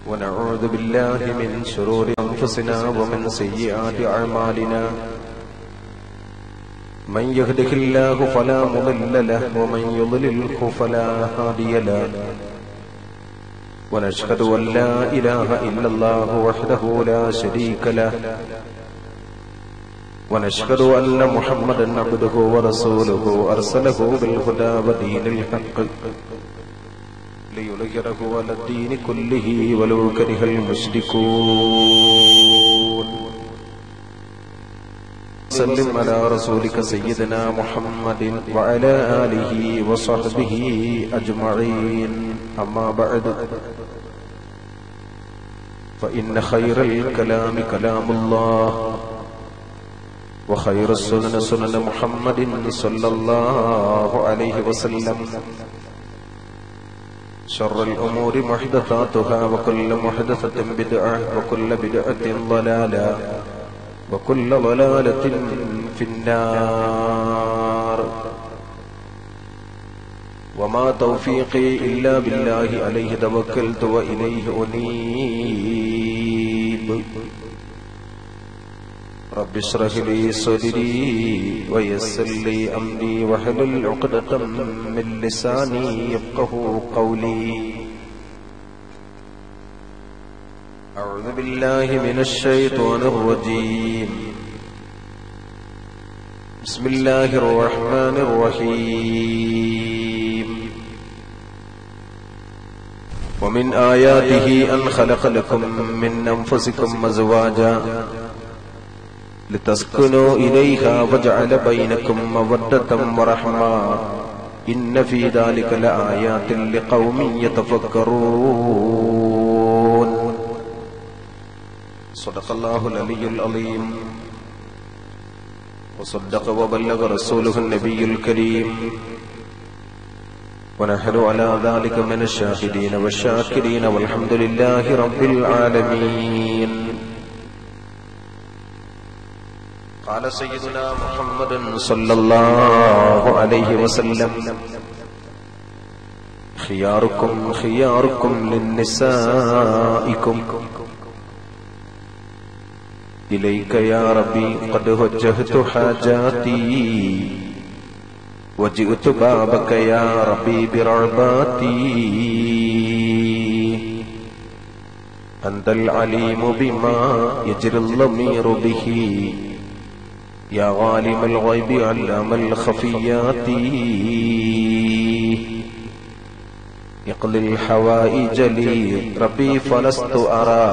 ونعوذ بالله من شرور أنفسنا ومن سيئات أعمالنا من يهده الله فلا مضل له ومن يضلله فلا هادي له ونشهد أن لا إله إلا الله وحده لا شريك له ونشهد أن محمدا عبده ورسوله أرسله بالهدى ودين الحق ليظهره على الدين كله ولو كره المشركون سلم على رسولك سيدنا محمد وعلى آله وصحبه أجمعين أما بعد فإن خير الكلام كلام الله وخير السنن سنن محمد صلى الله عليه وسلم شر الأمور محدثاتها وكل محدثة بدعة وكل بدعة ضلالة وكل ضلالة في النار وما توفيقي إلا بالله عليه توكلت وإليه أنيب رب اشرح لي صدري ويسر لي أمري واحلل عقدة من لساني يفقه قولي أعوذ بالله من الشيطان الرجيم بسم الله الرحمن الرحيم ومن آياته أن خلق لكم من أنفسكم أزواجا لتسكنوا إليها وجعل بينكم مودة ورحمة إن في ذلك لآيات لقوم يتفكرون صدق الله العلي العظيم وصدق وبلغ رسوله النبي الكريم ونحن على ذلك من الشاهدين والشاكرين والحمد لله رب العالمين قال سيدنا محمد صلى الله عليه وسلم خياركم خياركم للنسائكم إليك يا ربي قد وجهت حاجاتي وجئت بابك يا ربي برعباتي أنت العليم بما يجري الضمير به يا غالم الغيب علام الخفيات اقضي الحوائج لي ربي فلست أرى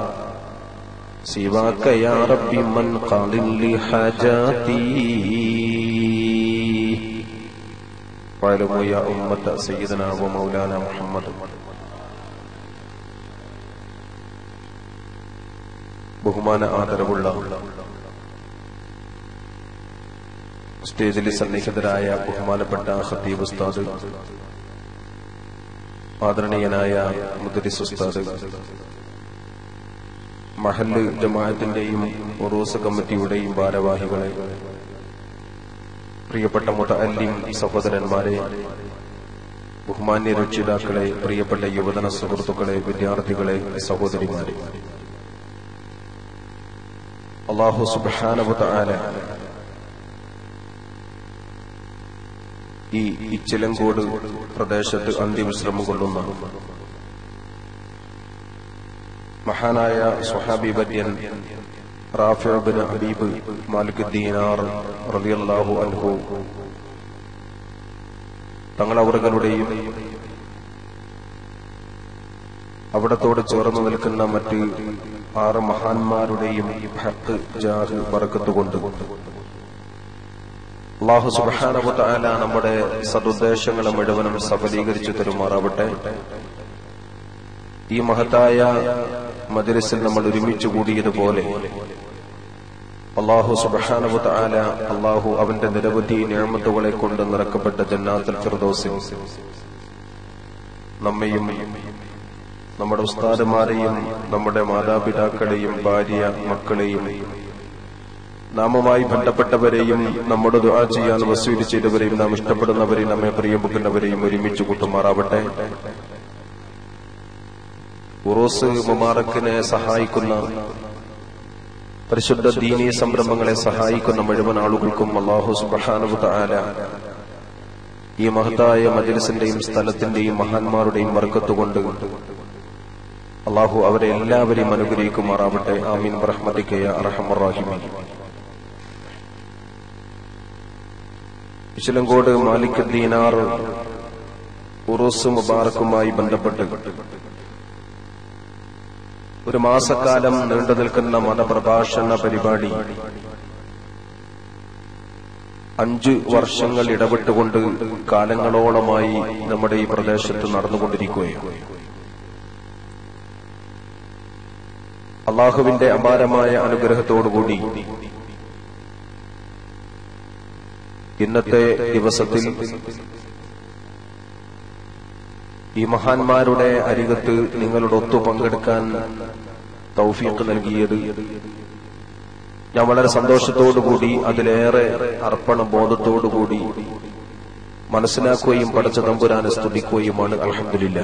سواك يا ربي من قال لحاجاتي واعلموا يا أمة سيدنا ومولانا محمد ബഹുമാന ആദരവുള്ള സ്റ്റേജിൽ സന്നിഹിതരായ ബഹുമാനപ്പെട്ട ഖത്തീബ് ഉസ്താദ് ആദരണീയനായ മുദരിസ് ഉസ്താദ് മഹല്ല് ജമാഅത്തിന്റെയും ഉറൂസ് കമ്മിറ്റിയുടെയും ഭാരവാഹികളെ പ്രിയപ്പെട്ട മുതഅല്ലിം സഹോദരന്മാരെ ബഹുമാന്യ രക്ഷിതാക്കളെ പ്രിയപ്പെട്ട യുവജന സുഹൃത്തുക്കളെ വിദ്യാർത്ഥികളെ സഹോദരിമാരെ അള്ളാഹു സുബാനവത ഈ ഇച്ചിലങ്കോട് പ്രദേശത്ത് അന്ത്യവിശ്രമം കൊള്ളുന്ന മഹാനായ സുഹാബി ബര്യൻ റാഫിബിൻ ഹബീബ് മാലിക് ദീനാർ റളിയല്ലാഹു അൻഹു തങ്ങളവറുകളുടെയും അവിടത്തോട് ചേർന്ന് നിൽക്കുന്ന മറ്റ് ആറ് മഹാന്മാരുടെയും ഹക്ക് ജാഹ് ബറക്കത്തുകൊണ്ട് അള്ളാഹു സുബാനവത്തായ നമ്മുടെ സതുദ്ദേശങ്ങളെ മുഴുവനും സഫലീകരിച്ചു തരുമാറാവട്ടെ ഈ മഹത്തായ മദ്രസിൽ നമ്മൾ ഒരുമിച്ച് കൂടിയതുപോലെ അള്ളാഹു സുബാനവത്തായ അള്ളാഹു അവന്റെ നിരവധി നിയമത്തുകളെ കൊണ്ട് നിറക്കപ്പെട്ട ജന്നാത്തുൽ ഫിർദോസിൽ നമ്മയും നമ്മുടെ ഉസ്താദുമാരെയും നമ്മുടെ മാതാപിതാക്കളെയും ഭാര്യ മക്കളെയും നാമുമായി ബന്ധപ്പെട്ടവരെയും നമ്മുടെ ദുആ ചെയ്യാൻ വസൂല് ചെയ്തവരെയും നാം ഇഷ്ടപ്പെടുന്നവരെയും നമ്മെ പ്രിയമുക്കുന്നവരെയും ഒരുമിച്ച് കൂട്ടുമാറാവട്ടെ ഉറൂസ് മുബാറക്കിനെ സഹായിക്കുന്ന പരിശുദ്ധ ദീനീ സംരംഭങ്ങളെ സഹായിക്കുന്ന മുഴുവൻ ആളുകൾക്കും അള്ളാഹു സുബാനുബു ആല ഈ മഹത്തായ മജലിസിന്റെയും സ്ഥലത്തിന്റെയും മഹാന്മാരുടെയും വർക്കത്തുകൊണ്ട് അള്ളാഹു അവരെ എല്ലാവരെയും അനുഗ്രഹിക്കുമാറാവട്ടെ ആമീൻ റഹ്മത്തിക്കയ അറഹമറാഹിമി ഇശലങ്കോട് മാലിക് ദീനാർ ഉറൂസ് മുബാറക്കുമായി ബന്ധപ്പെട്ട് ഒരു മാസക്കാലം നീണ്ടു നിൽക്കുന്ന മതപ്രഭാഷണ പരിപാടി അഞ്ച് വർഷങ്ങൾ ഇടപെട്ടുകൊണ്ട് കാലങ്ങളോളമായി നമ്മുടെ ഈ പ്രദേശത്ത് നടന്നുകൊണ്ടിരിക്കുകയാണ് അള്ളാഹുവിന്റെ അപാരമായ അനുഗ്രഹത്തോടുകൂടി ഇന്നത്തെ ദിവസത്തിൽ ഈ മഹാന്മാരുടെ അരികത്ത് നിങ്ങളുടെ ഒത്തു പങ്കെടുക്കാൻ തൗഫീഖ് നൽകിയത് ഞാൻ വളരെ സന്തോഷത്തോടുകൂടി അതിലേറെ അർപ്പണ ബോധത്തോടുകൂടി മനസ്സിലാക്കുകയും പടച്ച തമ്പുരാനെ സ്തുതിക്കുകയുമാണ് അലഹമില്ല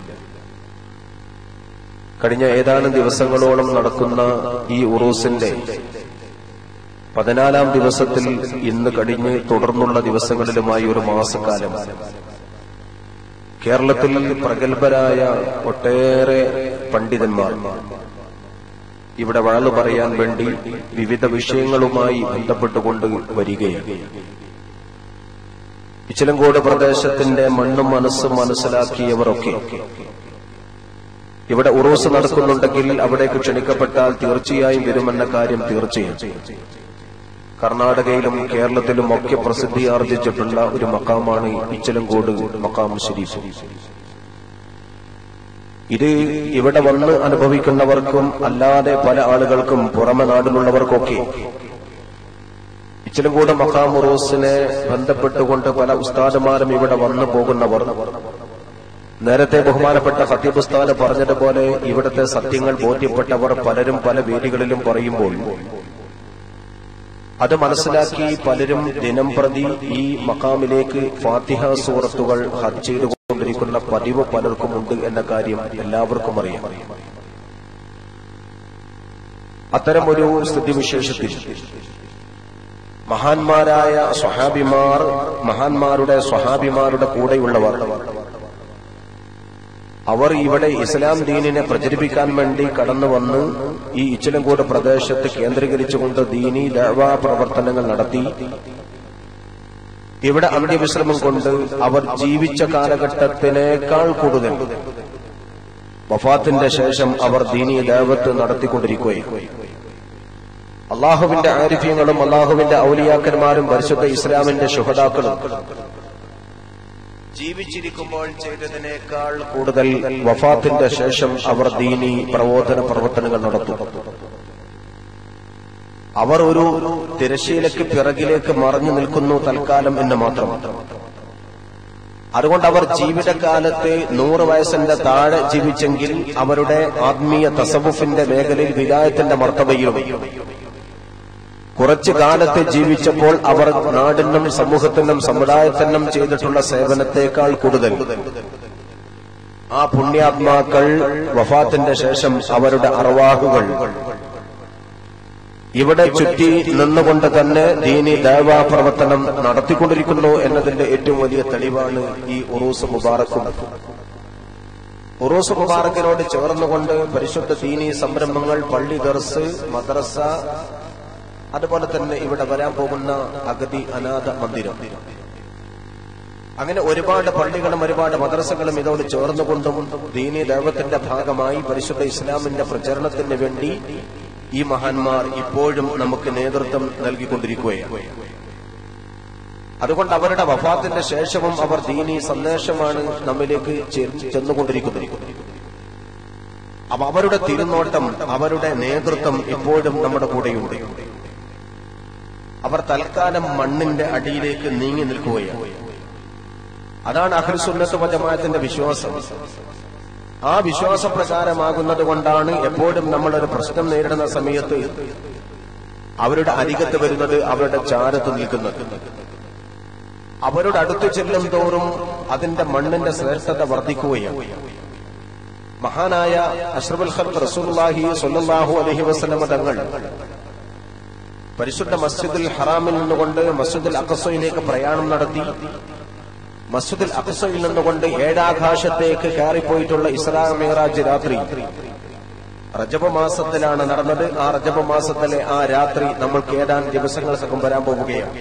കഴിഞ്ഞ ഏതാനും ദിവസങ്ങളോളം നടക്കുന്ന ഈ ഉറൂസിന്റെ പതിനാലാം ദിവസത്തിൽ ഇന്ന് കഴിഞ്ഞ് തുടർന്നുള്ള ദിവസങ്ങളിലുമായി ഒരു മാസക്കാലം കേരളത്തിൽ പ്രഗത്ഭരായ ഒട്ടേറെ പണ്ഡിതന്മാർ ഇവിടെ വാളു പറയാൻ വേണ്ടി വിവിധ വിഷയങ്ങളുമായി ബന്ധപ്പെട്ടുകൊണ്ട് വരികയാണ് ഇച്ചിലങ്കോട് പ്രദേശത്തിന്റെ മണ്ണും മനസ്സും മനസ്സിലാക്കിയവരൊക്കെ ഇവിടെ ഉറൂസ് നടക്കുന്നുണ്ടെങ്കിൽ അവിടേക്ക് ക്ഷണിക്കപ്പെട്ടാൽ തീർച്ചയായും വരുമെന്ന കാര്യം തീർച്ചയാണ് കർണാടകയിലും കേരളത്തിലും ഒക്കെ പ്രസിദ്ധി ആർജിച്ചിട്ടുള്ള ഒരു മക്കാമാണ് ഇച്ചലങ്കോട് മക്കാം ഷരീഫ് ഇത് ഇവിടെ വന്ന് അനുഭവിക്കുന്നവർക്കും അല്ലാതെ പല ആളുകൾക്കും പുറമെ നാടിലുള്ളവർക്കൊക്കെ ഇച്ചിലങ്കോട് മക്കാം ഉറൂസിനെ ബന്ധപ്പെട്ടുകൊണ്ട് പല ഉസ്താദുമാരും ഇവിടെ വന്നു പോകുന്നവർ നേരത്തെ ബഹുമാനപ്പെട്ട ഖത്തീബ് ഉസ്താദ് പറഞ്ഞതുപോലെ ഇവിടുത്തെ സത്യങ്ങൾ ബോധ്യപ്പെട്ടവർ പലരും പല വേദികളിലും പറയുമ്പോൾ അത് മനസ്സിലാക്കി പലരും ദിനം പ്രതി ഈ മക്കാമിലേക്ക് ഫാത്തിഹ സൂറത്തുകൾ ഹജ് ചെയ്തുകൊണ്ടിരിക്കുന്ന പതിവ് പലർക്കുമുണ്ട് എന്ന കാര്യം എല്ലാവർക്കും അറിയാം അത്തരമൊരു സ്ഥിതിവിശേഷത്തിൽ മഹാന്മാരായ സ്വഹാബിമാർ മഹാന്മാരുടെ സ്വഹാബിമാരുടെ കൂടെയുള്ളവർ അവർ ഇവിടെ ഇസ്ലാം ദീനിനെ പ്രചരിപ്പിക്കാൻ വേണ്ടി കടന്നു വന്ന് ഈ ഇച്ചിലങ്കോട് പ്രദേശത്ത് കേന്ദ്രീകരിച്ചുകൊണ്ട് ദീനി ദഴവാ പ്രവർത്തനങ്ങൾ നടത്തി ഇവിടെ അന്ത്യവിശ്രമം കൊണ്ട് അവർ ജീവിച്ച കാലഘട്ടത്തിനേക്കാൾ കൂടുതൽ വഫാത്തിന്റെ ശേഷം അവർ ദീനി ദേവത്ത് നടത്തിക്കൊണ്ടിരിക്കുകയും അള്ളാഹുവിന്റെ ആരിഫ്യങ്ങളും അള്ളാഹുവിന്റെ ഔലിയാക്കന്മാരും പരിശുദ്ധ ഇസ്ലാമിന്റെ ശുഹതാക്കളും ജീവിച്ചിരിക്കുമ്പോൾ ചെയ്തതിനേക്കാൾ കൂടുതൽ വഫാത്തിന്റെ ശേഷം അവർ ദീനി പ്രബോധന പ്രവർത്തനങ്ങൾ നടത്തും അവർ ഒരു തിരശീലയ്ക്ക് പിറകിലേക്ക് മറഞ്ഞു നിൽക്കുന്നു തൽക്കാലം എന്ന് മാത്രം അതുകൊണ്ട് അവർ ജീവിതകാലത്ത് നൂറ് വയസ്സിന്റെ താഴെ ജീവിച്ചെങ്കിൽ അവരുടെ ആത്മീയ തസവുഫിന്റെ മേഖലയിൽ വിലായത്തിന്റെ മർത്തബയിലും കുറച്ചു കാലത്ത് ജീവിച്ചപ്പോൾ അവർ നാടിനും സമൂഹത്തിനും സമുദായത്തിനും ചെയ്തിട്ടുള്ള സേവനത്തെക്കാൾ കൂടുതൽ ആ പുണ്യാത്മാക്കൾ വഫാത്തിന്റെ ശേഷം അവരുടെ അറവാഹുകൾ ഇവിടെ ചുറ്റി നിന്നുകൊണ്ട് തന്നെ ദീനി ദേവാ പ്രവർത്തനം നടത്തിക്കൊണ്ടിരിക്കുന്നു എന്നതിന്റെ ഏറ്റവും വലിയ തെളിവാണ് ഈ ഉറൂസ് മുബാറക്കും ഉറൂസ് മുബാറക്കിനോട് ചേർന്നുകൊണ്ട് പരിശുദ്ധ ദീനി സംരംഭങ്ങൾ പള്ളി ദർസ് മദ്രസ അതുപോലെ തന്നെ ഇവിടെ വരാൻ പോകുന്ന അഗതി അനാഥ മന്ദിരം അങ്ങനെ ഒരുപാട് പള്ളികളും ഒരുപാട് മദ്രസകളും ഇതോട് ചേർന്നുകൊണ്ടും ദീനി ദൈവത്തിന്റെ ഭാഗമായി പരിശുദ്ധ ഇസ്ലാമിന്റെ പ്രചരണത്തിന് വേണ്ടി ഈ മഹാന്മാർ ഇപ്പോഴും നമുക്ക് നേതൃത്വം നൽകിക്കൊണ്ടിരിക്കുകയാണ് അതുകൊണ്ട് അവരുടെ വഫാത്തിന്റെ ശേഷവും അവർ ദീനി സന്ദേശമാണ് നമ്മിലേക്ക് ചെന്നുകൊണ്ടിരിക്കുന്നത് അപ്പൊ അവരുടെ തിരുനോട്ടം അവരുടെ നേതൃത്വം ഇപ്പോഴും നമ്മുടെ കൂടെയുണ്ട് അവർ തൽക്കാലം മണ്ണിന്റെ അടിയിലേക്ക് നീങ്ങി നിൽക്കുകയാണ് അതാണ് അഹ്ലുസുന്നത്ത് ജമാഅത്തിന്റെ വിശ്വാസം ആ വിശ്വാസപ്രകാരമാകുന്നത് കൊണ്ടാണ് എപ്പോഴും നമ്മളൊരു പ്രശ്നം നേരിടുന്ന സമയത്ത് അവരുടെ അരികത്ത് വരുന്നത് അവരുടെ ചാരത്ത് നിൽക്കുന്നത് അവരുടെ അടുത്ത് ചെല്ലും തോറും അതിന്റെ മണ്ണിന്റെ ശ്രേഷ്ഠത വർദ്ധിക്കുകയാണ് മഹാനായ അഷ്റഫുൽ ഖൽഖ് റസൂലുള്ളാഹി സ്വല്ലല്ലാഹു അലൈഹി വസല്ലം തങ്ങൾ പരിശുദ്ധ മസ്ജിദുൽ ഹറാമിൽ നിന്നുകൊണ്ട് മസ്ജിദുൽ അഖസയിലേക്ക് പ്രയാണം നടത്തി മസ്ജിദുൽ അഖസയിൽ നിന്നുകൊണ്ട് ഏഴാകാശത്തേക്ക് കയറിപ്പോയിട്ടുള്ള ഇസ്രാ മിഹറാജ് രാത്രി റജബ മാസത്തിലാണ് നടന്നത് ആ റജബ മാസത്തിലെ ആ രാത്രി നമ്മൾക്ക് ഏതാനും ദിവസങ്ങൾക്കകം വരാൻ പോവുകയാണ്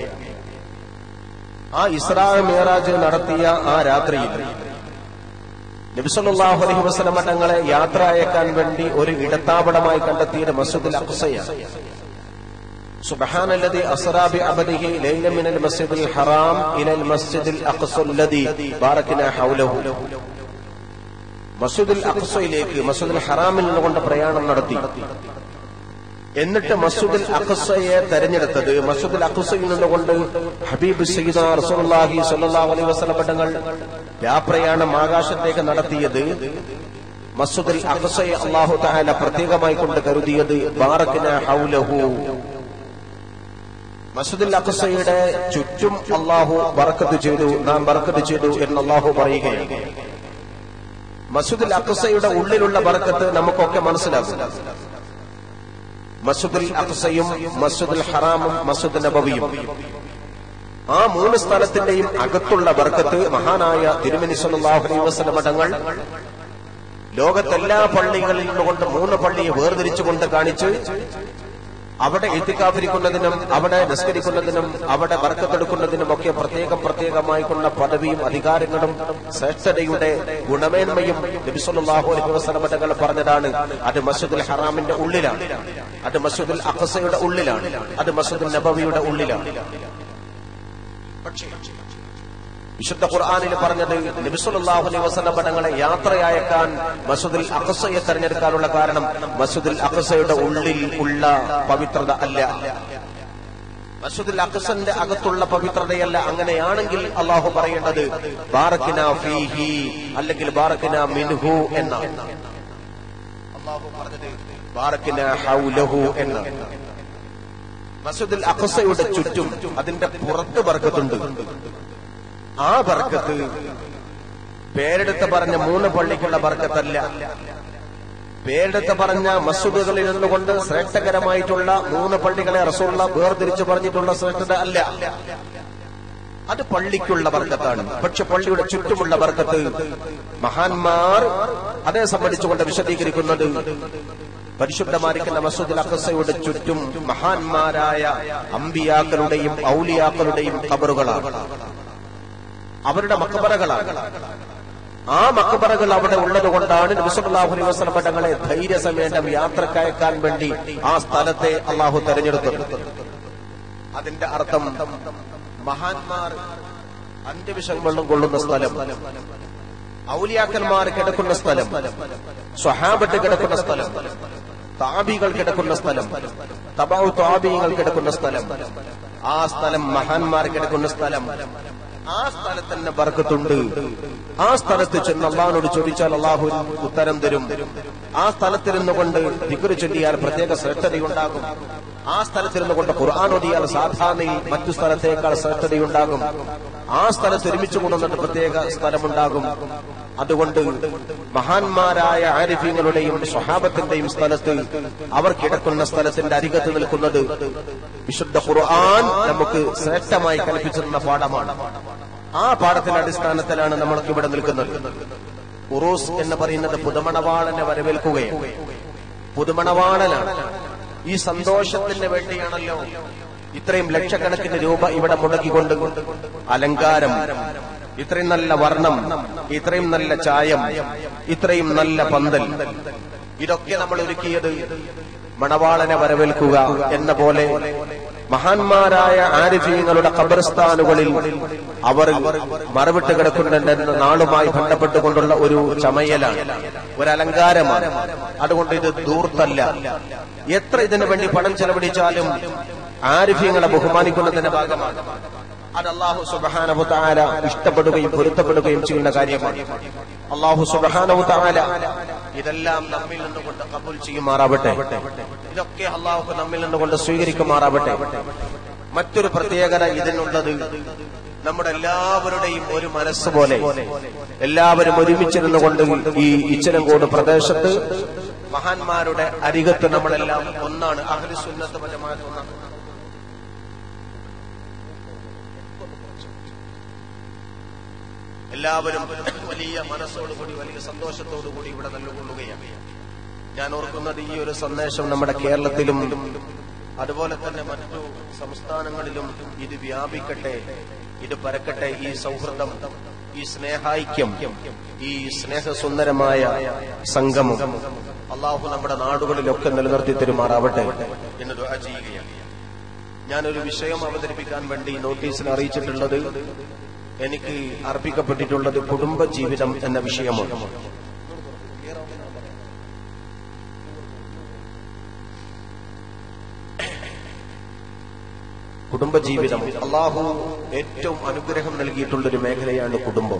ആ ഇസ്രാ മിഹറാജ് നടത്തിയ ആ രാത്രിയിൽ നബിസല്ലാഹു അലൈഹി വസല്ലമ തങ്ങളെ യാത്ര അയക്കാൻ വേണ്ടി ഒരു ഇടത്താവളമായി കണ്ടെത്തിയത് മസ്ജിദുൽ അഖ്സയാണ് سبحان الذي أسرى بعبده ليلا من المسجد الحرام إلى المسجد الأقصى الذي باركنا حوله മസ്ജിദുൽ അഖ്സയിലേക്ക് മസ്ജിദുൽ ഹറാമിൽ നിന്നുകൊണ്ട് പ്രയാണം നടത്തി എന്നിട്ട് മസ്ജിദുൽ അഖ്സയെ തെരഞ്ഞെടുത്തത് മസ്ജിദുൽ അഖ്സയിൽ നിന്നുകൊണ്ട് ഹബീബ് സയ്യിദ റസൂലുള്ളാഹി സ്വല്ലല്ലാഹു അലൈഹി വസല്ലം തങ്ങൾ യാപ്രയാണം ആകാശത്തേക്ക് നടത്തിയത് മസ്ജിദുൽ അഖ്സയെ അല്ലാഹു തആല പ്രത്യേകമായി കൊണ്ട് കരുതിയത് ബാറക്കിന ഹൗലഹു മസ്ജിദുൽ അഖ്സയുടെ ചുറ്റും അള്ളാഹു ബറക്കത്ത് ചെയ്തു നാം ബറക്കത്ത് ചെയ്തു എന്ന് അള്ളാഹു പറയുകയാണ് മസ്ജിദുൽ അഖ്സയുടെ ഉള്ളിലുള്ള ബറക്കത്ത് നമുക്കൊക്കെ മനസ്സിലാകും മസ്ജിദുൽ അഖ്സയും മസ്ജിദുൽ ഹറാമും മസ്ജിദ് നബവിയും ആ മൂന്ന് സ്ഥലത്തിന്റെയും അകത്തുള്ള ബർക്കത്ത് മഹാനായ തിരുമനി സല്ലല്ലാഹു അലൈഹി വസല്ലം തങ്ങൾ ലോകത്തെല്ലാ പള്ളികളിൽ നിന്നുകൊണ്ട് മൂന്ന് പള്ളിയെ വേർതിരിച്ചുകൊണ്ട് കാണിച്ച് അവിടെ എത്തിക്കാതിരിക്കുന്നതിനും അവിടെ നിസ്കരിക്കുന്നതിനും അവിടെ വർക്കത്തെടുക്കുന്നതിനും ഒക്കെ പ്രത്യേകം പ്രത്യേകമായി കൊണ്ട പദവിയും അധികാരങ്ങളും ശ്രേഷ്ഠതയുടെ ഗുണമേന്മയും നബിസ്വല്ലാഹു അലൈഹി വസല്ലം തങ്ങൾ പറഞ്ഞതാണ് അത് മസ്ജിദുൽ ഹറാമിന്റെ ഉള്ളിലാണ് അത് മസ്ജിദുൽ അഖസയുടെ ഉള്ളിലാണ് അത് മസ്ജിദുൽ നബവിയുടെ ഉള്ളിലാണ് പക്ഷേ വിശുദ്ധ ഖുർആാനിൽ പറഞ്ഞത് നബിസുല്ലാഹു അലൈഹി വസല്ലം തങ്ങളെ യാത്രയയക്കാൻ മസൂദുൽ അഖസയെ തെരഞ്ഞെടുക്കാനുള്ള കാരണം മസൂദുൽ അഖസയുടെ ഉള്ളിൽ ഉള്ള പവിത്രത അല്ല മസൂദുൽ അഖസന്റെ അകത്തുള്ള പവിത്രതയല്ല അങ്ങനെയാണെങ്കിൽ അള്ളാഹു പറയേണ്ടത് ബാറക്കിന ഫീഹി അല്ലെങ്കിൽ ബാറക്കിന മിൻഹു എന്നാണ് അള്ളാഹു പറഞ്ഞത് ബാറക്കിന ഹൗലഹു എന്നാണ് മസൂദുൽ അഖസയുടെ ചുറ്റും അതിന്റെ പുറത്ത് ബർക്കത്തുണ്ട് ആ ബർക്കത്ത് പേരെടുത്ത് പറഞ്ഞ മൂന്ന് പള്ളിക്കുള്ള ബർക്കത്തല്ല പേരെടുത്ത് പറഞ്ഞ മസൂദുകളിൽ നിന്നുകൊണ്ട് ശ്രേഷ്ഠകരമായിട്ടുള്ള മൂന്ന് പള്ളികളെ റസൂള്ള വേർതിരിച്ചു പറഞ്ഞിട്ടുള്ള ശ്രേഷ്ഠത അല്ല അത് പള്ളിക്കുള്ള ബർക്കത്താണ് പക്ഷെ പള്ളിയുടെ ചുറ്റുമുള്ള ബർക്കത്ത് മഹാന്മാർ അതേ സംബന്ധിച്ചുകൊണ്ട് വിശദീകരിക്കുന്നത് പരിശുദ്ധമായിരിക്കുന്ന മസൂദുൽ അഖസയുടെ ചുറ്റും മഹാന്മാരായ അമ്പിയാക്കളുടെയും ഔലിയാക്കളുടെയും കബറുകളാണ് അവരുടെ മക്കബറകളാണ് ആ മക്കബറകൾ അവിടെ ഉള്ളത് കൊണ്ടാണ് നബിസല്ലാഹു അലൈഹി വസല്ലം തങ്ങളെ ധൈര്യസമേതം യാത്രക്കയക്കാൻ വേണ്ടി ആ സ്ഥലത്തെ അള്ളാഹു തെരഞ്ഞെടുത്തത് അതിന്റെ അർത്ഥം മഹാന്മാർ അന്ത്യവിഷങ്ങളും കൊള്ളുന്ന സ്ഥലം ഔലിയാക്കന്മാർ കിടക്കുന്ന സ്ഥലം സ്വഹാബത്ത് കിടക്കുന്ന സ്ഥലം താബികൾ കിടക്കുന്ന സ്ഥലം തബാവ് താബികൾ കിടക്കുന്ന സ്ഥലം ആ സ്ഥലം മഹാന്മാർ കിടക്കുന്ന സ്ഥലം ആ സ്ഥലത്ത് തന്നെ ബർക്കത്തുണ്ട് ആ സ്ഥലത്ത് ചെന്ന് അള്ളാഹിനോട് ചോദിച്ചാൽ അള്ളാഹു ഉത്തരം തരും ആ സ്ഥലത്തിരുന്നു കൊണ്ട് ദിക്കുറി ചൊല്ലിയാൽ പ്രത്യേക ശ്രേഷ്ഠതയുണ്ടാകും ആ സ്ഥലത്തിരുന്നു കൊണ്ട് ഖുർആൻ ഓതിയാൽ സാധാരണയിൽ മറ്റു സ്ഥലത്തേക്കാൾ ശ്രേഷ്ഠതയുണ്ടാകും ആ സ്ഥലത്ത് ഒരുമിച്ച് കൊണ്ടുവന്നിട്ട് പ്രത്യേക സ്ഥലമുണ്ടാകും അതുകൊണ്ട് മഹാന്മാരായ ആരിഫ്യങ്ങളുടെയും സ്വഹാബത്തിന്റെയും സ്ഥലത്ത് അവർ കിടക്കുന്ന സ്ഥലത്തിന്റെ അരികത്ത് നിൽക്കുന്നത് വിശുദ്ധ ഖുർആൻ നമുക്ക് ശ്രേഷ്ഠമായി കൽപ്പിച്ചിരുന്ന പാഠമാണ് ആ പാഠത്തിന്റെ അടിസ്ഥാനത്തിലാണ് നമ്മൾക്ക് ഇവിടെ നിൽക്കുന്നത് ഉറൂസ് എന്ന് പറയുന്നത് പുതുമണവാളനെ വരവേൽക്കുകയാണ് പുതുമണവാളനാണ് ഈ സന്തോഷത്തിന് വേണ്ടിയാണല്ലോ ഇത്രയും ലക്ഷക്കണക്കിന് രൂപ ഇവിടെ മുടക്കിക്കൊണ്ട് അലങ്കാരം ഇത്രയും നല്ല വർണ്ണം ഇത്രയും നല്ല ചായം ഇത്രയും നല്ല പന്തൽ ഇതൊക്കെ നമ്മൾ ഒരുക്കിയത് മണവാളനെ വരവേൽക്കുക എന്ന പോലെ മഹാന്മാരായ ആരിഫീങ്ങളുടെ ഖബർസ്ഥാനുകളിൽ അവർ മറവിട്ട് കിടക്കുന്നുണ്ടെന്ന നാളുമായി ബന്ധപ്പെട്ടുകൊണ്ടുള്ള ഒരു ചമയലാണ് ഒരു അലങ്കാരമാണ് അതുകൊണ്ട് ഇത് ദൂർത്തല്ല എത്ര ഇതിനു വേണ്ടി പണം ചെലവഴിച്ചാലും ആരിഫ്യങ്ങളെ ബഹുമാനിക്കുന്നതിന്റെ ഭാഗമാണ് അത് അള്ളാഹു സുബാനഹു താല ഇഷ്ടപ്പെടുകയും പൊരുത്തപ്പെടുകയും ചെയ്യുന്ന കാര്യമാണ് അള്ളാഹു സുബാനഹു താല ഇതെല്ലാം നമ്മിൽ നിന്നുകൊണ്ട് കബൂൽ ചെയ്യുമാറാവട്ടെ ഇതൊക്കെ അള്ളാഹു നമ്മിൽ നിന്നുകൊണ്ട് സ്വീകരിക്കുമാറാവട്ടെ മറ്റൊരു പ്രത്യേകത ഇതിനുള്ളത് നമ്മുടെ എല്ലാവരുടെയും ഒരു മനസ്സ് പോലെ എല്ലാവരും ഒരുമിച്ചിരുന്നു കൊണ്ട് ഈ ഇച്ചനങ്കോട് പ്രദേശത്ത് മഹാന്മാരുടെ അരികത്ത് നമ്മളെല്ലാം ഒന്നാണ് അഹ്ലു സുന്നത്ത് പരമായിട്ട് ഒന്നാണ് എല്ലാവരും വലിയ മനസ്സോടുകൂടി വലിയ സന്തോഷത്തോടുകൂടി ഇവിടെ നിലകൊള്ളുകയാണ് ഞാൻ ഓർക്കുന്നത് ഈ ഒരു സന്ദേശം നമ്മുടെ കേരളത്തിലും അതുപോലെ തന്നെ മറ്റു സംസ്ഥാനങ്ങളിലും ഇത് വ്യാപിക്കട്ടെ ഇത് പരക്കട്ടെ ഈ സൗഹൃദം ഈ സ്നേഹായിക്യം ഈ സ്നേഹസുന്ദരമായ സംഗമം അള്ളാഹു നമ്മുടെ നാടുകളിലൊക്കെ നിലനിർത്തി തരുമാറാവട്ടെ എന്ന് ദുആ ചെയ്യുകയാണ് ഞാനൊരു വിഷയം അവതരിപ്പിക്കാൻ വേണ്ടി നോട്ടീസിൽ അറിയിച്ചിട്ടുള്ളത് എനിക്ക് അർപ്പിക്കപ്പെട്ടിട്ടുള്ളത് കുടുംബ ജീവിതം എന്ന വിഷയമാണ് കുടുംബജീവിതം അള്ളാഹു ഏറ്റവും അനുഗ്രഹം നൽകിയിട്ടുള്ള ഒരു മേഖലയാണ് കുടുംബം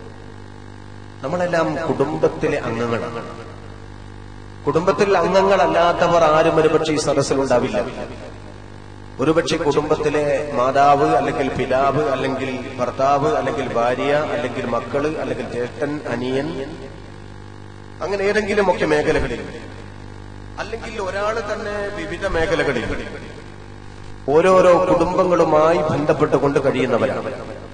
നമ്മളെല്ലാം കുടുംബത്തിലെ അംഗങ്ങളാണ് കുടുംബത്തിൽ അംഗങ്ങളല്ലാത്തവർ ആരും ഒരുപക്ഷെ ഈ സദസ്സിലുണ്ടാവില്ല ഒരുപക്ഷെ കുടുംബത്തിലെ മാതാവ് അല്ലെങ്കിൽ പിതാവ് അല്ലെങ്കിൽ ഭർത്താവ് അല്ലെങ്കിൽ ഭാര്യ അല്ലെങ്കിൽ മക്കള് അല്ലെങ്കിൽ ജ്യേഷ്ഠൻ അനിയൻ അങ്ങനെ ഏതെങ്കിലും ഒക്കെ മേഖലകളിൽ അല്ലെങ്കിൽ ഒരാൾ തന്നെ വിവിധ മേഖലകളിൽ ഓരോരോ കുടുംബങ്ങളുമായി ബന്ധപ്പെട്ടുകൊണ്ട് കഴിയുന്നവരാണ്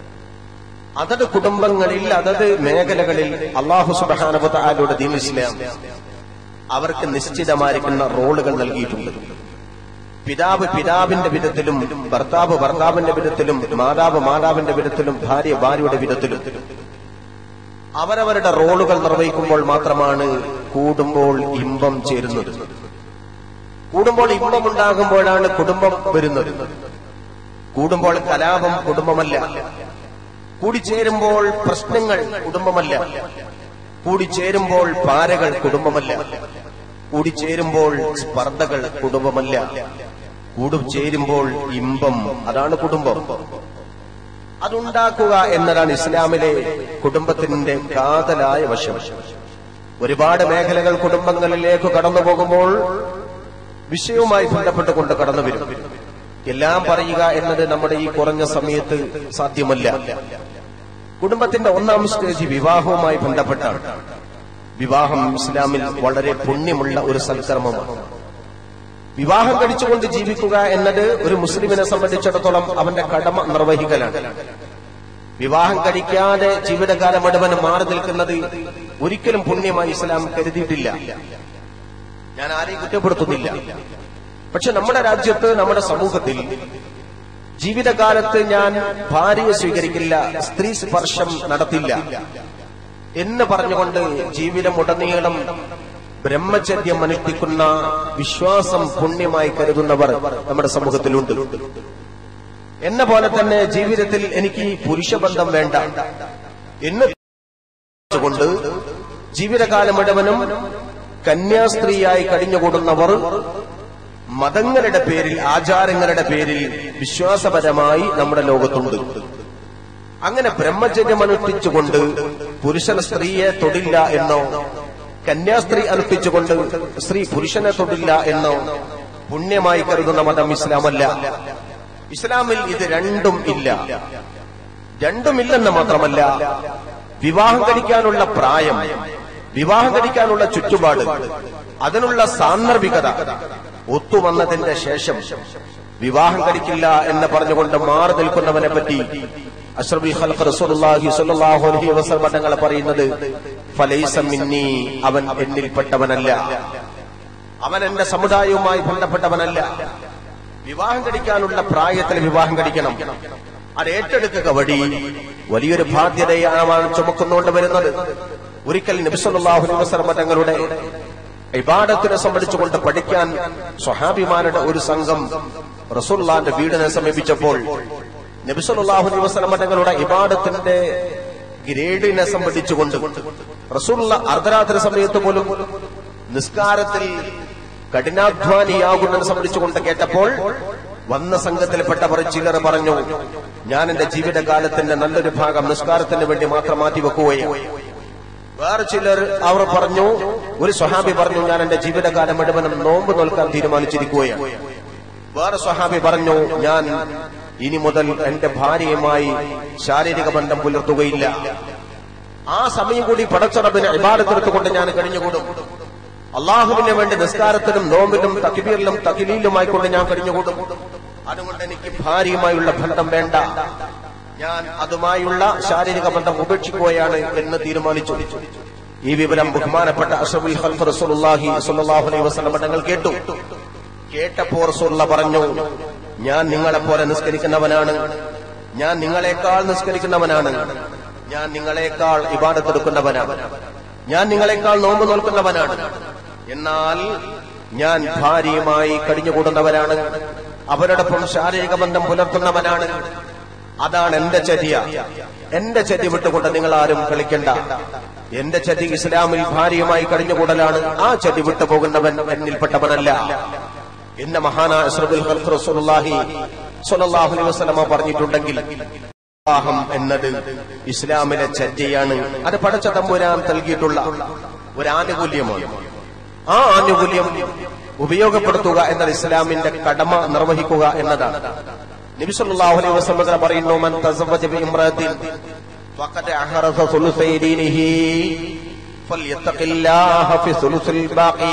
അതത് കുടുംബങ്ങളിൽ അതത് മേഖലകളിൽ അള്ളാഹു സുബാനുബത്താലയുടെ ദീൻ ഇസ്ലാം അവർക്ക് നിശ്ചിതമായിരിക്കുന്ന റോളുകൾ നൽകിയിട്ടുണ്ട് പിതാവ് പിതാവിന്റെ വിധത്തിലും ഭർത്താവ് ഭർത്താവിന്റെ വിധത്തിലും മാതാവ് മാതാവിന്റെ വിധത്തിലും ഭാര്യ ഭാര്യയുടെ വിധത്തിലും അവരവരുടെ റോളുകൾ നിർവഹിക്കുമ്പോൾ മാത്രമാണ് കൂടുമ്പോൾ ഇമ്പം ചേരുന്നത് കൂടുമ്പോൾ ഇമ്പം ഉണ്ടാകുമ്പോഴാണ് കുടുംബം വരുന്നത് കൂടുമ്പോൾ കലാപം കുടുംബമല്ല കൂടിച്ചേരുമ്പോൾ പ്രശ്നങ്ങൾ കുടുംബമല്ല കൂടിച്ചേരുമ്പോൾ പാരകൾ കുടുംബമല്ല കൂടിച്ചേരുമ്പോൾ സ്പർദ്ധകൾ കുടുംബമല്ല കൂടുചേരുമ്പോൾ ഇമ്പം അതാണ് കുടുംബം അതുണ്ടാക്കുക എന്നതാണ് ഇസ്ലാമിലെ കുടുംബത്തിന്റെ കാതലായ വശം ഒരുപാട് മേഖലകൾ കുടുംബങ്ങളിലേക്ക് കടന്നു പോകുമ്പോൾ വിഷയവുമായി ബന്ധപ്പെട്ടുകൊണ്ട് കടന്നു വരും എല്ലാം പറയുക എന്നത് നമ്മുടെ ഈ കുറഞ്ഞ സമയത്ത് സാധ്യമല്ല കുടുംബത്തിന്റെ ഒന്നാം സ്റ്റേജ് വിവാഹവുമായി ബന്ധപ്പെട്ടാണ് വിവാഹം ഇസ്ലാമിൽ വളരെ പുണ്യമുള്ള ഒരു സൽക്കർമ്മമാണ് വിവാഹം കഴിച്ചുകൊണ്ട് ജീവിക്കുക എന്നത് ഒരു മുസ്ലിമിനെ സംബന്ധിച്ചിടത്തോളം അവന്റെ കടമ നിർവഹിക്കലാണ് വിവാഹം കഴിക്കാതെ ജീവിതകാലം മുഴുവൻ മാറി നിൽക്കുന്നത് ഒരിക്കലും പുണ്യമായി ഇസ്ലാം കരുതിയിട്ടില്ല ഞാൻ ആരെയും കുറ്റപ്പെടുത്തുന്നില്ല പക്ഷെ നമ്മുടെ രാജ്യത്ത് നമ്മുടെ സമൂഹത്തിൽ ജീവിതകാലത്ത് ഞാൻ ഭാര്യയെ സ്വീകരിക്കില്ല സ്ത്രീ സ്പർശം നടത്തില്ല എന്ന് പറഞ്ഞുകൊണ്ട് ജീവിതം ഉടനീളം ബ്രഹ്മചര്യം അനുഷ്ഠിക്കുന്ന വിശ്വാസം പുണ്യമായി കരുതുന്നവർ നമ്മുടെ സമൂഹത്തിലുണ്ട് എന്ന പോലെ തന്നെ ജീവിതത്തിൽ എനിക്ക് ഈ പുരുഷബന്ധം വേണ്ട എന്ന് കൊണ്ട് ജീവിതകാലം മുഴുവനും കന്യാസ്ത്രീയായി കഴിഞ്ഞുകൂടുന്നവർ മതങ്ങളുടെ പേരിൽ ആചാരങ്ങളുടെ പേരിൽ വിശ്വാസപരമായി നമ്മുടെ ലോകത്തുണ്ട് അങ്ങനെ ബ്രഹ്മചര്യം അനുഷ്ഠിച്ചുകൊണ്ട് പുരുഷൻ സ്ത്രീയെ തൊടില്ല എന്നോ കന്യാസ്ത്രീ അനുഷ്ഠിച്ചുകൊണ്ട് സ്ത്രീ പുരുഷനെ തൊടില്ല എന്നോ പുണ്യമായി കരുതുന്ന മതം ഇസ്ലാമല്ല ഇസ്ലാമിൽ ഇത് രണ്ടും ഇല്ല രണ്ടുമില്ലെന്ന് മാത്രമല്ല വിവാഹം കഴിക്കാനുള്ള പ്രായം വിവാഹം കഴിക്കാനുള്ള ചുറ്റുപാട് അതിനുള്ള സാന്ദർഭികത ഒത്തുവന്നതിന്റെ ശേഷം വിവാഹം കഴിക്കില്ല എന്ന് പറഞ്ഞുകൊണ്ട് മാറി നിൽക്കുന്നവനെ പറ്റി അഷ്റഫി ഖൽഖ് റസൂലുള്ളാഹി സ്വല്ലല്ലാഹു അലൈഹി വസല്ലം തങ്ങൾ പറയുന്നത് ഫലൈസ മിന്നി അവൻ എന്നിൽപ്പെട്ടവനല്ല അവൻ എന്റെ സമുദായവുമായി ബന്ധപ്പെട്ടവനല്ല വിവാഹം കഴിക്കാനുള്ള പ്രായത്തിൽ വിവാഹം കഴിക്കണം അത് ഏറ്റെടുക്കുക വഴി വലിയൊരു ബാധ്യതയാണ് ചുമക്കുന്നുകൊണ്ട് വരുന്നത് ഒരിക്കൽ നബിസല്ലാഹു അലൈഹി വസല്ലം തങ്ങളുടെ ഇബാദത്തിനെ സംബന്ധിച്ചുകൊണ്ട് പഠിക്കാൻ സ്വഹാബിമാരുടെ ഒരു സംഘം റസൂല്ലാന്റെ വീടിനെ സമീപിച്ചപ്പോൾ നബിസല്ലാഹു അലൈഹി വസല്ലം തങ്ങളുടെ ഇബാദത്തിന്റെ ഗ്രേഡിനെ സംബന്ധിച്ചുകൊണ്ട് റസൂള്ള അർദ്ധരാത്രി സമയത്ത് പോലും നിസ്കാരത്തിൽ കഠിനാധ്വാനിയാകുന്നതിനെ സംബന്ധിച്ചുകൊണ്ട് കേട്ടപ്പോൾ വന്ന സംഘത്തിൽപ്പെട്ടവർ ചിലർ പറഞ്ഞു ഞാൻ എന്റെ ജീവിതകാലത്തിന്റെ നല്ലൊരു ഭാഗം നിസ്കാരത്തിന് വേണ്ടി മാത്രം മാറ്റിവെക്കുകയാണ് വേറെ ചിലർ അവർ പറഞ്ഞു ഒരു സ്വഹാബി പറഞ്ഞു ഞാൻ എന്റെ ജീവിതകാലം മുഴുവനും നോമ്പ് നോൽക്കാൻ തീരുമാനിച്ചിരിക്കുകയാണ് വേറെ സ്വഹാബി പറഞ്ഞു ഞാൻ ഇനി മുതൽ എന്റെ ഭാര്യയുമായി ശാരീരിക ബന്ധം പുലർത്തുകയില്ല ആ സമയം കൂടി പടച്ചറബിന് ഇബാദത്തെടുത്തുകൊണ്ട് ഞാൻ കഴിഞ്ഞുകൂടും അള്ളാഹുവിന് വേണ്ടി നിസ്കാരത്തിലും നോമ്പിലും തക്ബീറിലും തകിലീലുമായിക്കൊണ്ട് ഞാൻ കഴിഞ്ഞുകൂടും അതുകൊണ്ട് എനിക്ക് ഭാര്യയുമായുള്ള ബന്ധം വേണ്ട ഞാൻ അതുമായുള്ള ശാരീരിക ബന്ധം ഉപേക്ഷിക്കുകയാണ് എന്ന് തീരുമാനിച്ചു ഈ വിവരം ബഹുമാനപ്പെട്ട അഷബുൽ ഖൽഫ് റസൂലുള്ളാഹി സ്വല്ലല്ലാഹു അലൈഹി വസല്ലം തങ്ങൾ കേട്ടു കേട്ടപ്പോൾ റസൂലുള്ള പറഞ്ഞു ഞാൻ നിങ്ങളെ പോലെ നിസ്കരിക്കുന്നവനാണ് ഞാൻ നിങ്ങളെക്കാൾ നിസ്കരിക്കുന്നവനാണ് ഞാൻ നിങ്ങളെക്കാൾ ഇബാദത്തെടുക്കുന്നവനാണ് ഞാൻ നിങ്ങളെക്കാൾ നോമ്പ് നോൽക്കുന്നവനാണ് എന്നാൽ ഞാൻ ഭാര്യയുമായി കഴിഞ്ഞുകൂടുന്നവരാണ് അവരോടൊപ്പം ശാരീരിക ബന്ധം പുലർത്തുന്നവനാണ് അതാണ് എന്റെ ചര്യ എന്റെ ചര്യ വിട്ടുകൊണ്ട് നിങ്ങൾ ആരും കളിക്കണ്ട എന്റെ ചര്യ ഇസ്ലാമിൽ ഭാര്യയുമായി കഴിഞ്ഞുകൂടലാണ് ആ ചര്യ വിട്ടുപോകുന്നവൻ എന്നിൽപ്പെട്ടവനല്ല എന്ന മഹാനായ അഷ്റഫുൽ ഖൽഖ് റസൂലുള്ളാഹി സ്വല്ലല്ലാഹു അലൈഹി വസല്ലമ പറഞ്ഞിട്ടുണ്ടെങ്കിൽ വിവാഹം എന്നത് ഇസ്ലാമിലെ ചര്യയാണ് അത് പടച്ച തമ്പുരാൻ നൽകിയിട്ടുള്ള ഒരു ആനുകൂല്യമാണ് ആ ആനുകൂല്യം ഉപയോഗപ്പെടുത്തുക എന്നത് ഇസ്ലാമിന്റെ കടമ നിർവഹിക്കുക എന്നതാണ് നബി സല്ലല്ലാഹു അലൈഹി വസല്ലം പറയുന്നു മൻ തസവ്വജ ബി ഇംറഅത്തിൻ ഫഖദ് അഹറസ സുലുസൈ ദീനിഹി ഫൽയത്തഖില്ലാഹ ഫി സുലുസിൽ ബാഖി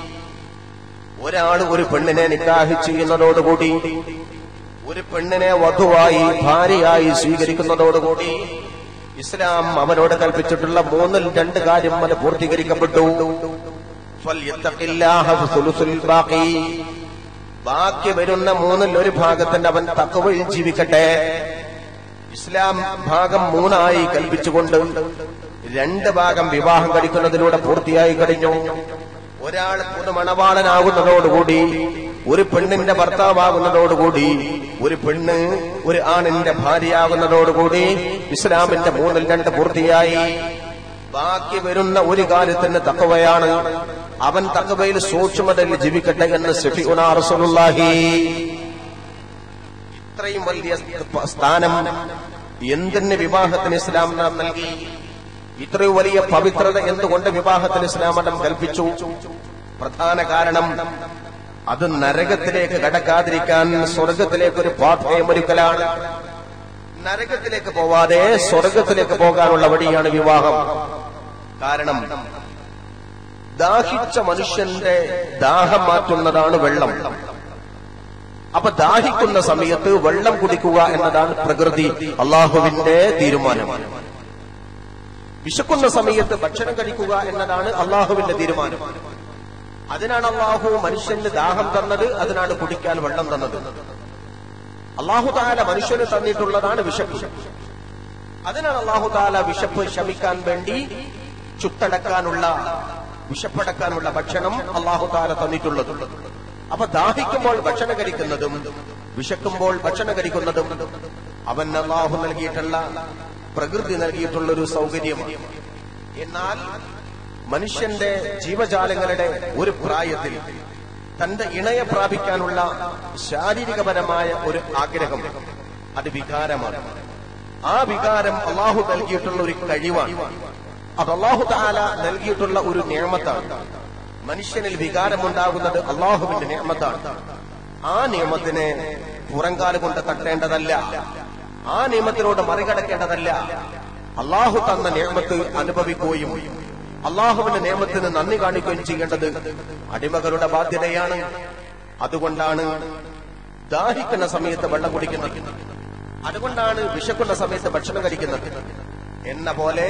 ഒരാൾ ഒരു പെണ്ണിനെ നിക്കാഹ് ചെയ്യുന്നതോടുകൂടി ഒരു പെണ്ണിനെ വധുവായി ഭാര്യയായി സ്വീകരിക്കുന്നതോടുകൂടി ഇസ്ലാം അവനോട് കൽപ്പിച്ചിട്ടുള്ള മൂന്നിൽ രണ്ട് കാര്യം അത് പൂർത്തീകരിക്കപ്പെട്ടു ഫൽയത്തഖില്ലാഹ ഫി സുലുസിൽ ബാഖി ബാക്കി വരുന്ന മൂന്നിൽ ഒരു ഭാഗത്തിന്റെ അവൻ തക്കവയിൽ ജീവിക്കട്ടെ ഇസ്ലാം ഭാഗം മൂന്നായി കൽപ്പിച്ചുകൊണ്ട് രണ്ട് ഭാഗം വിവാഹം കഴിക്കുന്നതിലൂടെ പൂർത്തിയായി കഴിഞ്ഞു ഒരാൾ പുതുമണവാളനാകുന്നതോടുകൂടി ഒരു പെണ്ണിന്റെ ഭർത്താവാകുന്നതോടുകൂടി ഒരു പെണ്ണ് ഒരു ആണിന്റെ ഭാര്യയാകുന്നതോടുകൂടി ഇസ്ലാമിന്റെ മൂന്നിൽ രണ്ട് പൂർത്തിയായി ബാക്കി വരുന്ന ഒരു കാര്യത്തിന് തക്കവയാണ് അവൻ തക്കവയിൽ സൂക്ഷ്മതയിൽ ജീവിക്കട്ടെ എന്ന് ഷഫി റസൂലുള്ളാഹി ഇത്രയും വലിയ സ്ഥാനം എന്തിന് വിവാഹത്തിന് ഇസ്ലാം നാം നൽകി ഇത്രയും വലിയ പവിത്രത എന്തുകൊണ്ട് വിവാഹത്തിന് ഇസ്ലാം മതം കൽപ്പിച്ചു പ്രധാന കാരണം അത് നരകത്തിലേക്ക് കടക്കാതിരിക്കാൻ സ്വർഗത്തിലേക്ക് ഒരു പാഥയമൊരുക്കലാണ് നരകത്തിലേക്ക് പോവാതെ സ്വർഗത്തിലേക്ക് പോകാനുള്ള വഴിയാണ് വിവാഹം കാരണം ദാഹിച്ച മനുഷ്യന്റെ ദാഹം മാറ്റുന്നതാണ് വെള്ളം അപ്പൊ ദാഹിക്കുന്ന സമയത്ത് വെള്ളം കുടിക്കുക എന്നതാണ് പ്രകൃതി അള്ളാഹുവിന്റെ തീരുമാനം വിശക്കുന്ന സമയത്ത് ഭക്ഷണം കഴിക്കുക എന്നതാണ് അള്ളാഹുവിന്റെ തീരുമാനം അതിനാണ് അള്ളാഹു മനുഷ്യന് ദാഹം തന്നത് അതിനാണ് കുടിക്കാൻ വെള്ളം തന്നത് അള്ളാഹു താല മനുഷ്യന് തന്നിട്ടുള്ളതാണ് വിശപ്പ് അതിനാണ് അള്ളാഹു താല വിശപ്പ് ശമിക്കാൻ വേണ്ടി ചുട്ടടക്കാനുള്ള വിശപ്പടക്കാനുള്ള ഭക്ഷണം അള്ളാഹു താല തന്നിട്ടുള്ളത് അപ്പൊ ദാഹിക്കുമ്പോൾ ഭക്ഷണം കഴിക്കുന്നതും വിശക്കുമ്പോൾ ഭക്ഷണം കഴിക്കുന്നതും അവൻ അള്ളാഹു നൽകിയിട്ടുള്ള പ്രകൃതി നൽകിയിട്ടുള്ള ഒരു സൗകര്യമാണ് എന്നാൽ മനുഷ്യന്റെ ജീവജാലങ്ങളുടെ ഒരു പ്രായത്തിൽ തന്റെ ഇണയെ പ്രാപിക്കാനുള്ള ശാരീരികപരമായ ഒരു ആഗ്രഹം അത് വികാരമാണ് ആ വികാരം അള്ളാഹു നൽകിയിട്ടുള്ള ഒരു കഴിവാണ് അത് അള്ളാഹു താല നൽകിയിട്ടുള്ള ഒരു നിയമത്താണ് മനുഷ്യനിൽ വികാരമുണ്ടാകുന്നത് അള്ളാഹുവിന്റെ നിയമത്താണ് ആ നിയമത്തിനെ പുറങ്കാല് കൊണ്ട് തട്ടേണ്ടതല്ല ആ നിയമത്തിനോട് മറികടക്കേണ്ടതല്ല അള്ളാഹു തന്ന നിയമത്ത് അനുഭവിക്കുകയും അള്ളാഹുവിന്റെ നിയമത്തിന് നന്ദി കാണിക്കുകയും ചെയ്യേണ്ടത് അടിമകളുടെ ബാധ്യതയാണ് അതുകൊണ്ടാണ് ദാഹിക്കുന്ന സമയത്ത് വെള്ളം കുടിക്കുന്നത് അതുകൊണ്ടാണ് വിശക്കുന്ന സമയത്ത് ഭക്ഷണം കഴിക്കുന്നത് എന്ന പോലെ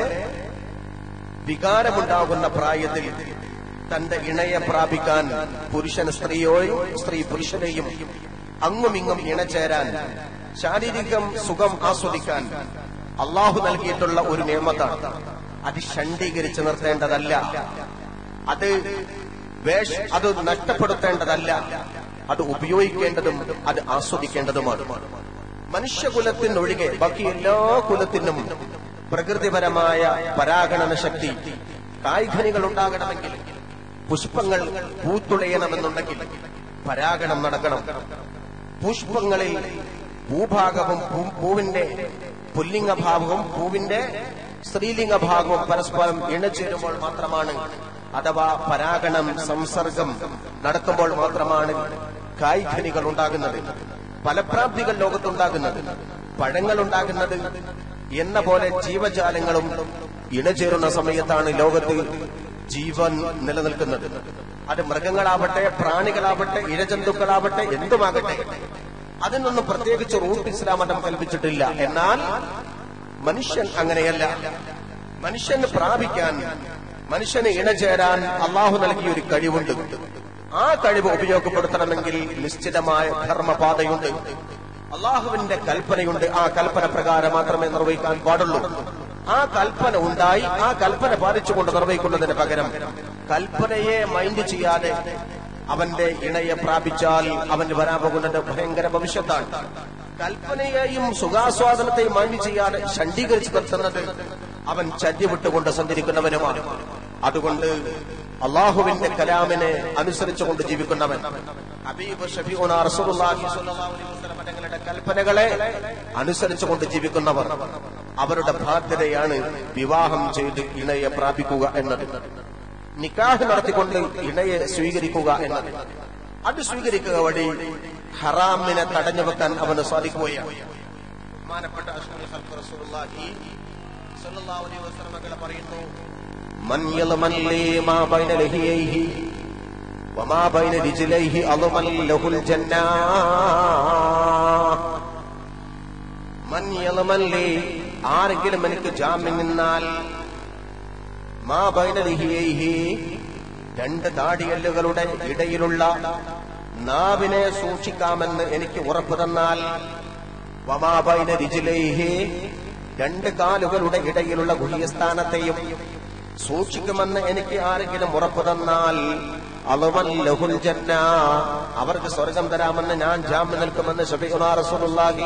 വികാരമുണ്ടാകുന്ന പ്രായത്തിൽ തന്റെ ഇണയെ പ്രാപിക്കാൻ പുരുഷൻ സ്ത്രീയോയും സ്ത്രീ പുരുഷനെയും അങ്ങുമിങ്ങും ഇണചേരാൻ ശാരീരികം സുഖം ആസ്വദിക്കാൻ അള്ളാഹു നൽകിയിട്ടുള്ള ഒരു നിയമത്താണ് അത് ഷണ്ഡീകരിച്ച് നിർത്തേണ്ടതല്ല അത് വേഷ അത് നഷ്ടപ്പെടുത്തേണ്ടതല്ല അത് ഉപയോഗിക്കേണ്ടതും അത് ആസ്വദിക്കേണ്ടതുമാണ് മനുഷ്യകുലത്തിനൊഴികെ ബാക്കി എല്ലാ കുലത്തിനും പ്രകൃതിപരമായ പരാഗണന ശക്തി കായ്ഖനികൾ ഉണ്ടാകണമെങ്കിൽ പുഷ്പങ്ങൾ പൂത്തുളയണമെന്നുണ്ടെങ്കിൽ പരാഗണം നടക്കണം പുഷ്പങ്ങളിൽ ഭൂഭാഗവും ഭൂ- പൂവിന്റെ പുല്ലിംഗഭാഗവും പൂവിന്റെ സ്ത്രീലിംഗ ഭാഗവും പരസ്പരം ഇണചേരുമ്പോൾ മാത്രമാണ് അഥവാ പരാഗണം സംസർഗം നടത്തുമ്പോൾ മാത്രമാണ് കായ്ഖനികൾ ഉണ്ടാകുന്നത് ഫലപ്രാപ്തികൾ ലോകത്തുണ്ടാകുന്നത് പഴങ്ങൾ ഉണ്ടാകുന്നത് എന്ന പോലെ ജീവജാലങ്ങളും ഇണചേരുന്ന സമയത്താണ് ലോകത്ത് ജീവൻ നിലനിൽക്കുന്നത് അത് മൃഗങ്ങളാവട്ടെ പ്രാണികളാവട്ടെ ഇഴജന്തുക്കളാവട്ടെ എന്തുമാകട്ടെ അതിനൊന്നും പ്രത്യേകിച്ച് റൂട്ട് ഇസ്ലാം മതം കൽപ്പിച്ചിട്ടില്ല എന്നാൽ മനുഷ്യൻ അങ്ങനെയല്ല മനുഷ്യന് പ്രാപിക്കാൻ മനുഷ്യന് ഇണചേരാൻ അള്ളാഹു നൽകിയ ഒരു കഴിവുണ്ട് ആ കഴിവ് ഉപയോഗപ്പെടുത്തണമെങ്കിൽ നിശ്ചിതമായ ധർമ്മപാതയുണ്ട് അള്ളാഹുവിന്റെ കൽപ്പനയുണ്ട് ആ കൽപ്പന പ്രകാരം മാത്രമേ നിർവഹിക്കാൻ പാടുള്ളൂ ആ കൽപ്പന ഉണ്ടായി ആ കൽപ്പന പാലിച്ചുകൊണ്ട് നിർവഹിക്കുന്നതിന് പകരം കൽപ്പനയെ മൈൻഡ് ചെയ്യാതെ അവന്റെ ഇണയെ പ്രാപിച്ചാൽ അവന് വരാൻ പോകുന്നത് ഭയങ്കര ഭവിഷ്യത്താണ് കൽപ്പനയെയും സുഖാസ്വാദനത്തെയും മൈൻഡ് ചെയ്യാതെ ഷണ്ഡീകരിച്ച് നിർത്തുന്നത് അവൻ ചര്യ വിട്ടുകൊണ്ട് സഞ്ചരിക്കുന്നവനുമാണ് അതുകൊണ്ട് അള്ളാഹുവിന്റെ കലാമിനെ അനുസരിച്ചുകൊണ്ട് ജീവിക്കുന്നവൻ ഹബീബ് ഷഫീഉന റസൂലുള്ളാഹി സ്വല്ലല്ലാഹു അലൈഹി വസല്ലം തങ്ങളുടെ കൽപ്പനകളെ അനുസരിച്ചുകൊണ്ട് ജീവിക്കുന്നവർ അവരുടെ ബാധ്യതയാണ് വിവാഹം ചെയ്ത് ഇണയെ പ്രാപിക്കുക എന്നത് നിക്കാഹ് നടത്തിക്കൊണ്ട് ഇണയെ സ്വീകരിക്കുക എന്നത് അത് സ്വീകരിക്കുക വഴി ഹറാമിനെ തടഞ്ഞു വെക്കാൻ അവന് സാധിക്കുകയാണ് ബഹുമാനപ്പെട്ട അഷ്റഫുൽ ഖൽഖ് റസൂലുള്ളാഹി സ്വല്ലല്ലാഹു അലൈഹി വസല്ലം തങ്ങൾ പറയുന്നു من يضمن لي ما بين لحييه وما بين رجليه أضمن له الجنة من يضمن لي ആരെങ്കിലും എനിക്ക് ജാമ്യം നിന്നാൽ മാ ബൈന ലിഹിയൈഹി രണ്ട് താടിയല്ലുകളുടെ ഇടയിലുള്ള നാവിനെ സൂക്ഷിക്കാമെന്ന് എനിക്ക് ഉറപ്പു തന്നാൽ വമാ ബൈന രിജിലൈഹി രണ്ട് കാലുകളുടെ ഇടയിലുള്ള ഗുഹ്യസ്ഥാനത്തെയും സൂക്ഷിക്കുമെന്ന് എനിക്ക് ആരെങ്കിലും ഉറപ്പു തന്നാൽ അളവൻ ലഹുൽ ജന്ന അവർക്ക് സ്വർഗം തരാമെന്ന് ഞാൻ ജാമ്യം നിൽക്കുമെന്ന് ഷഫീഉനാ റസൂലുള്ളാഹി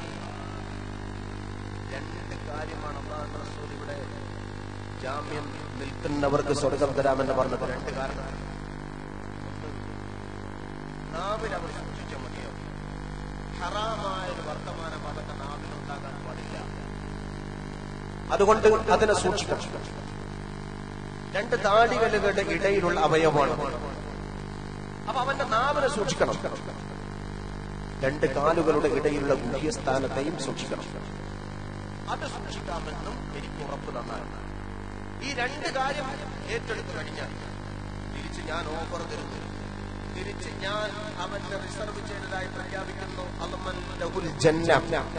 രണ്ട് കാര്യമാണ് അള്ളാഹു റസൂൽ ഇവിടെ ജാമ്യം നിൽക്കുന്നവർക്ക് സ്വർഗം തരാമെന്ന് പറഞ്ഞത് രണ്ട് കാരണം ഒന്ന്, നാവിൽ അവർ സൂക്ഷിച്ച മതിയോ ഹറാമായ ഒരു വർത്തമാനം അവന്റെ നാവിലുണ്ടാകാൻ പാടില്ല അതുകൊണ്ട് അതിനെ സൂക്ഷിക്കണം രണ്ട് താടികളുടെ ഇടയിലുള്ള അവയവമാണ് അപ്പൊ അവന്റെ നാവിനെ സൂക്ഷിക്കണം രണ്ട് കാലുകളുടെ ഇടയിലുള്ള ഗുഹ്യസ്ഥാനത്തെയും സൂക്ഷിക്കണം അത് സൂക്ഷിക്കാമെന്നും എനിക്ക് ഉറപ്പ് തന്നാൽ ഈ രണ്ട് കാര്യം ഏറ്റെടുത്തു കഴിഞ്ഞാൽ തിരിച്ച് ഞാൻ ഓഫർ തരുന്നു തിരിച്ച് ഞാൻ അവന്റെ റിസർവ് ചെയ്തതായി പ്രഖ്യാപിക്കുന്നു അലമൻ ലഹുൽ ജന്ന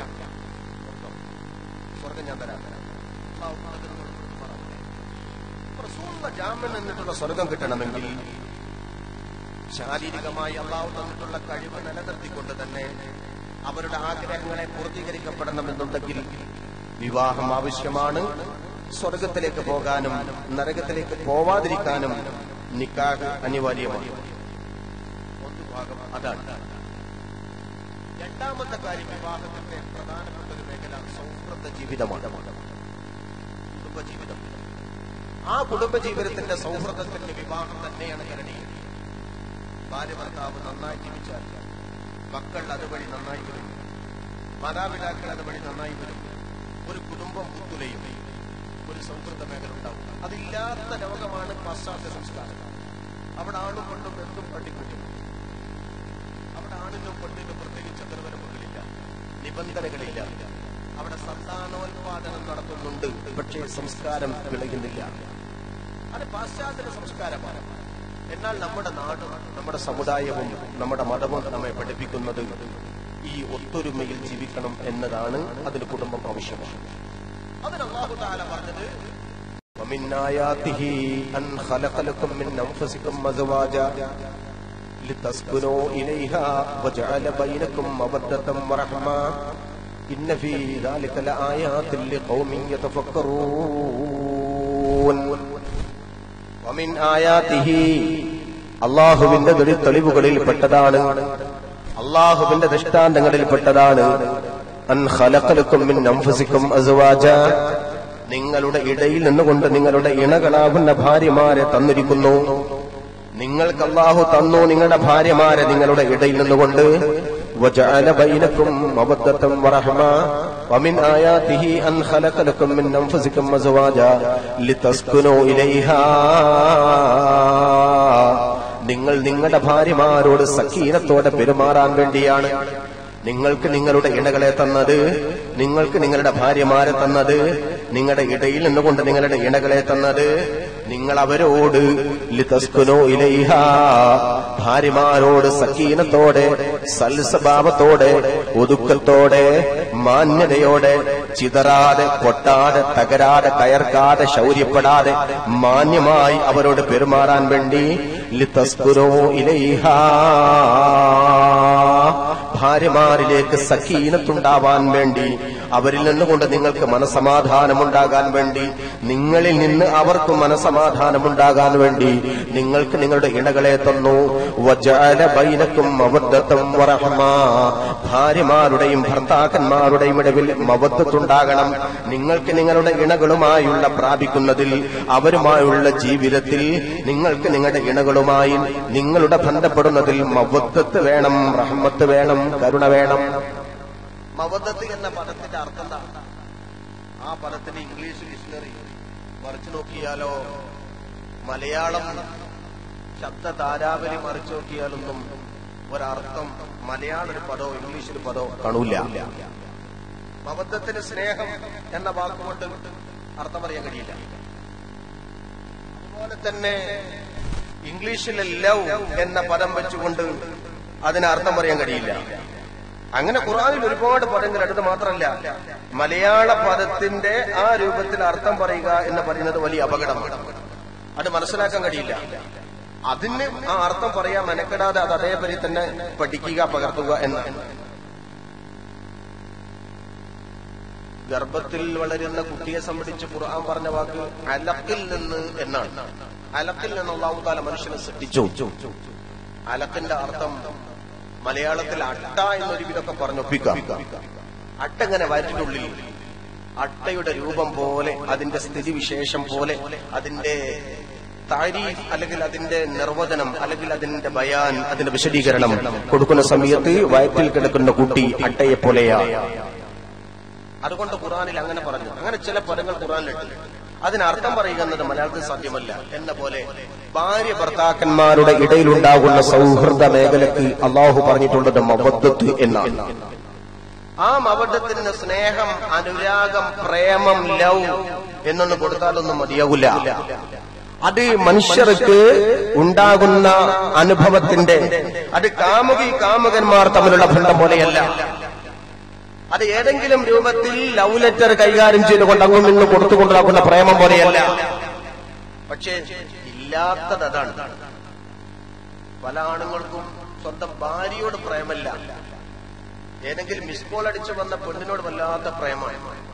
സ്വർഗം ഞാൻ തരാം അള്ളാഹു അതിന് കൊടുത്തു പറഞ്ഞേ. റസൂലുള്ള ജാമ്യം നിന്നിട്ടുള്ള സ്വർഗം കിട്ടണമെങ്കിൽ ശാരീരികമായി അള്ളാഹു തന്നിട്ടുള്ള കഴിവ് നിലനിർത്തിക്കൊണ്ട് തന്നെ അവരുടെ ആഗ്രഹങ്ങളെ പൂർത്തീകരിക്കപ്പെടണമെന്നുണ്ടെങ്കിൽ വിവാഹം ആവശ്യമാണ് സ്വർഗത്തിലേക്ക് പോകാനും നരകത്തിലേക്ക് പോവാതിരിക്കാനും നിക്കാഹ് അനിവാര്യമാണ് ഒന്ന് ഭാഗം അതാണ് രണ്ടാമത്തെ കാര്യം വിവാഹത്തിന്റെ പ്രധാനപ്പെട്ട ഒരു മേഖല സൗഹൃദ ജീവിതമാണ് കുടുംബജീവിതം ആ കുടുംബജീവിതത്തിന്റെ സൗഹൃദത്തിന്റെ വിവാഹം തന്നെയാണ് കരണീയം ഭാര്യ ഭർത്താവ് നന്നായി ജീവിച്ചാൽ മക്കൾ അതുവഴി നന്നായി വരും മാതാപിതാക്കൾ അതുവഴി നന്നായി വരും ഒരു കുടുംബം പുത്തുലയും ഒരു സൗഹൃദ മേഖല ഉണ്ടാവും അതില്ലാത്ത ലോകമാണ് പാശ്ചാത്യ സംസ്കാരം അവിടെ ആണും പെണ്ണും എന്തും പട്ടിക്കുറ്റും അവിടെ ആണിനും പെണ്ണിനും പ്രത്യേകിച്ച് നിർവരവുകളില്ല നിബന്ധനകളില്ല അവിടെ സന്താനോത്പാദനം നടത്തുന്നുണ്ട് പക്ഷേ സംസ്കാരം വിളയുന്നില്ല അത് പാശ്ചാത്യ സംസ്കാരമാണ് എന്നാൽ നമ്മുടെ നാടും നമ്മുടെ സമുദായവും നമ്മുടെ മതവും നമ്മെ പഠിപ്പിക്കുന്നത് ഈ ഒത്തൊരുമയിൽ ജീവിക്കണം എന്നതാണ് അതിന് കുടുംബം ആവശ്യമാണ് അതിന് അള്ളാഹു താല പറഞ്ഞത് ومن آياته أن خلق لكم من أنفسكم أزواجا لتسكنوا إليها وجعل بينكم مودة ورحمة إن في ذلك لآيات لقوم يتفكرون ومن آياته അള്ളാഹുവിന്റെ തെളി- തെളിവുകളിൽ പെട്ടതാണ് അള്ളാഹുവിന്റെ ദൃഷ്ടാന്തങ്ങളിൽ പെട്ടതാണ് അൻ ഖലഖലക്കും മിൻ അൻഫുസിക്കും അസ്വാജ നിങ്ങളുടെ ഇടയിൽ നിന്നുകൊണ്ട് നിങ്ങളുടെ ഇണകളാകുന്ന ഭാര്യമാരെ തന്നിരിക്കുന്നു നിങ്ങൾക്ക് അള്ളാഹു തന്നു നിങ്ങളുടെ ഭാര്യമാരെ നിങ്ങളുടെ ഇടയിൽ നിന്നുകൊണ്ട് وجعل بينكم مودة ورحمة ومن آياته أن خلق لكم من أنفسكم أزواجا لتسكنوا إليها നിങ്ങൾ നിങ്ങളുടെ ഭാര്യമാരോട് സക്കീനത്തോടെ പെരുമാറാൻ വേണ്ടിയാണ് നിങ്ങൾക്ക് നിങ്ങളുടെ ഇണകളെ തന്നത് നിങ്ങൾക്ക് നിങ്ങളുടെ ഭാര്യമാരെ തന്നത് നിങ്ങളുടെ ഇടയിൽ നിന്നുകൊണ്ട് നിങ്ങളുടെ ഇണകളെ തന്നത് നിങ്ങൾ അവരോട് ലിതസ്കുനോ ഇലൈഹ ഭാര്യമാരോട് സക്കീനത്തോടെ സൽസ്വഭാവത്തോടെ ഒതുക്കത്തോടെ മാന്യതയോടെ ചിതറാതെ പൊട്ടാതെ തകരാതെ കയർക്കാതെ ശൗര്യപ്പെടാതെ മാന്യമായി അവരോട് പെരുമാറാൻ വേണ്ടി ലിതസ്കുനോ ഇലൈഹ ഭാര്യമാരിലേക്ക് സഖീനത്തുണ്ടാവാൻ വേണ്ടി അവരിൽ നിന്നുകൊണ്ട് നിങ്ങൾക്ക് മനസമാധാനമുണ്ടാകാൻ വേണ്ടി നിങ്ങളിൽ നിന്ന് അവർക്ക് മനസമാധാനമുണ്ടാകാൻ വേണ്ടി നിങ്ങൾക്ക് നിങ്ങളുടെ ഇണകളെ തന്നു വജഅല ബൈനക്കും മവദ്ദത്തം വറഹ്മ ഭാര്യമാരുടെയും ഭർത്താക്കന്മാരുടെയും ഇടയിൽ മവദ്ദത്തുണ്ടാകണം നിങ്ങൾക്ക് നിങ്ങളുടെ ഇണകളുമായുള്ള പ്രാപിക്കുന്നതിൽ അവരുമായുള്ള ജീവിതത്തിൽ നിങ്ങൾക്ക് നിങ്ങളുടെ ഇണകളുമായി നിങ്ങളുടെ ബന്ധപ്പെടുന്നതിൽ മവദ്ദത്ത് വേണം റഹ്മത്ത് വേണം കരുണ വേണം മവദ്ദത്ത് എന്ന പദത്തിന്റെ അർത്ഥം എന്താ ആ പദത്തിന്റെ ഇംഗ്ലീഷ് ഡിക്ഷണറി മറിച്ചു നോക്കിയാലോ മലയാളം ശബ്ദ താരാവലി മറിച്ചു നോക്കിയാലൊന്നും ഒരർത്ഥം മലയാള ഒരു പദോ ഇംഗ്ലീഷ് ഒരു പദോ കാണൂല മബദ്ധത്തിന് സ്നേഹം എന്ന വാക്കുകൊണ്ട് അർത്ഥം പറയാൻ കഴിയില്ല അതുപോലെ തന്നെ ഇംഗ്ലീഷിലെ ലവ് എന്ന പദം വെച്ചുകൊണ്ട് അതിന് അർത്ഥം പറയാൻ കഴിയില്ല അങ്ങനെ ഖുറാനിൽ ഒരുപാട് പദങ്ങൾ എടുത്ത് മാത്രമല്ല മലയാള പദത്തിന്റെ ആ രൂപത്തിൽ അർത്ഥം പറയുക എന്ന് പറയുന്നത് വലിയ അപകടമാണ് അത് മനസ്സിലാക്കാൻ കഴിയില്ല അതിന് ആ അർത്ഥം പറയാൻ മെനക്കെടാതെ അത് അതേപടി തന്നെ പഠിക്കുക പകർത്തുക എന്ന് ഗർഭത്തിൽ വളരുന്ന കുട്ടിയെ സംബന്ധിച്ച് ഖുർആൻ പറഞ്ഞ വാക്ക് അലക്കിൽ നിന്ന് എന്നാണ് അലക്കിൽ നിന്ന് അള്ളാഹു താല മനുഷ്യനെ സൃഷ്ടിച്ചു അലക്കിന്റെ അർത്ഥം മലയാളത്തിൽ അട്ട എന്നൊരു വിധമൊക്കെ പറഞ്ഞൊപ്പിക്കാം അട്ട ഇങ്ങനെ വയറ്റിനുള്ളിൽ അട്ടയുടെ രൂപം പോലെ അതിന്റെ സ്ഥിതിവിശേഷം പോലെ അതിന്റെ താരീഫ് അല്ലെങ്കിൽ അതിന്റെ നിർവചനം അല്ലെങ്കിൽ അതിന്റെ ബയാൻ അതിന്റെ വിശദീകരണം കൊടുക്കുന്ന സമയത്ത് വയറ്റിൽ കിടക്കുന്ന കുട്ടി അട്ടയെ പോലെയാണ് അതുകൊണ്ട് ഖുറാനിൽ അങ്ങനെ പറഞ്ഞു അങ്ങനെ ചില പദങ്ങൾ ഖുറാനിലുണ്ട് അതിനർത്ഥം പറയുക എന്നത് മലയാളത്തിൽ സാധ്യമല്ല എന്ന പോലെ ഭാര്യ ഭർത്താക്കന്മാരുടെ ഇടയിലുണ്ടാകുന്ന സൗഹൃദ മേഖലയ്ക്ക് അള്ളാഹു പറഞ്ഞിട്ടുള്ളത് മവദ്ദത്ത് എന്നാണ് ആ മവദ്ദത്തിന് സ്നേഹം അനുരാഗം പ്രേമം ലവ് എന്നൊന്നും കൊടുത്താലൊന്നും മതിയാകില്ല അത് മനുഷ്യർക്ക് ഉണ്ടാകുന്ന അനുഭവത്തിന്റെ അത് കാമുകി കാമുകന്മാർ തമ്മിലുള്ള ബന്ധം പോലെയല്ല അത് ഏതെങ്കിലും രൂപത്തിൽ ലവ് ലെറ്റർ കൈകാര്യം ചെയ്തുകൊണ്ട് അങ്ങും ഇങ്ങും കൊടുത്തുകൊണ്ടുണ്ടാക്കുന്ന പ്രേമം പോലെയല്ല പക്ഷേ ഇല്ലാത്തത് അതാണ് പല ആണുങ്ങൾക്കും സ്വന്തം ഭാര്യയോട് പ്രേമല്ല ഏതെങ്കിലും മിസ് കോൾ അടിച്ചു വന്ന പെണ്ണിനോട് വല്ലാത്ത പ്രേമാണ്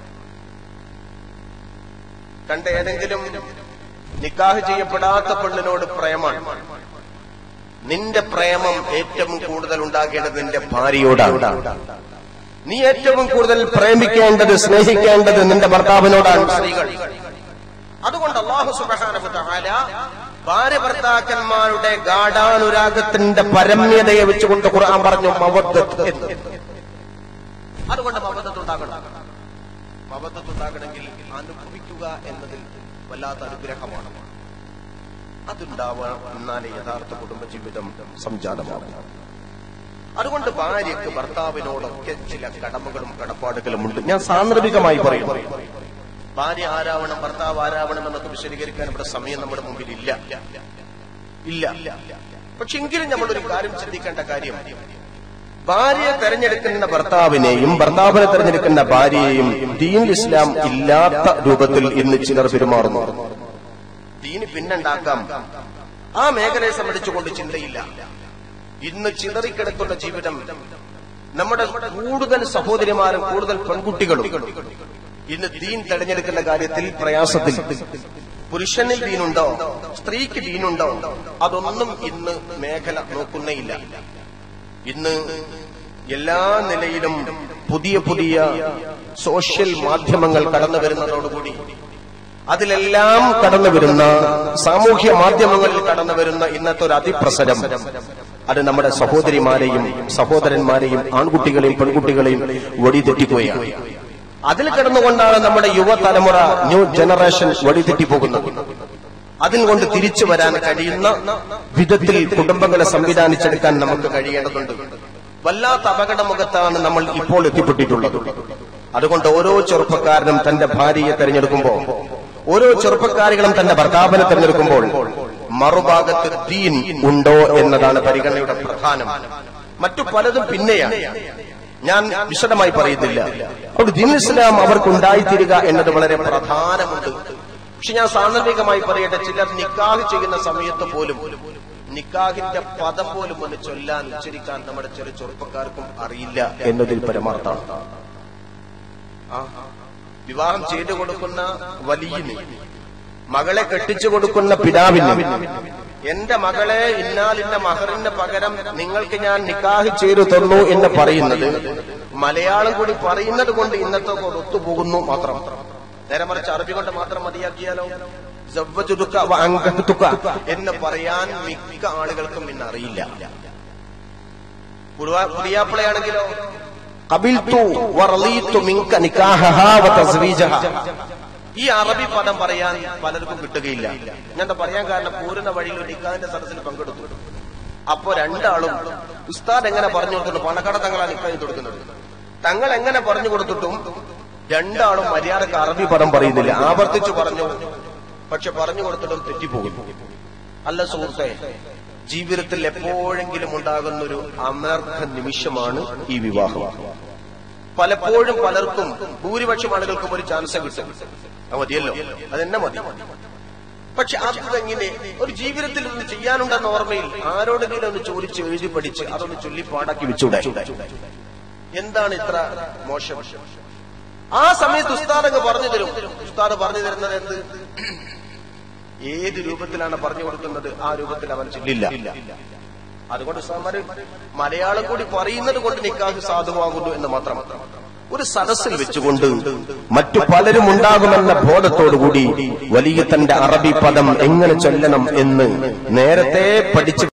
കണ്ട ഏതെങ്കിലും നിക്കാഹ് ചെയ്യപ്പെടാത്ത പെണ്ണിനോട് പ്രേമാണ് നിന്റെ പ്രേമം ഏറ്റവും കൂടുതൽ ഉണ്ടാകേണ്ടത് നിന്റെ ഭാര്യയോടാണ് നീ ഏറ്റവും കൂടുതൽ പ്രേമിക്കേണ്ടത് സ്നേഹിക്കേണ്ടത് നിന്റെ ഭർത്താവിനോടാണ് സ്ത്രീകൾ അതുകൊണ്ട് അള്ളാഹു സുബ്ഹാനഹു തആല ഭാര്യ ഭർത്താക്കന്മാരുടെ ഗാഠാനുരാഗത്തിന്റെ പരമ്യതയെ വെച്ചുകൊണ്ട് ഖുർആൻ പറഞ്ഞു മവദ്ദത്ത് എന്ന് അതുകൊണ്ട് മവദ്ദത്ത് ഉണ്ടാകണം മവദ്ദത്ത് ഉണ്ടാകണമെങ്കിൽ അനുഭവിക്കുക എന്നതിൽ വല്ലാത്ത അനുഗ്രഹമാണ് അതുണ്ടാവുക എന്നാലേ യഥാർത്ഥ കുടുംബജീവിതം സംജാതമാണ് അതുകൊണ്ട് ഭാര്യയ്ക്ക് ഭർത്താവിനോടൊക്കെ ചില കടമകളും കടപ്പാടുകളും ഉണ്ട് ഞാൻ സാന്ദർഭികമായി പറയും ഭാര്യ ആരാവണം ഭർത്താവ് ആരാവണം എന്നൊക്കെ വിശദീകരിക്കാൻ ഇവിടെ സമയം നമ്മുടെ മുമ്പിൽ ഇല്ല ഇല്ല പക്ഷെ എങ്കിലും നമ്മളൊരു കാര്യം ചിന്തിക്കേണ്ട കാര്യം ഭാര്യ തെരഞ്ഞെടുക്കുന്ന ഭർത്താവിനെയും ഭർത്താവിനെ തെരഞ്ഞെടുക്കുന്ന ഭാര്യയെയും ദീൻ ഇസ്ലാം ഇല്ലാത്ത രൂപത്തിൽ ഇന്ന് ചിലർ പെരുമാറുന്നു ദീന് പിന്നുണ്ടാക്കാം ആ മേഖലയെ സംബന്ധിച്ചുകൊണ്ട് ചിന്തയില്ല ഇന്ന് ചിതറിക്കിടക്കുന്ന ജീവിതം നമ്മുടെ കൂടുതൽ സഹോദരിമാരും കൂടുതൽ പെൺകുട്ടികളും ഇന്ന് ദീൻ തെരഞ്ഞെടുക്കുന്ന കാര്യത്തിൽ പ്രയാസത്തിൽ പുരുഷനിൽ ദീനുണ്ടോ സ്ത്രീക്ക് ദീനുണ്ടോ അതൊന്നും ഇന്ന് മേഖല നോക്കുന്നേയില്ല ഇന്ന് എല്ലാ നിലയിലും പുതിയ പുതിയ സോഷ്യൽ മാധ്യമങ്ങൾ കടന്നു വരുന്നതോടുകൂടി അതിലെല്ലാം കടന്നു വരുന്ന സാമൂഹ്യ മാധ്യമങ്ങളിൽ കടന്നു വരുന്ന ഇന്നത്തെ ഒരു അതിപ്രസരം അത് നമ്മുടെ സഹോദരിമാരെയും സഹോദരന്മാരെയും ആൺകുട്ടികളെയും പെൺകുട്ടികളെയും വഴിതെറ്റിക്കുകയാണ് അതിൽ കിടന്നുകൊണ്ടാണ് നമ്മുടെ യുവതലമുറ ന്യൂ ജനറേഷൻ വഴിതെറ്റിപ്പോകുന്നത് അതിൽ കൊണ്ട് തിരിച്ചു വരാൻ കഴിയുന്ന വിധത്തിൽ കുടുംബങ്ങളെ സംവിധാനിച്ചെടുക്കാൻ നമുക്ക് കഴിയേണ്ടതുണ്ട് വല്ലാത്ത അപകടമുഖത്താണ് നമ്മൾ ഇപ്പോൾ എത്തിപ്പെട്ടിട്ടുള്ളത് അതുകൊണ്ട് ഓരോ ചെറുപ്പക്കാരനും തന്റെ ഭാര്യയെ തെരഞ്ഞെടുക്കുമ്പോൾ ഓരോ ചെറുപ്പക്കാരികളും തന്റെ ഭർത്താവിനെ തെരഞ്ഞെടുക്കുമ്പോൾ മറുഭാഗത്ത് ദീൻ ഉണ്ടോ എന്നതാണ് പരിഗണനയുടെ പ്രധാനം മറ്റു പലതും പിന്നെയാണ് ഞാൻ വിശദമായി പറയുന്നില്ല അവിടെ ദീൻ ഇസ്ലാം അവർക്കുണ്ടായിത്തീരുക എന്നത് വളരെ പ്രധാനമുണ്ട് പക്ഷെ ഞാൻ സാന്ദർഭികമായി പറയട്ടെ ചിലർ നിക്കാഹ് ചെയ്യുന്ന സമയത്ത് പോലും നിക്കാഹിന്റെ പദം പോലും ഒന്ന് ചൊല്ലാൻ ഉച്ചരിക്കാൻ നമ്മുടെ ചെറു ചെറുപ്പക്കാർക്കും അറിയില്ല എന്നതിൽ പരമാർത്ഥാണ് ആ, വിവാഹം ചെയ്തു കൊടുക്കുന്ന വലിയന് മകളെ കെട്ടിച്ചു കൊടുക്കുന്ന പിതാവിന് എന്റെ മകളെ ഇന്നാലിന്റെ മഹറിന് പകരം നിങ്ങൾക്ക് ഞാൻ നിക്കാഹ് ചെയ്തു തന്നു എന്ന് പറയുന്നത് മലയാളം കൂടി പറയുന്നത് കൊണ്ട് ഇന്നത്തെ കൊണ്ട് ഒത്തുപോകുന്നു മാത്രം നേരെ മറിച്ച് അറബി കൊണ്ട് മാത്രം മതിയാക്കിയാലോ സവ്വജുതുക വ അങ്കഹ്തുക എന്ന് പറയാൻ മിക്ക ആളുകൾക്കും ഇന്ന് അറിയില്ല പുതുവാ- പുതിയാപ്പിളയാണെങ്കിലോ കബിൽത്തു വറളീത്തു മിങ്ക നിക്കാഹഹാ വ തസ്വീജഹാ. ഈ അറബി പദം പറയാൻ പലർക്കും കിട്ടുകയില്ല ഞാൻ എന്താ പറയാൻ കാരണം പൂരുന്ന വഴിയിൽ ഒരു നിക്കാഹിന്റെ സദസ്സിൽ പങ്കെടുത്തു അപ്പോ രണ്ടാളും ഉസ്താദ് എങ്ങനെ പറഞ്ഞു കൊടുക്കുന്നു പണക്കട തങ്ങളാണ് നിക്കാഹി കൊടുക്കുന്നത് തങ്ങൾ എങ്ങനെ പറഞ്ഞു കൊടുത്തിട്ടും രണ്ടാളും മര്യാദക്ക് അറബി പദം പറയുന്നില്ല ആവർത്തിച്ചു പറഞ്ഞു പക്ഷെ പറഞ്ഞു കൊടുത്തിട്ടും തെറ്റിപ്പോകുന്നു അല്ല സുഹൃത്തെ ജീവിതത്തിൽ എപ്പോഴെങ്കിലും ഉണ്ടാകുന്ന ഒരു അനർഘ നിമിഷമാണ് ഈ വിവാഹം പലപ്പോഴും പലർക്കും ഭൂരിപക്ഷം ആളുകൾക്കും ഒരു ചാൻസ് കിട്ടും അത് മതിയല്ലോ അതെന്നെ മതി പക്ഷെ അത് എങ്ങനെ ഒരു ജീവിതത്തിൽ ഒന്ന് ചെയ്യാനുണ്ടെന്ന ഓർമ്മയിൽ ആരോടെങ്കിലും ഒന്ന് ചോദിച്ച് എഴുതി പഠിച്ച് അതൊന്ന് ചൊല്ലി പാടാക്കി വെച്ചൂടെ എന്താണ് ഇത്ര മോശം ആ സമയത്ത് ഉസ്താദ് അങ്ങ് പറഞ്ഞു തരും ഉസ്താദ് പറഞ്ഞു തരുന്നത് എന്ത് ഏത് രൂപത്തിലാണ് പറഞ്ഞു കൊടുക്കുന്നത് ആ രൂപത്തിൽ അവൻ ചൊല്ലില്ല അതുകൊണ്ട് ഉസ്താദ്മാര് മലയാളം കൂടി പറയുന്നത് കൊണ്ട് നിക്കാഹ് സാധുവാകുന്നു എന്ന് മാത്രം ഒരു സദസ്സിൽ വെച്ചുകൊണ്ട് മറ്റു പലരും ഉണ്ടാകുമെന്ന ബോധത്തോടുകൂടി വലിയ തന്റെ അറബി പദം എങ്ങനെ ചൊല്ലണം എന്ന് നേരത്തെ പഠിച്ച്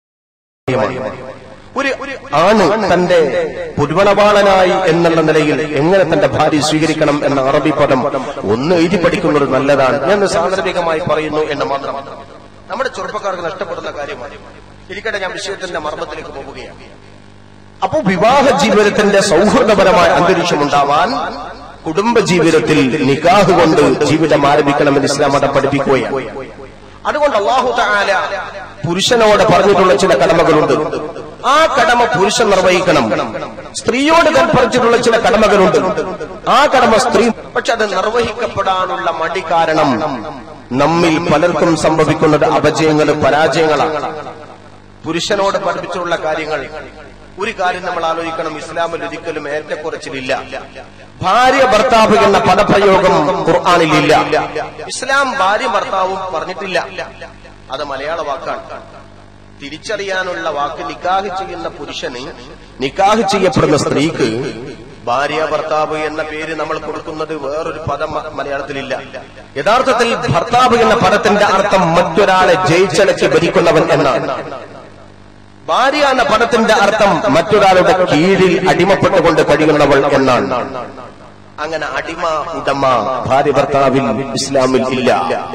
ഒരു ആണ് തന്റെ പുരുവണവാളനായി എന്നുള്ള നിലയിൽ എങ്ങനെ തന്റെ ഭാര്യ സ്വീകരിക്കണം എന്ന അറബി പദം ഒന്ന് എഴുതി പഠിക്കുന്നത് നല്ലതാണ് ഞാൻ സാന്ദർഭികമായി പറയുന്നു എന്ന് മാത്രം നമ്മുടെ ചെറുപ്പക്കാർക്ക് നഷ്ടപ്പെടുന്ന കാര്യമാണ് ഇരിക്കട്ടെ ഞാൻ വിഷയത്തിന്റെ മർമ്മത്തിലേക്ക് പോവുകയാണ് അപ്പോ വിവാഹ ജീവിതത്തിന്റെ സൗഹൃദപരമായ അന്തരീക്ഷം ഉണ്ടാവാൻ കുടുംബ ജീവിതത്തിൽ നിക്കാഹ് കൊണ്ട് ജീവിതം ആരംഭിക്കണമെന്ന് ഇസ്ലാം മതം പഠിപ്പിക്കുകയാണ് അതുകൊണ്ട് അള്ളാഹു താല പുരുഷനോട് പറഞ്ഞിട്ടുള്ള ചില കടമകളുണ്ട് ആ കടമ പുരുഷൻ നിർവഹിക്കണം സ്ത്രീയോട് കൽപ്പറിച്ചിട്ടുള്ള ചില കടമകളുണ്ട് ആ കടമ സ്ത്രീ പക്ഷെ അത് നിർവഹിക്കപ്പെടാനുള്ള മടി കാരണം നമ്മിൽ പലർക്കും സംഭവിക്കുന്നത് അപജയങ്ങളും പരാജയങ്ങളാണ് പുരുഷനോട് പഠിപ്പിച്ചുള്ള കാര്യങ്ങൾ ഒരു കാര്യം നമ്മൾ ആലോചിക്കണം ഇസ്ലാമിൽ ഒരിക്കലും ഏറ്റക്കുറച്ചിലില്ല ഭാര്യ ഭർത്താവ് എന്ന പദപ്രയോഗം ഖുർആാനിലില്ല ഇസ്ലാം ഭാര്യ ഭർത്താവും പറഞ്ഞിട്ടില്ല അത് മലയാള വാക്കാണ് തിരിച്ചറിയാനുള്ള വാക്ക് നിക്കാഹ് ചെയ്യുന്ന പുരുഷന് നിക്കാഹ് ചെയ്യപ്പെടുന്ന സ്ത്രീക്ക് ഭാര്യ ഭർത്താവ് എന്ന പേര് നമ്മൾ കൊടുക്കുന്നത് വേറൊരു പദം മ- മലയാളത്തിലില്ല യഥാർത്ഥത്തിൽ ഭർത്താവ് എന്ന പദത്തിന്റെ അർത്ഥം മറ്റൊരാളെ ജയിച്ചടച്ച് ഭരിക്കുന്നവൻ എന്നാണ് ഭാര്യ എന്ന പദത്തിന്റെ അർത്ഥം മറ്റൊരാളുടെ കീഴിൽ അടിമപ്പെട്ടുകൊണ്ട് കഴിയുന്നവൾ എന്നാണ് അങ്ങനെ അടിമ ഉടമ ഭാര്യ ഭർത്താവിൽ ഇസ്ലാമിൽ ഇല്ല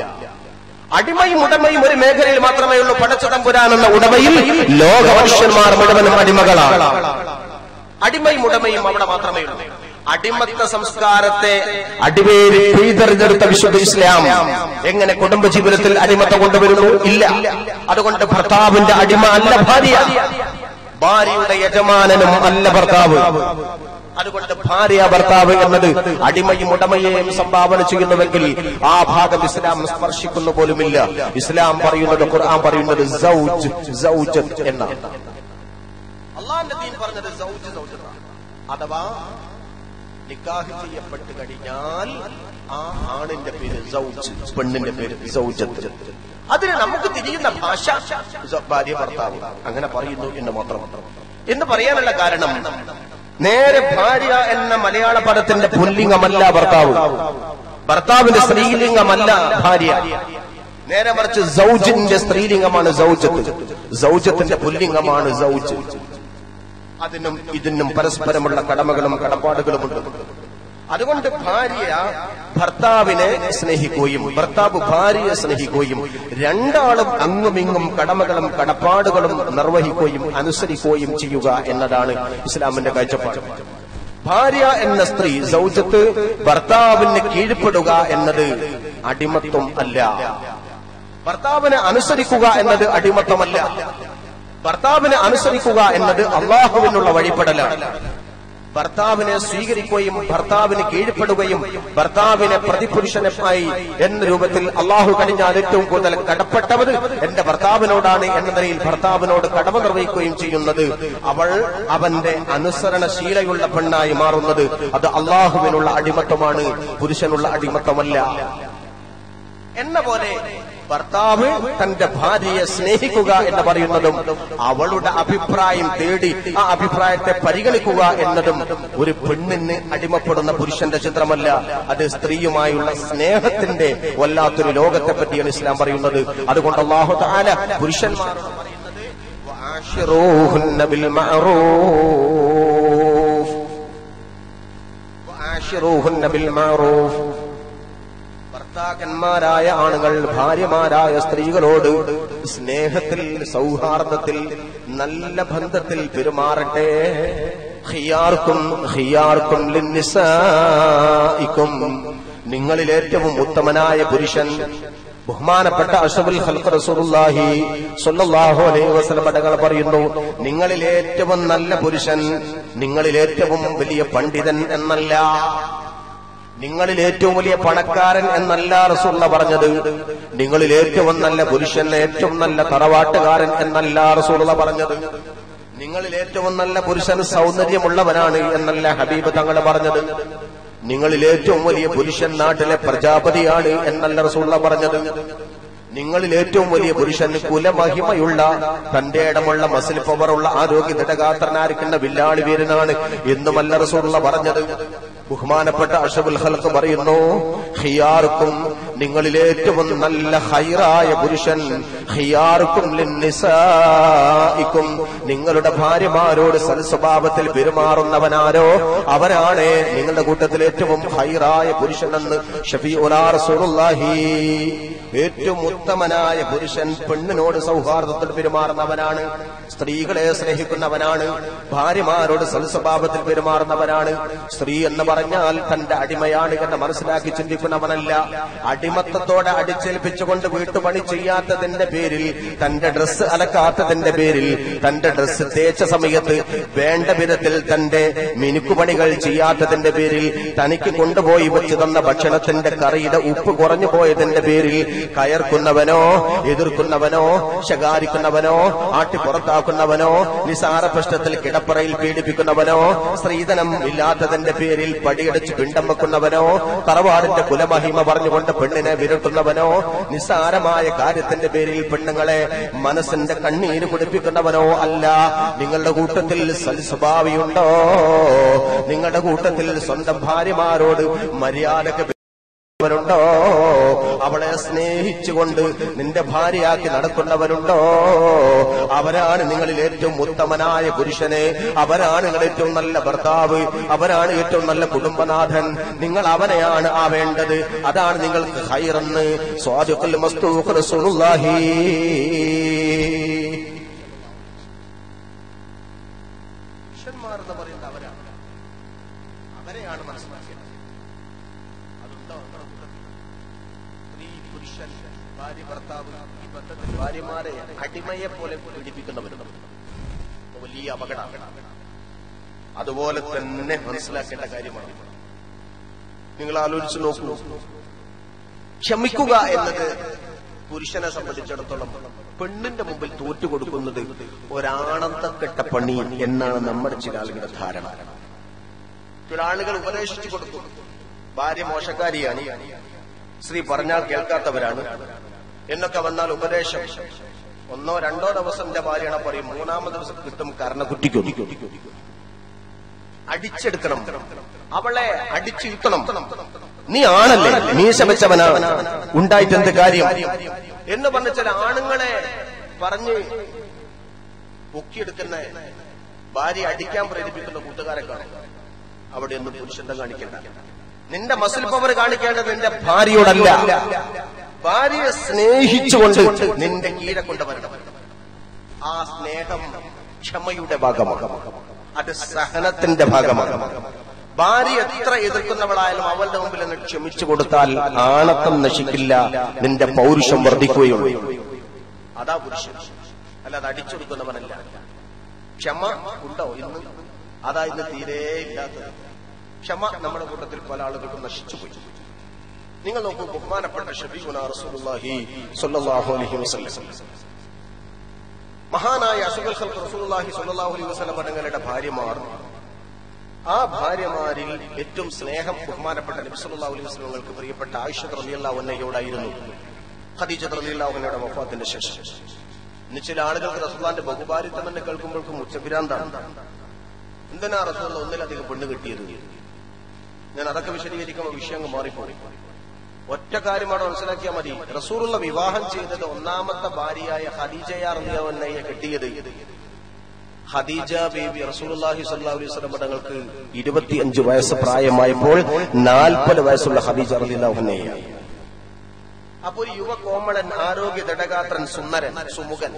അടിമയും ഉടമയും ഒരു മേഖലയിൽ മാത്രമേ ഉള്ളൂ പടച്ചതമ്പുരാൻ എന്ന ഉടമയിൽ ലോക മനുഷ്യന്മാർ മുഴുവനും അടിമകളാണ് അടിമയും ഉടമയും അവിടെ മാത്രമേ ഉള്ളൂ അടിമത്ത സംസ്കാരത്തെ അടിവേരി പിഴുതെറിഞ്ഞെടുത്ത വിശുദ്ധ ഇസ്ലാം എങ്ങനെ കുടുംബജീവിതത്തിൽ അടിമത്ത കൊണ്ടുവരുന്നു ഇല്ല അതുകൊണ്ട് ഭർത്താവിന്റെ അടിമ അല്ല ഭാര്യ ഭാര്യയുടെ യജമാനനും അല്ല ഭർത്താവ് അതുകൊണ്ട് ഭാര്യ ഭർത്താവ് എന്നത് അടിമയും ഉടമയെയും സംഭാവന ചെയ്യുന്നുവെങ്കിൽ ആ ഭാഗം ഇസ്ലാം സ്പർശിക്കുന്നു പോലുമില്ല ഇസ്ലാം പറയുന്നത് ഖുർആൻ പറയുന്നത് സൗജ് സൗജത്ത് എന്നാണ് അള്ളാന്റെ ദീൻ പറഞ്ഞത് സൗജ് സൗജത്താണ് അഥവാ നിക്കാഹ് ചെയ്യപ്പെട്ട് കഴിഞ്ഞാൽ ആ ആണിന്റെ പേര് സൗജ് പെണ്ണിന്റെ പേര് സൗജത്ത് അതിന് നമുക്ക് തിരിയുന്ന ഭാഷ സ- ഭാര്യ ഭർത്താവ് അങ്ങനെ പറയുന്നു എന്ന് മാത്രം എന്ന് പറയാനുള്ള കാരണം നേരെ ഭാര്യ എന്ന മലയാള പദത്തിന്റെ പുല്ലിംഗമല്ല ഭർത്താവ് ഭർത്താവിന്റെ സ്ത്രീലിംഗമല്ല ഭാര്യ നേരെ മറിച്ച് സൗജിന്റെ സ്ത്രീലിംഗമാണ് സൗജത്ത് സൗജത്തിന്റെ പുല്ലിംഗമാണ് സൗജ് അതിനും ഇതിനും പരസ്പരമുള്ള കടമകളും കടപ്പാടുകളുമുണ്ട് അതുകൊണ്ട് ഭാര്യ ഭർത്താവിനെ സ്നേഹിക്കുകയും ഭർത്താവ് ഭാര്യയെ സ്നേഹിക്കുകയും രണ്ടാളും അങ്ങുമിങ്ങും കടമകളും കടപ്പാടുകളും നിർവഹിക്കുകയും അനുസരിക്കുകയും ചെയ്യുക എന്നതാണ് ഇസ്ലാമിന്റെ കാഴ്ചപ്പാട് ഭാര്യ എന്ന സ്ത്രീ സൗജത്ത് ഭർത്താവിന് കീഴ്പ്പെടുക എന്നത് അടിമത്വം അല്ല ഭർത്താവിനെ അനുസരിക്കുക എന്നത് അടിമത്തമല്ല ഭർത്താവിനെ അനുസരിക്കുക എന്നത് അള്ളാഹുവിനുള്ള വഴിപ്പെടലാണ് ഭർത്താവിനെ സ്വീകരിക്കുകയും ഭർത്താവിന് കീഴ്പ്പെടുകയും ഭർത്താവിനെ പ്രതിപുരുഷനായി എന്ന രൂപത്തിൽ അള്ളാഹു കഴിഞ്ഞാൽ ഏറ്റവും കൂടുതൽ കടപ്പെട്ടവർ എന്റെ ഭർത്താവിനോടാണ് എന്ന നിലയിൽ ഭർത്താവിനോട് കടമ നിർവഹിക്കുകയും ചെയ്യുന്നത് അവൾ അവന്റെ അനുസരണശീലയുള്ള പെണ്ണായി മാറുന്നത് അത് അള്ളാഹുവിനുള്ള അടിമത്തമാണ് പുരുഷനുള്ള അടിമത്തമല്ല എന്ന പോലെ ഭർത്താവ് തന്റെ ഭാര്യയെ സ്നേഹിക്കുക എന്ന് പറയുന്നതും അവളുടെ അഭിപ്രായം തേടി ആ അഭിപ്രായത്തെ പരിഗണിക്കുക എന്നതും ഒരു പെണ്ണിന് അടിമപ്പെടുന്ന പുരുഷന്റെ ചിത്രമല്ല അത് സ്ത്രീയുമായുള്ള സ്നേഹത്തിന്റെ വല്ലാത്തൊരു ലോകത്തെ പറ്റിയാണ് ഇസ്ലാം പറയുന്നത് അതുകൊണ്ട് അള്ളാഹു താല പുരുഷന്മാരോട് പറയുന്നത് "വആശിറൂഹുന്ന ബിൽ മഅറൂഫ് വആശിറൂഹുന്ന ബിൽ മഅറൂഫ് ഭർത്താക്കന്മാരായ ആണുങ്ങൾ ഭാര്യമാരായ സ്ത്രീകളോട് സ്നേഹത്തിൽ സൗഹാർദ്ദത്തിൽ നല്ല ബന്ധത്തിൽ പെരുമാറട്ടെ ഹിയാർക്കും ഹിയാർക്കും ലിന്നിസായിക്കും നിങ്ങളിൽ ഏറ്റവും ഉത്തമനായ പുരുഷൻ ബഹുമാനപ്പെട്ട അഷബുൽ ഖൽഖ് റസൂലുള്ളാഹി സ്വല്ലല്ലാഹു അലൈഹി വസല്ലം തങ്ങൾ പറയുന്നു നിങ്ങളിൽ ഏറ്റവും നല്ല പുരുഷൻ നിങ്ങളിൽ ഏറ്റവും വലിയ പണ്ഡിതൻ എന്നല്ല നിങ്ങളിൽ ഏറ്റവും വലിയ പണക്കാരൻ എന്നല്ല റസൂള്ള പറഞ്ഞത് നിങ്ങളിൽ ഏറ്റവും നല്ല പുരുഷൻ ഏറ്റവും നല്ല തറവാട്ടുകാരൻ എന്നല്ല റസൂള്ള പറഞ്ഞത് നിങ്ങളിൽ ഏറ്റവും നല്ല പുരുഷൻ സൗന്ദര്യമുള്ളവനാണ് എന്നല്ല ഹബീബ് തങ്ങൾ പറഞ്ഞത് നിങ്ങളിൽ ഏറ്റവും വലിയ പുരുഷൻ നാട്ടിലെ പ്രജാപതിയാണ് എന്നല്ല റസൂള്ള പറഞ്ഞത് നിങ്ങളിൽ ഏറ്റവും വലിയ പുരുഷൻ കുലമഹിമയുള്ള തന്റെ ഇടമുള്ള മസിൽ പവറുള്ള ആരോഗ്യ ദൃഢഗാത്രനായിരിക്കുന്ന വില്ലാളി വീരനാണ് എന്നുമല്ല റസൂള്ള പറഞ്ഞത് ബഹുമാനപ്പെട്ട അഷബുൽ ഹൽക്ക് പറയുന്നു ഹിയാർക്കും നിങ്ങളിൽ ഏറ്റവും നല്ല ഹൈറായ പുരുഷൻ ഹിയാർക്കും ലിന്നിസായിക്കും നിങ്ങളുടെ ഭാര്യമാരോട് സൽസ്വഭാവത്തിൽ പെരുമാറുന്നവനാരോ അവരാണ് നിങ്ങളുടെ കൂട്ടത്തിൽ ഏറ്റവും ഹൈറായ പുരുഷനെന്ന് ഷഫി റസൂലുള്ളാഹി ഏറ്റവും ഉത്തമനായ പുരുഷൻ പെണ്ണിനോട് സൗഹാർദ്ദത്തിൽ പെരുമാറുന്നവനാണ് സ്ത്രീകളെ സ്നേഹിക്കുന്നവനാണ് ഭാര്യമാരോട് സൽസ്വഭാവത്തിൽ പെരുമാറുന്നവനാണ് സ്ത്രീ എന്ന് പറഞ്ഞാൽ തന്റെ അടിമയാണ് എന്ന് മനസ്സിലാക്കി ചിന്തിക്കുന്നവനല്ല അടിമത്തത്തോടെ അടിച്ചേൽപ്പിച്ചുകൊണ്ട് വീട്ടുപണി ചെയ്യാത്തതിന്റെ പേരിൽ തന്റെ ഡ്രസ്സ് അലക്കാത്തതിന്റെ പേരിൽ തന്റെ ഡ്രസ്സ് തേച്ച സമയത്ത് വേണ്ട വിധത്തിൽ തന്റെ മിനുക്കുപണികൾ ചെയ്യാത്തതിന്റെ പേരിൽ തനിക്ക് കൊണ്ടുപോയി വെച്ച് തന്ന ഭക്ഷണത്തിന്റെ കറിയുടെ ഉപ്പ് കുറഞ്ഞു പോയതിന്റെ പേരിൽ കയർക്കുന്നവനോ എതിർക്കുന്നവനോ ശകാരിക്കുന്നവനോ ആട്ടി പുറത്താക്കുന്നവനോ നിസാര പ്രശ്നത്തിൽ കിടപ്പറയിൽ പീഡിപ്പിക്കുന്നവനോ സ്ത്രീധനം ഇല്ലാത്തതിന്റെ പേരിൽ പടിയടിച്ച് പിണ്ടം വെക്കുന്നവനോ തറവാടിന്റെ കുലമഹിമ പറഞ്ഞുകൊണ്ട് പെണ്ണിനെ വിരട്ടുന്നവനോ നിസ്സാരമായ കാര്യത്തിന്റെ പേരിൽ പെണ്ണുങ്ങളെ മനസ്സിന്റെ കണ്ണീര് കുടിപ്പിക്കുന്നവനോ അല്ല നിങ്ങളുടെ കൂട്ടത്തിൽ സൽസ്വഭാവിയുണ്ടോ നിങ്ങളുടെ കൂട്ടത്തിൽ സ്വന്തം ഭാര്യമാരോട് മര്യാദക്ക് ുണ്ടോ അവളെ സ്നേഹിച്ചുകൊണ്ട് നിന്റെ ഭാര്യയാക്കി നടക്കുന്നവരുണ്ടോ അവരാണ് നിങ്ങളിൽ ഏറ്റവും ഉത്തമനായ പുരുഷനെ അവരാണ് നിങ്ങൾ ഏറ്റവും നല്ല ഭർത്താവ് അവരാണ് ഏറ്റവും നല്ല കുടുംബനാഥൻ നിങ്ങൾ അവനെയാണ് ആവേണ്ടത് അതാണ് നിങ്ങൾക്ക് ഹൈറെന്ന് സ്വാദിഖുൽ മസ്തൂഖ് റസൂലുള്ളാഹി പുരുഷന്മാർ എന്ന് പറയുന്നത് അവരാണ് അവരെയാണ് മനസ്സിലാക്കേണ്ടത് അതുണ്ടോ നമ്മുടെ കൂട്ടത്തിൽ സ്ത്രീ പുരുഷൻ ഭാര്യ ഭർത്താവ് ഈ ബന്ധത്തിൽ ഭാര്യമാരെ അടിമയെ പോലെ പീഡിപ്പിക്കുന്നവരുണ്ട് വലിയ അപകടം അതുപോലെ തന്നെ മനസ്സിലാക്കേണ്ട കാര്യമാണ് നിങ്ങൾ ആലോചിച്ച് നോക്കൂ ക്ഷമിക്കുക എന്നത് പുരുഷനെ സംബന്ധിച്ചിടത്തോളം പെണ്ണിന്റെ മുമ്പിൽ തോറ്റുകൊടുക്കുന്നത് ഒരാണന്തക്കെട്ട പണി എന്നാണ് നമ്മുടെ ചില ആളുകളുടെ ധാരണ ചില ആളുകൾ ഉപദേശിച്ചു കൊടുക്കും ഭാര്യ മോശക്കാരിയാണ് സ്ത്രീ പറഞ്ഞാൽ കേൾക്കാത്തവരാണ് എന്നൊക്കെ വന്നാൽ ഉപദേശം ഒന്നോ രണ്ടോ ദിവസം എന്റെ ഭാര്യയാണ് പറയും മൂന്നാമത് ദിവസം കിട്ടും കർണക്കുട്ടിക്കൊതി അടിച്ചെടുക്കണം അവളെ അടിച്ചിരുത്തണം നീ ആണല്ലേ മീശ വെച്ചവനാണ് ഉണ്ടായിട്ട് എന്ത് കാര്യം എന്ന് പറഞ്ഞ ചില ആണുങ്ങളെ പറഞ്ഞ് പൊക്കിയെടുക്കുന്ന ഭാര്യ അടിക്കാൻ പ്രേരിപ്പിക്കുന്ന കൂട്ടുകാരെ കാണും അവിടെയൊന്നും പുരുഷന്റെ കാണിക്കണ്ട നിന്റെ മസിൽ പവർ കാണിക്കേണ്ടത് നിന്റെ ഭാര്യയോടല്ല ഭാര്യയെ സ്നേഹിച്ചുകൊണ്ട് നിന്റെ കീഴെ കൊണ്ടുവരണം ആ സ്നേഹം ക്ഷമയുടെ ഭാഗമാണ് അത് സഹനത്തിന്റെ ഭാഗമാണ് ഭാര്യ എത്ര എതിർക്കുന്നവളായാലും അവളുടെ മുമ്പിൽ നിന്ന് ക്ഷമിച്ചു കൊടുത്താൽ ആണത്തം നശിക്കില്ല നിന്റെ പൗരുഷം വർദ്ധിക്കുകയുള്ളൂ അതാ പുരുഷൻ അല്ലാതെ അടിച്ചൊടുക്കുന്നവനല്ല ക്ഷമ ഉണ്ടോ ഇന്ന് അതാ ഇന്ന് തീരെ ഇല്ലാത്തത് ക്ഷമ നമ്മുടെ കൂട്ടത്തിൽ പല ആളുകൾക്കും നശിച്ചുപോയി നിങ്ങൾ നോക്കൂ ബഹുമാനപ്പെട്ട ഷബീഖുന റസൂലുള്ളാഹി സ്വല്ലല്ലാഹു അലൈഹി വസല്ലം മഹാനായ അസുഖൽ ഖൽഖ് റസൂലുള്ളാഹി സ്വല്ലല്ലാഹു അലൈഹി വസല്ലം തങ്ങളുടെ ഭാര്യമാർ ആ ഭാര്യമാരിൽ ഏറ്റവും സ്നേഹം ബഹുമാനപ്പെട്ട നബി സല്ലല്ലാഹു അലൈഹി വസല്ലമകൾക്ക് പ്രിയപ്പെട്ട ആയിഷ റളിയല്ലാഹു അൻഹയോടായിരുന്നു ഖദീജ റളിയല്ലാഹു അൻഹയുടെ വഫാത്തിന്റെ ശേഷം ഇന്ന് ചില ആളുകൾക്ക് റസൂലുള്ളാഹിന്റെ ബഹുഭാരിത്വം തന്നെ കേൾക്കുമ്പോഴേക്കും ഉച്ചഭിരാന്താണ് എന്തിനാ റസൂലുള്ള ഒന്നിലധികം പെണ്ണ് കിട്ടിയത് ഞാൻ അതൊക്കെ വിശദീകരിക്കുമ്പോൾ വിഷയം അങ്ങ് മാറിപ്പോയി ഒറ്റ കാര്യം അവിടെ മനസ്സിലാക്കിയാൽ മതി റസൂറുള്ള വിവാഹം ചെയ്തത് ഒന്നാമത്തെ ഭാര്യയായ ഹദീജയാറിയവന്നയെ കെട്ടിയത് ഖദീജ ബേബി റസൂലുള്ളാഹി സ്വല്ലല്ലാഹു അലൈഹി വസല്ലം തങ്ങൾക്ക് ഇരുപത്തിയഞ്ച് വയസ്സ് പ്രായമായപ്പോൾ നാൽപ്പത് വയസ്സുള്ള ഖദീജ റളിയല്ലാഹു അൻഹയാണ് അപ്പൊ ഒരു യുവ കോമളൻ ആരോഗ്യ ദടഗാത്രൻ സുന്ദരൻ സുമുഖൻ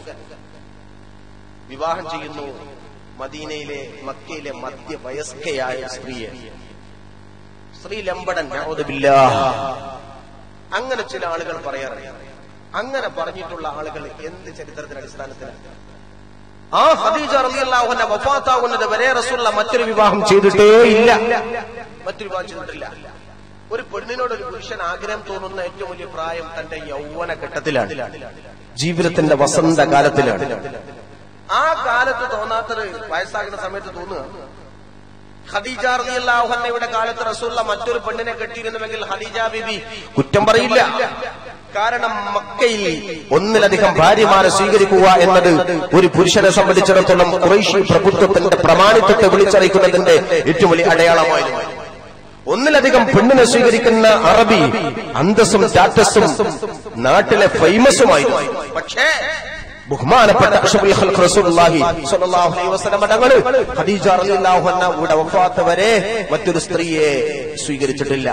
വിവാഹം ചെയ്യുന്നു മദീനയിലെ മക്കയിലെ മധ്യവയസ്കയായ സ്ത്രീയെ സ്ത്രീ ലംബടൻ നഊദുബില്ലാഹ്. അങ്ങനെ ചില ആളുകൾ പറയാറുണ്ട് അങ്ങനെ പറഞ്ഞിട്ടുള്ള ആളുകൾ എന്ത് ചരിത്രത്തിന്റെ അടിസ്ഥാനത്തിലാണ് ആ ഹദീജ റളിയല്ലാഹുവിന്റെ വഫാത്താകുന്നത് വരെ റസൂലുള്ള മറ്റൊരു വിവാഹം ചെയ്തിട്ടേ ഇല്ല മറ്റൊരു വിവാഹം ചെയ്തിട്ടില്ല ഒരു പെണ്ണിനോട് ഒരു പുരുഷൻ ആഗ്രഹം തോന്നുന്ന ഏറ്റവും വലിയ പ്രായം തന്റെ യൗവന ഘട്ടത്തിലാണ് ജീവിതത്തിന്റെ വസന്ത കാലത്തിലാണ് ആ കാലത്ത് തോന്നാത്തത് വയസ്സാകുന്ന സമയത്ത് തോന്നുക ഖദീജ റളിയല്ലാഹുഅൻഹയുടെ കാലത്ത് റസൂലുള്ള മറ്റൊരു പെണ്ണിനെ കെട്ടിയിരുന്നുവെങ്കിൽ ഖദീജ ബിബി കുറ്റം പറയില്ല കാരണം മക്കയിൽ ഒന്നിലധികം ഭാര്യമാരെ സ്വീകരിക്കുക എന്നത് ഒരു പുരുഷനെ സംബന്ധിച്ചിടത്തോളം കുറേശ്ശി പ്രഭുത്വത്തിന്റെ പ്രമാണിത്വത്തെ വിളിച്ചറിയിക്കുന്നതിന്റെ ഏറ്റവും വലിയ അടയാളമായിരുന്നു ഒന്നിലധികം പെണ്ണിനെ സ്വീകരിക്കുന്ന അറബി അന്തസ്സും സ്റ്റാറ്റസും നാട്ടിലെ ഫേമസുമായിരുന്നു പക്ഷേ ബഹുമാനപ്പെട്ട അഷ്റഫുൽ ഖൽഖ് റസൂലുള്ളാഹി സ്വല്ലല്ലാഹു അലൈഹി വസല്ലം തങ്ങൾ ഖദീജ റളിയല്ലാഹു അൻഹയുടെ വഫാത്ത് വരെ മറ്റൊരു സ്ത്രീയെ സ്വീകരിച്ചിട്ടില്ല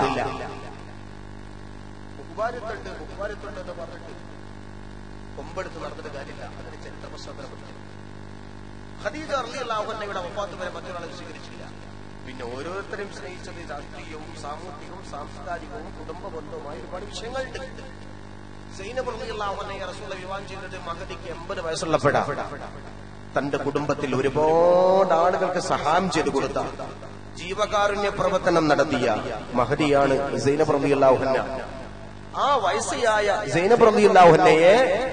ബഹുമാനത്തുണ്ട് ബഹുമാനത്തുണ്ട് എന്ന് പറഞ്ഞിട്ട് കൊമ്പെടുത്ത് നടന്നിട്ട് കാര്യമില്ല അതിന് ചരിത്ര പശ്ചാത്തലമുണ്ട് ഖദീജ റളിയല്ലാഹു അൻഹയുടെ വഫാത്ത് വരെ മറ്റൊരാളെ സ്വീകരിച്ചില്ല പിന്നെ ഓരോരുത്തരെയും സ്നേഹിച്ചത് രാഷ്ട്രീയവും സാമൂഹികവും സാംസ്കാരികവും കുടുംബ ബന്ധവുമായ ഒരുപാട് വിഷയങ്ങളുണ്ട് സൈനബ് റളിയല്ലാഹു അൻഹയെ റസൂൽ വിവാഹം ചെയ്തത് മഹദിക്ക് എൺപത് വയസ്സുള്ളപ്പോഴാ തന്റെ കുടുംബത്തിൽ ഒരുപാട് ആളുകൾക്ക് സഹായം ചെയ്തു കൊടുത്ത ജീവകാരുണ്യ പ്രവർത്തനം നടത്തിയ മഹദിയാണ് സൈനബ് റളിയല്ലാഹു അൻഹ ആ വയസ്സയായ സൈനബ് റളിയല്ലാഹു അൻഹയെ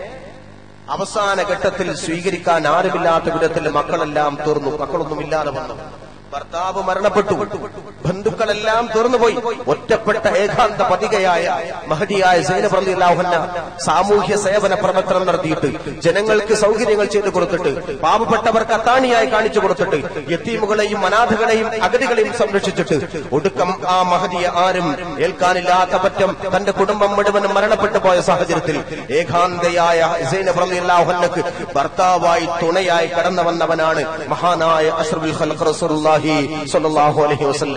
അവസാന ഘട്ടത്തിൽ സ്വീകരിക്കാൻ ആരുമില്ലാത്ത വിധത്തിൽ മക്കളെല്ലാം തീർന്നു മക്കളൊന്നുമില്ലാതെ വന്നു ഭർത്താവ് മരണപ്പെട്ടു ബന്ധുക്കളെല്ലാം തീർന്നുപോയി ഒറ്റപ്പെട്ട ഏകാന്ത പതികയായ മഹതിയായ സൈനബ് റളിയല്ലാഹുഅൻഹ സാമൂഹ്യ സേവന പ്രവർത്തനം നടത്തിയിട്ട് ജനങ്ങൾക്ക് സൗകര്യങ്ങൾ ചെയ്തു കൊടുത്തിട്ട് പാവപ്പെട്ടവർക്ക് അത്താണിയായി കാണിച്ചു കൊടുത്തിട്ട് യത്തീമുകളെയും അനാഥകളെയും അഗതികളെയും സംരക്ഷിച്ചിട്ട് ഒടുക്കം ആ മഹതിയെ ആരും ഏൽക്കാനില്ലാത്ത പറ്റം തന്റെ കുടുംബം മുഴുവനും മരണപ്പെട്ടു പോയ സാഹചര്യത്തിൽ ഏകാന്തയായ സൈനബ് റളിയല്ലാഹുഅൻഹക്ക് ഭർത്താവായി തുണയായി കടന്നു വന്നവനാണ് മഹാനായ അഷ്റഫുൽ ഖൽഖ് റസൂലുള്ളാഹി സ്വല്ലല്ലാഹു അലൈഹി വസല്ലം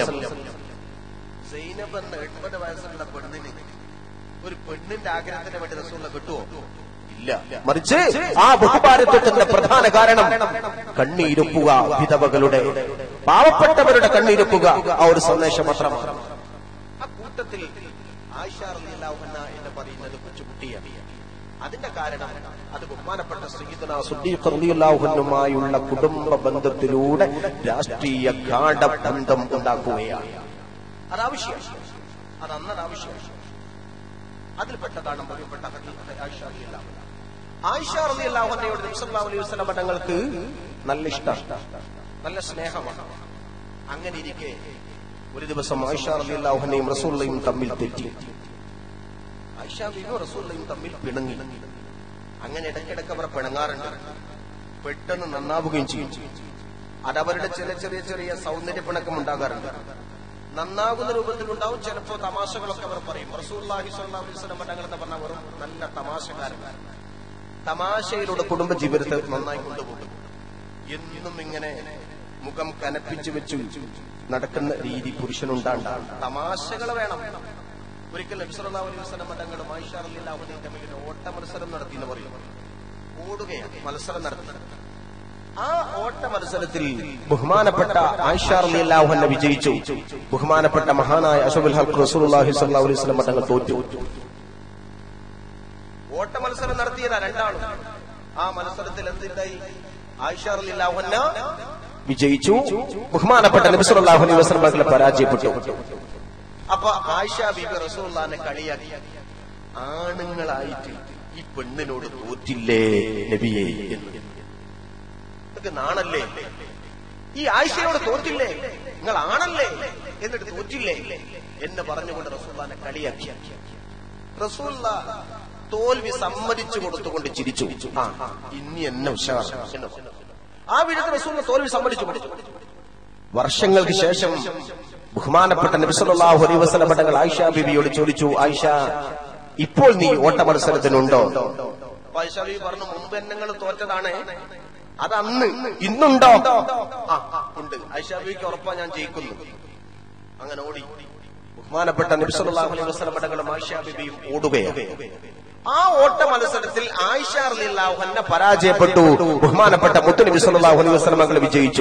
സൈനബ് എന്ന എൺപത് വയസ്സുള്ള പെണ്ണിന് ഒരു പെണ്ണിന്റെ ആഗ്രഹത്തിന് വേണ്ടി റസൂലിനെ കിട്ടുമോ ഇല്ല മറിച്ച് ആ ബഹുഭാരത്വത്തിന്റെ പ്രധാന കാരണം കണ്ണീരൊപ്പുക വിധവകളുടെ പാവപ്പെട്ടവരുടെ കണ്ണീരൊപ്പുക ആ ഒരു സന്ദേശം മാത്രമാണ് ആ കൂട്ടത്തിൽ ആയിഷ റളിയല്ലാഹു അൻഹ എന്ന് പറയുന്നത് കൊച്ചുകുട്ടിയാണ് അതിന്റെ കാരണം അത് ബഹുമാനപ്പെട്ട സയ്യിദുന സുദ്ദീഖ് റളിയല്ലാഹു അൻഹുമായുള്ള കുടുംബ ബന്ധത്തിലൂടെ രാഷ്ട്രീയ ഗാഠബന്ധം ഉണ്ടാക്കുകയാണ് അതാവശ്യം അത് അന്നത് ആവശ്യം അതിൽപ്പെട്ടതാണ് പ്രിയപ്പെട്ട ഹദീസ് ആയിഷ റളിയല്ലാഹു അൻഹ. ആയിഷ റളിയല്ലാഹു അൻഹയോട് നബി സല്ലല്ലാഹു അലൈഹി വസല്ലം തങ്ങൾക്ക് നല്ല ഇഷ്ടം നല്ല സ്നേഹമാണ് അങ്ങനെ ഇരിക്കെ ഒരു ദിവസം ആയിഷ റളിയല്ലാഹു അൻഹയും റസൂലുള്ളയും തമ്മിൽ തെറ്റി ആയിഷ ബീവിയും റസൂലുള്ളയും തമ്മിൽ പിണങ്ങി അങ്ങനെ ഇടയ്ക്കിടയ്ക്ക് അവർ പിണങ്ങാറുണ്ട് പെട്ടെന്ന് നന്നാവുകയും ചെയ്യും അതവരുടെ ചില ചെറിയ ചെറിയ സൗന്ദര്യ പിണക്കം ഉണ്ടാകാറുണ്ട് നന്നാകുന്ന രൂപത്തിലുണ്ടാവും ചിലപ്പോ തമാശകളൊക്കെ അവർ പറയും റസൂല്ലാഹി സ്വല്ലല്ലാഹു അലൈഹി വസല്ലം തങ്ങൾ എന്ന് പറഞ്ഞ വെറും നല്ല തമാശക്കാരനാണ് തമാശയിലൂടെ കുടുംബ ജീവിതത്തെ നന്നായി കൊണ്ടുപോകും എന്നും ഇങ്ങനെ മുഖം കനപ്പിച്ചു വെച്ചു നടക്കുന്ന രീതി പുരുഷനുണ്ടാണ്ട തമാശകൾ വേണം ഒരിക്കൽ നബിസ്വല്ലാ അലൈഹി വസല്ലം മതങ്ങളും ആയിഷാറില്ലാഹുവിന്റെ തമ്മിൽ ഓട്ട മത്സരം നടത്തി എന്ന് പറയും ഓടുകയാണ് മത്സരം നടത്തി ആ ഓട്ട മത്സരത്തിൽ ബഹുമാനപ്പെട്ട ആയിഷാറില്ലാഹുവിനെ വിജയിച്ചു ബഹുമാനപ്പെട്ട മഹാനായ അഷബുൽ ഹഖ് റസൂലുള്ളാഹി സ്വല്ലല്ലാഹു അലൈഹി വസല്ലം മതങ്ങൾ തോറ്റു ഓട്ട മത്സരം നടത്തിയതാ രണ്ടാളും ആ മത്സരത്തിൽ എന്തുണ്ടായി ആയിഷാറില്ലാഹുന്ന വിജയിച്ചു ബഹുമാനപ്പെട്ട നബി സല്ലല്ലാഹു അലൈഹി വസല്ലം മകളെ പരാജയപ്പെട്ടു അപ്പൊ ആയിഷ ബീബി റസൂലുള്ളാഹിനെ കളിയാക്കി ആണുങ്ങളായിട്ട് ഈ പെണ്ണിനോട് തോറ്റില്ലേ നബിയെ എന്ന് ഇതൊക്കെ നാണല്ലേ ഈ ആയിഷയോട് തോറ്റില്ലേ നിങ്ങൾ ആണല്ലേ എന്നിട്ട് തോറ്റില്ലേ എന്ന് പറഞ്ഞുകൊണ്ട് റസൂല്ലാനെ കളിയാക്കി റസൂല്ല തോൽവി സമ്മതിച്ചു കൊടുത്തുകൊണ്ട് ചിരിച്ചു ആ ഇനി എന്നെ ഉഷാർ എന്ന് പറഞ്ഞു. ആ വിധത്തിൽ റസൂല്ല തോൽവി സമ്മതിച്ചു കൊടുത്തു വർഷങ്ങൾക്ക് ശേഷം ബഹുമാനപ്പെട്ട നബിസല്ലാഹു അലൈ വസല്ലം തങ്ങൾ ആയിഷ ബിബിയോട് ചോദിച്ചു ആയിഷ ഇപ്പോൾ നീ ഓട്ട മത്സരത്തിനുണ്ടോ അപ്പൊ ആയിഷ ബിബി പറഞ്ഞു മുമ്പ് നിങ്ങൾ തോറ്റതാണ് അത് അന്ന് ഇന്നുണ്ടോ ആ ആ, ഉണ്ട് ആയിഷ ബിബിക്ക് ഉറപ്പാ ഞാൻ ജയിക്കുന്നു അങ്ങനെ ഓടി ബഹുമാനപ്പെട്ട നബിസല്ലാഹു അലൈഹി വസല്ലം തങ്ങളും ആയിഷ ബിബിയും ഓടുകയാണ് ആ ഓട്ട മത്സരത്തിൽ ആയിഷ റളിയല്ലാഹുവിനെ പരാജയപ്പെട്ടു ബഹുമാനപ്പെട്ട മുത്തു നബി സല്ലല്ലാഹു അലൈഹി വസല്ലം മകൾ വിജയിച്ചു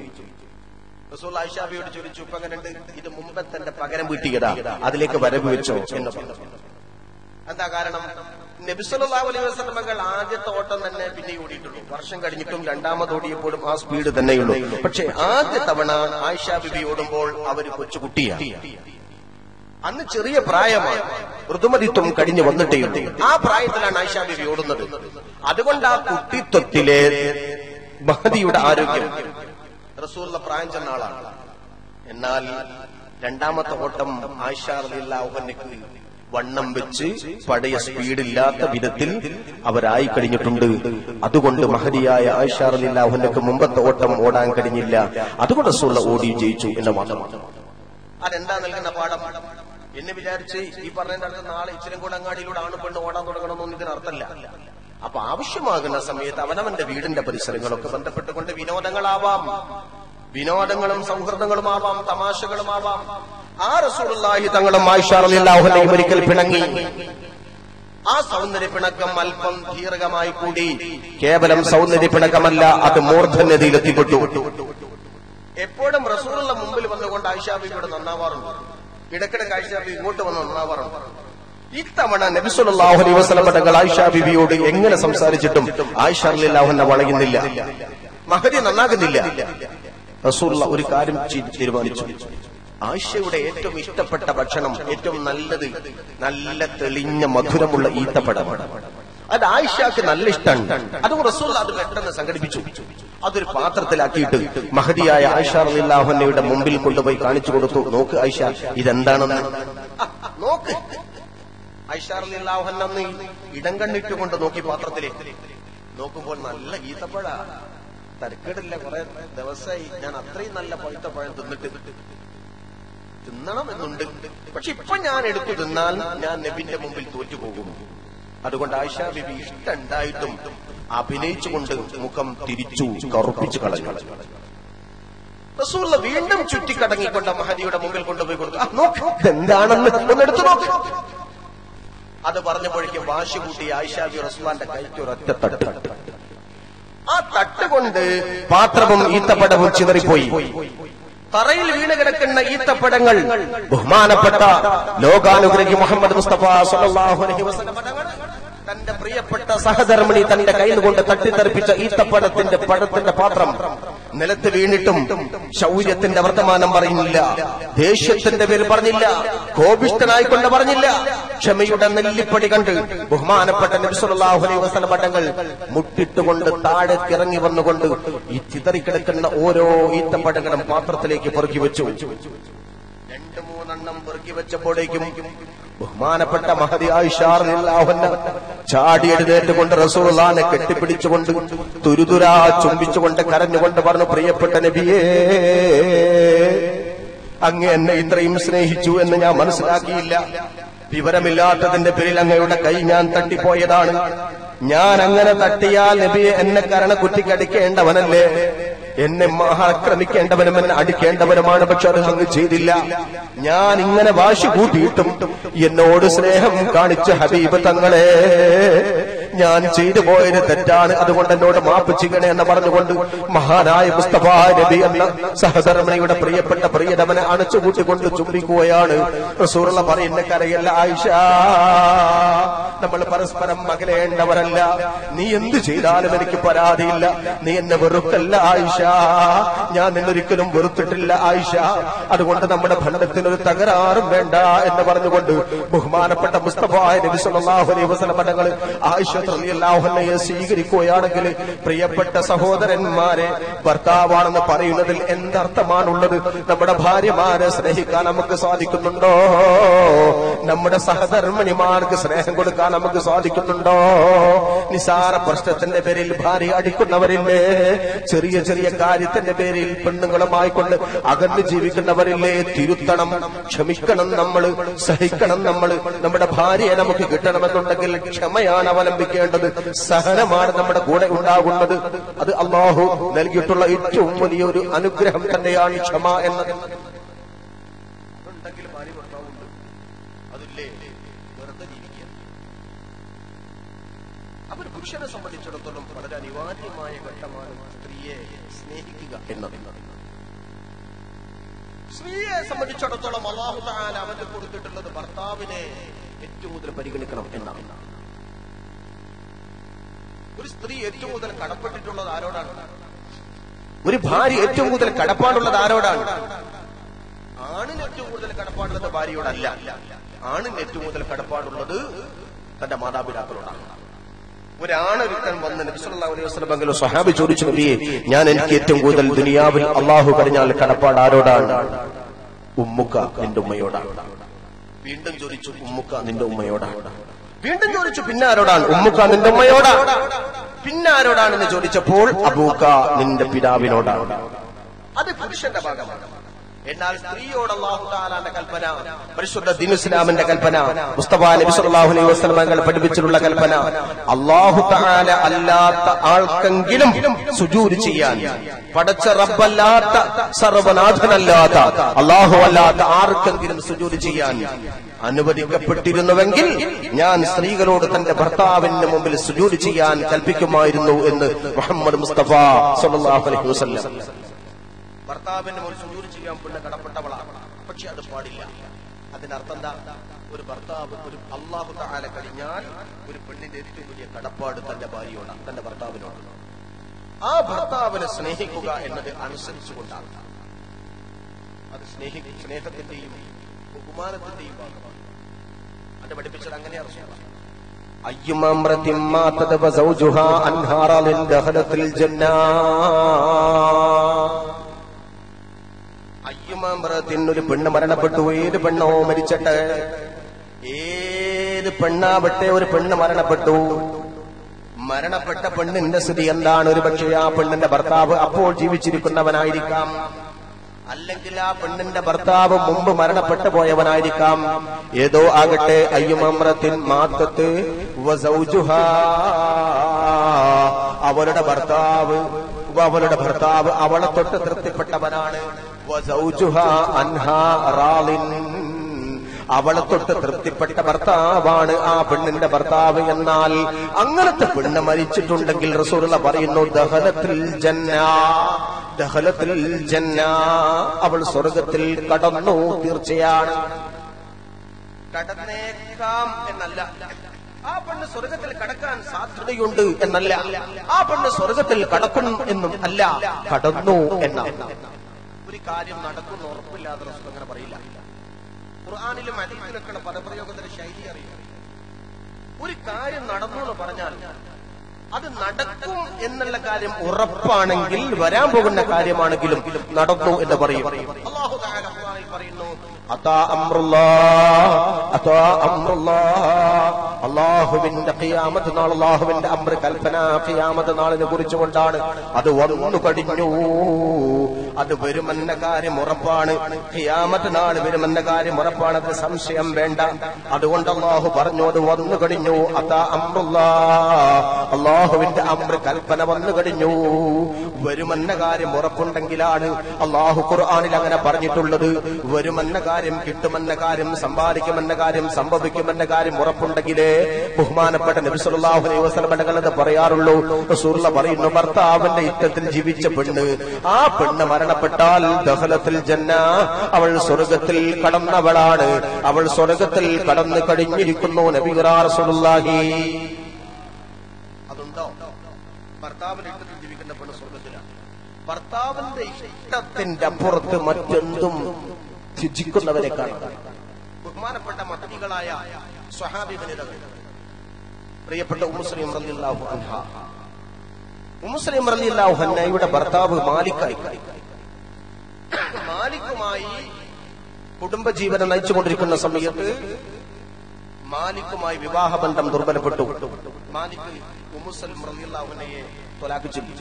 റസൂൽ ആയിഷാബിയോട് ചോദിച്ചു ഇപ്പൊ എങ്ങനെയുണ്ട് ഇത് മുമ്പേ തന്നെ പകരം വീട്ടിയതാ അതിലേക്ക് വരവ് വെച്ചോ എന്ന് പറഞ്ഞു എന്താ കാരണം നബി സല്ലല്ലാഹു അലൈഹി വസല്ലം മകൾ ആദ്യത്തെ ഓട്ടം തന്നെ പിന്നെ ഓടിയിട്ടുള്ളൂ വർഷം കഴിഞ്ഞിട്ടും രണ്ടാമത് ഓടിയപ്പോഴും ആ സ്പീഡ് തന്നെയുള്ളൂ പക്ഷെ ആദ്യ തവണ ആയിഷ ബിബി ഓടുമ്പോൾ അവര് കൊച്ചുകുട്ടിയാണ് അന്ന് ചെറിയ പ്രായമാണ് ഋതുമതിത്വം കഴിഞ്ഞു വന്നിട്ടേയുള്ളൂ ആ പ്രായത്തിലാണ് ആയിഷ ബിബി ഓടുന്നത് അതുകൊണ്ട് ആ കുട്ടിത്വത്തിലെ മഹതിയുടെ ആരോഗ്യം റസൂലിന്റെ പ്രായം ചെന്ന ആളാണ് എന്നാൽ രണ്ടാമത്തെ ഓട്ടം ആയിഷ റളിയല്ലാഹുവിനക്ക് വണ്ണം വെച്ച് പഴയ സ്പീഡില്ലാത്ത വിധത്തിൽ അവരായി കഴിഞ്ഞിട്ടുണ്ട് അതുകൊണ്ട് മഹതിയായ ആയിഷ റളിയല്ലാഹുവിനക്ക് മുമ്പത്തെ ഓട്ടം ഓടാൻ കഴിഞ്ഞില്ല അതുകൊണ്ട് റസൂള്ള ഓടി ജയിച്ചു എന്ന് മാത്രമാണ് അതെന്താ നൽകുന്ന പാഠം എന്ന് വിചാരിച്ച് ഈ പറഞ്ഞതിന്റെ അടുത്ത് നാളെ ഇച്ചിരം അങ്ങാടിയിലൂടെ ആണ് പെണ്ണ് ഓടാൻ തുടങ്ങണമെന്നൊന്നും ഇതിനർത്ഥമല്ല അപ്പൊ ആവശ്യമാകുന്ന സമയത്ത് അവനവന്റെ വീടിന്റെ പരിസരങ്ങളൊക്കെ ബന്ധപ്പെട്ടുകൊണ്ട് വിനോദങ്ങളാവാം വിനോദങ്ങളും സൗഹൃദങ്ങളുമാവാം തമാശകളുമാവാം ആ റസൂലുള്ളാഹി തങ്ങളും ആയിഷാറില്ലാഹുനെയും ഒരിക്കൽ പിണങ്ങി ആ സൗന്ദര്യ പിണക്കം അല്പം ദീർഘമായി കൂടി കേവലം സൗന്ദര്യ പിണക്കമല്ല അത് മൂർധന്യതയിലെത്തിപ്പെട്ടു എപ്പോഴും റസൂലുള്ള മുമ്പിൽ വന്നുകൊണ്ട് ആയിഷാബിയോട് നന്നാവാറുണ്ട് ഇടക്കിടക്ക് ആയിഷാബി ഇങ്ങോട്ട് വന്ന് നന്നാവാറുണ്ട് ഇത്തവണ നബിസുല്ലാഹു അലൈഹി വസല്ലം തങ്ങൾ ആയിഷ ബിബിയോട് എങ്ങനെ സംസാരിച്ചിട്ടും ആയിഷ അല്ലാഹുന്നെ വളയുന്നില്ല മഹതി നന്നാകുന്നില്ല റസൂലുള്ള ഒരു കാര്യം ചെയ്ത് തീരുമാനിച്ചു ആയിഷയുടെ ഏറ്റവും ഇഷ്ടപ്പെട്ട ഭക്ഷണം ഏറ്റവും നല്ലത് നല്ല തെളിഞ്ഞ മധുരമുള്ള ഈത്തപ്പഴമാണ് അത് ആയിഷക്ക് നല്ല ഇഷ്ടമാണ് അതും റസൂൽ അത് പെട്ടെന്ന് സംഘടിപ്പിച്ചു അതൊരു പാത്രത്തിലാക്കിയിട്ട് മഹതിയായ ആയിഷ റളിയല്ലാഹുവിന്റെ മുമ്പിൽ കൊണ്ടുപോയി കാണിച്ചു കൊടുത്തു നോക്ക് ആയിഷ ഇതെന്താണെന്ന് ആ, നോക്ക് ആയിഷ റളിയല്ലാഹുവിനെ അന്ന് ഇടം കണ്ണിട്ടുകൊണ്ട് നോക്കി പാത്രത്തിലേക്ക് നോക്കുമ്പോൾ നല്ല ഈത്തപ്പഴ തരക്കേടില്ല കുറെ ദിവസമായി ഞാൻ അത്രയും നല്ല പഴുത്തപ്പഴം തിന്നിട്ട് തിന്നണം എന്നുണ്ട് പക്ഷെ ഇപ്പൊ ഞാൻ എടുത്തു തിന്നാൽ ഞാൻ നബിന്റെ മുമ്പിൽ തോറ്റുപോകും അതുകൊണ്ട് ആയിഷ ബിബി ഇഷ്ടണ്ടായിട്ടും അഭിനയിച്ചുകൊണ്ട് മുഖം തിരിച്ചു കറുപ്പിച്ചു കളഞ്ഞു റസൂള്ള വീണ്ടും ചുറ്റിക്കടങ്ങിക്കൊണ്ട് മഹദിയുടെ മുമ്പിൽ കൊണ്ടുപോയി കൊടുത്തു "ആ, നോക്ക് എന്താണെന്ന് ഒന്നെടുത്തു നോക്ക് അത് പറഞ്ഞപ്പോഴേക്കും വാശി കൂട്ടി ആയിഷാബി റസ്മാന്റെ കൈക്ക് ഒരൊറ്റ തട്ട് ആ തട്ട് കൊണ്ട് പാത്രവും ഈത്തപ്പടവും ചിതറിപ്പോയി തറയിൽ വീണ് കിടക്കുന്ന ഈത്തപ്പടങ്ങൾ ബഹുമാനപ്പെട്ട ലോകാനുഗ്രഹി മുഹമ്മദ് മുസ്തഫ സല്ലല്ലാഹു അലൈഹി വസല്ലം തങ്ങൾ തന്റെ പ്രിയപ്പെട്ട സഹധർമ്മിണി തന്റെ കയ്യിൽ കൊണ്ട് തട്ടിത്തെറിപ്പിച്ച ഈത്തപ്പഴത്തിന്റെ പഴത്തിന്റെ പാത്രം നിലത്ത് വീണിട്ടും ശൗര്യത്തിന്റെ വർത്തമാനം പറഞ്ഞില്ല ദേഷ്യത്തിന്റെ പേര് പറഞ്ഞില്ല കോപിഷ്ടനായിക്കൊണ്ട് പറഞ്ഞില്ല ക്ഷമയുടെ നെല്ലിപ്പടി കണ്ട് ബഹുമാനപ്പെട്ട നബിസുല്ലാഹു അലൈഹി വസല്ലം പടങ്ങൾ മുട്ടിട്ടുകൊണ്ട് താഴെ ഇറങ്ങി വന്നുകൊണ്ട് ഈ ചിതറിക്കിടക്കുന്ന ഓരോ ഈത്തപ്പഴങ്ങളും പാത്രത്തിലേക്ക് പെറുക്കി വെച്ചു രണ്ടു മൂന്നെണ്ണം പെറുക്കി വെച്ചപ്പോഴേക്കും ബഹുമാനപ്പെട്ട മഹതി ആയിഷാറില്ലാഹുന്ന ചാടി എഴുന്നേറ്റുകൊണ്ട് റസൂലുള്ളാനെ കെട്ടിപ്പിടിച്ചുകൊണ്ട് തുരുതുരാ ചുംബിച്ചുകൊണ്ട് കരഞ്ഞുകൊണ്ട് പറഞ്ഞു പ്രിയപ്പെട്ട നബിയേ അങ്ങ് എന്നെ ഇത്രയും സ്നേഹിച്ചു എന്ന് ഞാൻ മനസ്സിലാക്കിയില്ല വിവരമില്ലാത്തതിന്റെ പേരിൽ അങ്ങയുടെ കൈ ഞാൻ തട്ടിപ്പോയതാണ് ഞാൻ അങ്ങനെ തട്ടിയാൽ നബിയെ എന്നെ കരണ കുറ്റിക്കടിക്കേണ്ടവനല്ലേ എന്നെ ആക്രമിക്കേണ്ടവനും എന്നെ അടിക്കേണ്ടവനുമാണ് പക്ഷെ അത് അങ്ങ് ചെയ്തില്ല ഞാൻ ഇങ്ങനെ വാശി കൂട്ടിയിട്ടും എന്നോട് സ്നേഹം കാണിച്ച ഹബീബ് തങ്ങളെ ഞാൻ ചെയ്തു പോയത് തെറ്റാണ് അതുകൊണ്ട് എന്നോട് മാപ്പ് ചെയ്യണേ എന്ന് പറഞ്ഞുകൊണ്ട് മഹാനായ മുസ്തഫ നബി എന്ന സഹധർമ്മണിയുടെ പ്രിയപ്പെട്ട പ്രിയതമനെ അണച്ചു കൂട്ടിക്കൊണ്ട് ചുംബിക്കുകയാണ് റസൂറുള്ള പറയുന്ന കരയല്ല ആയിഷ നമ്മൾ പരസ്പരം മകലേണ്ടവരല്ല നീ എന്ത് ചെയ്താലും എനിക്ക് പരാതിയില്ല നീ എന്നെ വെറുക്കല്ല ആയിഷ ഞാൻ നിന്നൊരിക്കലും വെറുത്തിട്ടില്ല ആയിഷ അതുകൊണ്ട് നമ്മുടെ ബന്ധത്തിനൊരു തകരാറും വേണ്ട എന്ന് പറഞ്ഞുകൊണ്ട് ബഹുമാനപ്പെട്ട മുസ്തഫായ നബി സല്ലല്ലാഹു അലൈഹി വസല്ലം തങ്ങൾ ആയിഷ റളിയല്ലാഹു അൻഹയെ സ്വീകരിക്കുകയാണെങ്കിൽ പ്രിയപ്പെട്ട സഹോദരന്മാരെ ഭർത്താവാണെന്ന് പറയുന്നതിൽ എന്തർത്ഥമാണുള്ളത് നമ്മുടെ ഭാര്യമാരെ സ്നേഹിക്കാൻ നമുക്ക് സാധിക്കുന്നുണ്ടോ നമ്മുടെ സഹധർമ്മിണിമാർക്ക് സ്നേഹം കൊടുക്കാൻ നമുക്ക് സാധിക്കുന്നുണ്ടോ നിസാര പ്രശ്നത്തിന്റെ പേരിൽ ഭാര്യ അടിക്കുന്നവരില്ലേ ചെറിയ ചെറിയ കാര്യത്തിന്റെ പേരിൽ പെണ്ണുങ്ങളുമായി കൊണ്ട് അകന്ന് ജീവിക്കുന്നവരില്ലേ തിരുത്തണം ക്ഷമിക്കണം നമ്മൾ സഹിക്കണം നമ്മൾ നമ്മുടെ ഭാര്യയെ നമുക്ക് കിട്ടണമെന്നുണ്ടെങ്കിൽ ക്ഷമയാണ് അവലംബിക്കേണ്ടത് സഹനമാണ് നമ്മുടെ കൂടെ ഉണ്ടാകുന്നത് അത് അള്ളാഹു നൽകിയിട്ടുള്ള ഏറ്റവും വലിയൊരു അനുഗ്രഹം തന്നെയാണ് ക്ഷമ എന്നത് അതുണ്ടെങ്കിൽ ഭാര്യ ഭർത്താവുണ്ട് അതില്ലേ വെറുതെ ജീവിക്കുക അപ്പൊ ഒരു പുരുഷനെ സംബന്ധിച്ചിടത്തോളം വളരെ അനിവാര്യമായ ഘട്ടമാണ് സ്ത്രീയെ സ്നേഹിക്കുക എന്നത് സ്ത്രീയെ സംബന്ധിച്ചിടത്തോളം അള്ളാഹു താൻ അവന് കൊടുത്തിട്ടുള്ളത് ഭർത്താവിനെ ഏറ്റവും കൂടുതൽ പരിഗണിക്കണം എന്നാണ് ഒരു സ്ത്രീ ഏറ്റവും കൂടുതൽ കടപ്പെട്ടിട്ടുള്ളത് ആരോടാണ് ഒരു ഭാര്യ ഏറ്റവും കൂടുതൽ കടപ്പാടുള്ളത് ആരോടാണ് ആണിന് ഏറ്റവും കൂടുതൽ കടപ്പാടുള്ളത് ഭാര്യയോടല്ല ആണിന് ഏറ്റവും കൂടുതൽ കടപ്പാടുള്ളത് തന്റെ മാതാപിതാക്കളോടാണ് ഒരാണൊരുത്തൻ വന്ന് നബിസല്ലാഹു അലൈഹി വസല്ലം സ്വഹാബി ചോദിച്ചു നബിയെ ഞാൻ എനിക്ക് ഏറ്റവും കൂടുതൽ ദുനിയാവിൽ അള്ളാഹു കഴിഞ്ഞാൽ കടപ്പാട് ആരോടാണ് ഉമ്മുക്ക നിന്റെ ഉമ്മയോടാണ് വീണ്ടും ചോദിച്ചു ഉമ്മുക്ക നിന്റെ ഉമ്മയോടാണ് വീണ്ടും ചോദിച്ചു പിന്നെ ആരോടാണ് ഉമ്മുക്ക നിന്റെ ഉമ്മയോടാണ് പിന്നെ ആരോടാണെന്ന് ചോദിച്ചപ്പോൾ അബൂക്ക നിന്റെ പിതാവിനോടാണ് അത് പുരുഷന്റെ ഭാഗമാണ് എന്നാൽ സ്ത്രീയോട് അള്ളാഹു താലാന്റെ കൽപ്പന പരിശുദ്ധ ദീൻ ഇസ്ലാമിന്റെ കൽപ്പന മുസ്തഫ നബി സല്ലല്ലാഹു അലൈഹി വസല്ലം തങ്ങൾ പഠിപ്പിച്ചിട്ടുള്ള കൽപ്പന അള്ളാഹു താല അല്ലാത്ത ആൾക്കെങ്കിലും സുജൂര് ചെയ്യാൻ പടച്ച റബ്ബല്ലാത്ത സർവനാഥനല്ലാത്ത അള്ളാഹു അല്ലാത്ത ആർക്കെങ്കിലും സുജൂര് ചെയ്യാൻ അനുവദിക്കപ്പെട്ടിരുന്നുവെങ്കിൽ ഞാൻ സ്ത്രീകളോട് തന്റെ ഭർത്താവിന് മുമ്പിൽ സുജൂര് ചെയ്യാൻ കൽപ്പിക്കുമായിരുന്നു എന്ന് മുഹമ്മദ് മുസ്തഫ സല്ലല്ലാഹു അലൈഹി വസല്ലം ഭർത്താവിന്റെ മുന്നിൽ സുജൂര് ചെയ്യാൻ പെണ്ണ് കടപ്പെട്ടവളാണ് പക്ഷെ അത് പാടില്ല അതിനർത്ഥം എന്താ ഒരു ഭർത്താവ് ഒരു അള്ളാഹു താല കഴിഞ്ഞാൽ ഒരു പെണ്ണിന്റെ ഏറ്റവും വലിയ കടപ്പാട് തന്റെ ഭാര്യയോടാണ് തന്റെ ഭർത്താവിനോട് ആ ഭർത്താവിനെ സ്നേഹിക്കുക എന്നത് അനുസരിച്ചുകൊണ്ടാണ് അത് സ്നേഹി സ്നേഹത്തിന്റെയും ബഹുമാനത്തിന്റെയും ഭാഗമാണ് അത് പഠിപ്പിച്ചത് അങ്ങനെയാണ് أيما امرأة ماتت وزوجها أنهار من دخلت الجنة അയ്യമാമ്പ്രത്തിന് ഒരു പെണ്ണ് മരണപ്പെട്ടു ഏത് പെണ്ണോ മരിച്ചട്ടെ ഏത് പെണ്ണാവട്ടെ ഒരു പെണ്ണ് മരണപ്പെട്ടു മരണപ്പെട്ട പെണ്ണിന്റെ സ്ഥിതി എന്താണ് ഒരു പക്ഷേ ആ പെണ്ണിന്റെ ഭർത്താവ് അപ്പോൾ ജീവിച്ചിരിക്കുന്നവനായിരിക്കാം അല്ലെങ്കിൽ ആ പെണ്ണിന്റെ ഭർത്താവ് മുമ്പ് മരണപ്പെട്ടു പോയവനായിരിക്കാം ഏതോ ആകട്ടെ അയ്യുമമ്രത്തിൻ മാത്തത്ത് വസൗജുഹാ. അവളുടെ ഭർത്താവ് അവളുടെ ഭർത്താവ് അവളെ തൊട്ട് തൃപ്തിപ്പെട്ടവനാണ് വസൗജുഹാ അൻഹാ റാളിൻ. അവളെ തൊട്ട് തൃപ്തിപ്പെട്ട ഭർത്താവാണ് ആ പെണ്ണിന്റെ ഭർത്താവ് എന്നാൽ അങ്ങനത്തെ പെണ്ണ് മരിച്ചിട്ടുണ്ടെങ്കിൽ റസൂലുള്ള പറയുന്നു ദഹലത്തിൽ ജന്ന ദഹലത്തിൽ ജന്ന അവൾ സ്വർഗത്തിൽ കടന്നു തീർച്ചയാണ് കടന്നേക്കാം എന്നല്ല ആ പെണ്ണ് സ്വർഗത്തിൽ കടക്കാൻ സാധ്യതയുണ്ട് എന്നല്ല ആ പെണ്ണ് സ്വർഗത്തിൽ കടക്കും എന്നും അല്ല കടന്നു എന്നാണ് ഒരു കാര്യം നടക്കുന്ന ഉറപ്പില്ലാതെ റസൂൽ അങ്ങനെ പറയില്ല ഖുർആാനിലും ഹദീസിലൊക്കെയുള്ള പദപ്രയോഗത്തിന്റെ ശൈലി അറിയാം ഒരു കാര്യം നടന്നു എന്ന് പറഞ്ഞാൽ അത് നടക്കും എന്നുള്ള കാര്യം ഉറപ്പാണെങ്കിൽ വരാൻ പോകുന്ന കാര്യമാണെങ്കിലും നടന്നു എന്ന് പറയും അല്ലാഹു തആല ഖുർആനിൽ പറയുന്നു അതാ അംറുല്ലാഹ് അതാ അംറുല്ലാഹ് അള്ളാഹുവിന്റെ ഖിയാമത്ത് നാൾ അള്ളാഹുവിന്റെ അമ്ര കൽപ്പന ഖിയാമത്ത് നാളിനെ കുറിച്ചുകൊണ്ടാണ് അത് വന്നു കഴിഞ്ഞു അത് വരുമെന്ന കാര്യം ഉറപ്പാണ് ഖിയാമത്ത് നാൾ വരുമെന്ന കാര്യം ഉറപ്പാണ് അത് സംശയം വേണ്ട അതുകൊണ്ട് അള്ളാഹു പറഞ്ഞു അത് വന്നു കഴിഞ്ഞു അതാ അമ്രുല്ലാ അള്ളാഹുവിന്റെ അമ്ര കൽപ്പന വന്നു കഴിഞ്ഞു വരുമെന്ന കാര്യം ഉറപ്പുണ്ടെങ്കിലാണ് അള്ളാഹു ഖുർആാനിൽ അങ്ങനെ പറഞ്ഞിട്ടുള്ളത് വരുമെന്ന കാര്യം കിട്ടുമെന്ന കാര്യം സമ്പാദിക്കുമെന്ന കാര്യം സംഭവിക്കുമെന്ന കാര്യം ഉറപ്പുണ്ടെങ്കിലേ ബഹുമാനപ്പെട്ട നബിസുല്ലാഹു അലൈഹി വസല്ലം അത് പറയാറുള്ളൂ റസൂലുള്ള പറയുന്നു ഭർത്താവിന്റെ ഇഷ്ടത്തിൽ ജീവിച്ച പെണ്ണ് ആ പെണ്ണ് മരണപ്പെട്ടാൽ ദഹലത്തിൽ ജന്ന അവൾ സ്വർഗത്തിൽ കടന്നവളാണ് അവൾ സ്വർഗത്തിൽ കടന്നു കഴിഞ്ഞിരിക്കുന്നു നബിഗുറാ റസൂലുള്ളാഹി അതുണ്ടോ ഭർത്താവിന്റെ ഇഷ്ടത്തിൽ ജീവിക്കുന്ന പെണ്ണ് സ്വർഗത്തിലാണ് ഭർത്താവിന്റെ ഇഷ്ടത്തിന്റെ അപ്പുറത്ത് മറ്റെന്തും ത്യജിക്കുന്നവരെ കാണാം ബഹുമാനപ്പെട്ട മഹതികളായ സ്വഹാബി വനിതകൾ പ്രിയപ്പെട്ട ഉമ്മുസ്ലിം റളിയല്ലാഹു അൻഹ ഉമ്മുസ്ലിം റളിയല്ലാഹു അൻഹയുടെ ഭർത്താവ് മാലിക്കായി മാലിക്കുമായി കുടുംബജീവനം നയിച്ചുകൊണ്ടിരിക്കുന്ന സമയത്ത് മാലിക്കുമായി വിവാഹബന്ധം ദുർബലപ്പെട്ടു മാലിക് ഉമ്മുസ്ലിം റളിയല്ലാഹു അൻഹയെ തൊലാഖ് ചൊല്ലി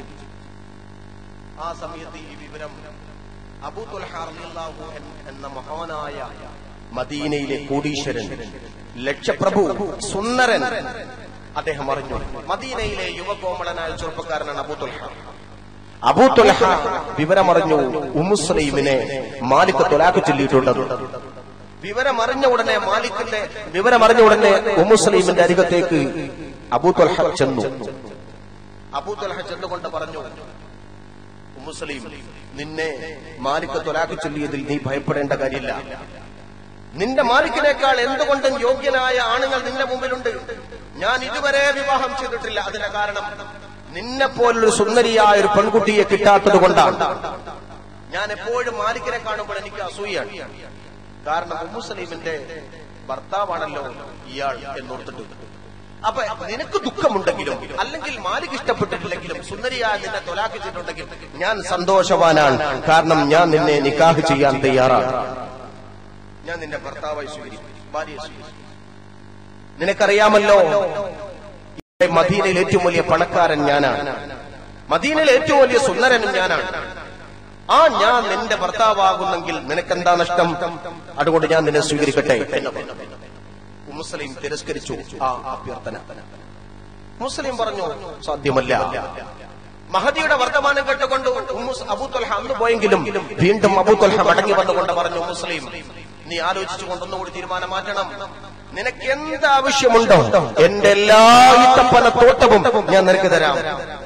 ആ സമയത്ത് ഈ വിവരം അബൂ തുൽഹ റളിയല്ലാഹു അൻഹു എന്ന മഹാനായ മദീനയിലെ കോടീശ്വരൻ ലക്ഷപ്രഭു സുന്ദരൻ അദ്ദേഹം അറിഞ്ഞു മദീനയിലെ യുവകോമളനായ ചെറുപ്പക്കാരനാണ് അബൂ തുൽഹ അബൂ തുൽഹ വിവരമറിഞ്ഞു ഉമ്മുസ്ലീമിനെ മാലിക് തൊലാഖ് ചൊല്ലിയിട്ടുള്ളത് വിവരമറിഞ്ഞ ഉടനെ മാലിക്കിന്റെ വിവരമറിഞ്ഞ ഉടനെ ഉമ്മുസ്ലീമിന്റെ അരികത്തേക്ക് അബൂ തുൽഹ ചെന്നു അബൂ തുൽഹ ചെന്നുകൊണ്ട് പറഞ്ഞു മുസ്ലിം നിന്നെ മാലിക് തൊലാഖ് ചൊല്ലിയതിൽ നീ ഭയപ്പെടേണ്ട കാര്യമില്ല നിന്റെ മാലിക്കിനേക്കാൾ എന്തുകൊണ്ടും യോഗ്യനായ ആണുങ്ങൾ നിന്റെ മുമ്പിലുണ്ട് ഞാൻ ഇതുവരെ വിവാഹം ചെയ്തിട്ടില്ല അതിന്റെ കാരണം നിന്നെ പോലൊരു സുന്ദരിയായ ഒരു പെൺകുട്ടിയെ കിട്ടാത്തത് കൊണ്ടാണ് ഞാൻ എപ്പോഴും മാലിക്കിനെ കാണുമ്പോൾ എനിക്ക് അസൂയാണ് കാരണം മുസ്ലിമിന്റെ ഭർത്താവാണല്ലോ ഇയാൾ എന്നോർത്തിട്ട് അപ്പൊ നിനക്ക് ദുഃഖമുണ്ടെങ്കിലും അല്ലെങ്കിൽ മാലിക് ഇഷ്ടപ്പെട്ടിട്ടില്ലെങ്കിലും സുന്ദരിയായ നിന്നെ തൊലാക്കിച്ചിട്ടുണ്ടെങ്കിൽ ഞാൻ സന്തോഷവാനാണ് കാരണം ഞാൻ നിന്നെ നിക്കാഹ് ചെയ്യാൻ തയ്യാറാണ് ഞാൻ നിന്റെ ഭർത്താവായി സ്വീകരിക്കും ഭാര്യയെ സ്വീകരിക്കും നിനക്കറിയാമല്ലോ ഇവിടെ മദീനയിൽ ഏറ്റവും വലിയ പണക്കാരൻ ഞാനാണ് മദീനയിൽ ഏറ്റവും വലിയ സുന്ദരനും ഞാനാണ് ആ ഞാൻ നിന്റെ ഭർത്താവാകുന്നെങ്കിൽ നിനക്കെന്താ നഷ്ടം അതുകൊണ്ട് ഞാൻ നിന്നെ സ്വീകരിക്കട്ടെ എന്ന് പറഞ്ഞു. മുസ്ലിം തിരസ്കരിച്ചു ആ അഭ്യർത്ഥന മുസ്ലിം പറഞ്ഞു സാധ്യമല്ല മഹദിയുടെ വർത്തമാനം കേട്ടുകൊണ്ട് ഉമ്മുസ് അബൂത്തൊൽഹ അന്ന് പോയെങ്കിലും വീണ്ടും അബൂത്തൊൽഹ മടങ്ങി വന്നുകൊണ്ട് പറഞ്ഞു മുസ്ലിം നീ ആലോചിച്ചു കൊണ്ടൊന്നുകൂടി തീരുമാനം മാറ്റണം നിനക്ക് എന്ത് ആവശ്യമുണ്ടോ എന്റെ എല്ലാ ഇത്തപ്പന തോട്ടവും ഞാൻ നിനക്ക് തരാം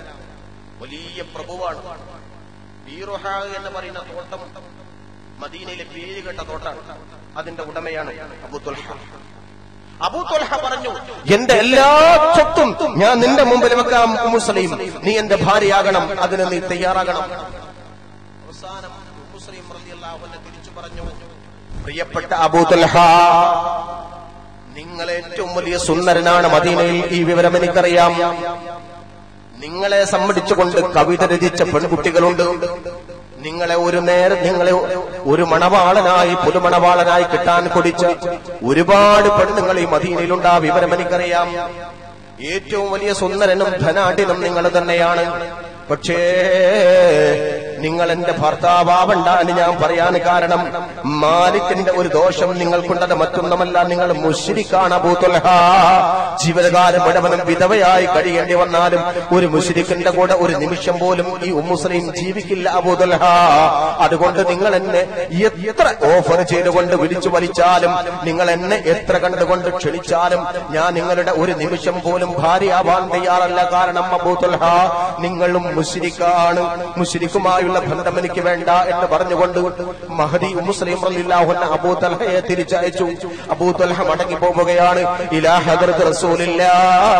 വലിയ പ്രഭുവാണ് ബീറുഹ എന്ന് പറയുന്ന തോട്ടം മദീനയിലെ പേര് കേട്ട തോട്ടാണ് അതിന്റെ ഉടമയാണ് അബൂത്തുൽഹ അബൂത്തുൽഹ പറഞ്ഞു എന്റെ എല്ലാ സ്വത്തും ഞാൻ നിന്റെ മുമ്പിൽ വെക്കാം മുസ്ലിം നീ എന്റെ ഭാര്യയാകണം അതിന് നീ തയ്യാറാകണം അവസാനം മുസ്ലിം റളിയല്ലാഹു അൻഹു തിരിച്ചു പറഞ്ഞു പ്രിയപ്പെട്ട അബൂത്തുൽഹ നിങ്ങൾ ഏറ്റവും വലിയ സുന്ദരനാണ് മദീനയിൽ ഈ വിവരം എനിക്കറിയാം നിങ്ങളെ സംബന്ധിച്ചുകൊണ്ട് കവിത രചിച്ച പെൺകുട്ടികളുണ്ട് നിങ്ങളെ ഒരു നേരം നിങ്ങളെ ഒരു മണവാളനായി പുതുമണവാളനായി കിട്ടാൻ കൊടിച്ച ഒരുപാട് പെണ്ണുങ്ങൾ ഈ മദീനയിലുണ്ട് ആ വിവരം എനിക്കറിയാം ഏറ്റവും വലിയ സുന്ദരനും ധനാഢ്യനും നിങ്ങൾ തന്നെയാണ് പക്ഷേ നിങ്ങൾ എന്റെ ഭർത്താവണ്ട എന്ന് ഞാൻ പറയാൻ കാരണം മാലിക്കിന്റെ ഒരു ദോഷം നിങ്ങൾക്കുണ്ടത് മറ്റൊന്നുമല്ല നിങ്ങൾ മുഷിരിക്കാണ് അബൂത്തുൽഹ ജീവിതകാലം മുഴുവനും വിധവയായി കഴിയേണ്ടി വന്നാലും ഒരു മുഷിരിക്കിന്റെ കൂടെ ഒരു നിമിഷം പോലും ഈ ഉമ്മുസ്ലിം ജീവിക്കില്ല അബൂതുൽഹ അതുകൊണ്ട് നിങ്ങൾ എന്നെ എത്ര ഓഫർ ചെയ്തുകൊണ്ട് വിളിച്ചു വലിച്ചാലും നിങ്ങൾ എന്നെ എത്ര കണ്ടുകൊണ്ട് ക്ഷണിച്ചാലും ഞാൻ നിങ്ങളുടെ ഒരു നിമിഷം പോലും ഭാര്യയാവാൻ തയ്യാറല്ല കാരണം അബൂതുൽഹ നിങ്ങളും മുഷിരിക്കാണ് മുഷിരിക്കുമായുള്ള ബന്ധം എനിക്ക് വേണ്ട എന്ന് പറഞ്ഞുകൊണ്ട് മഹദി മുസ്ലിം റളിയല്ലാഹു അബൂ തൽഹയെ തിരിച്ചയച്ചു അബൂ തൽഹ മടങ്ങി പോവുകയാണ് ഇലാ ഹദറത്ത് റസൂലില്ലാ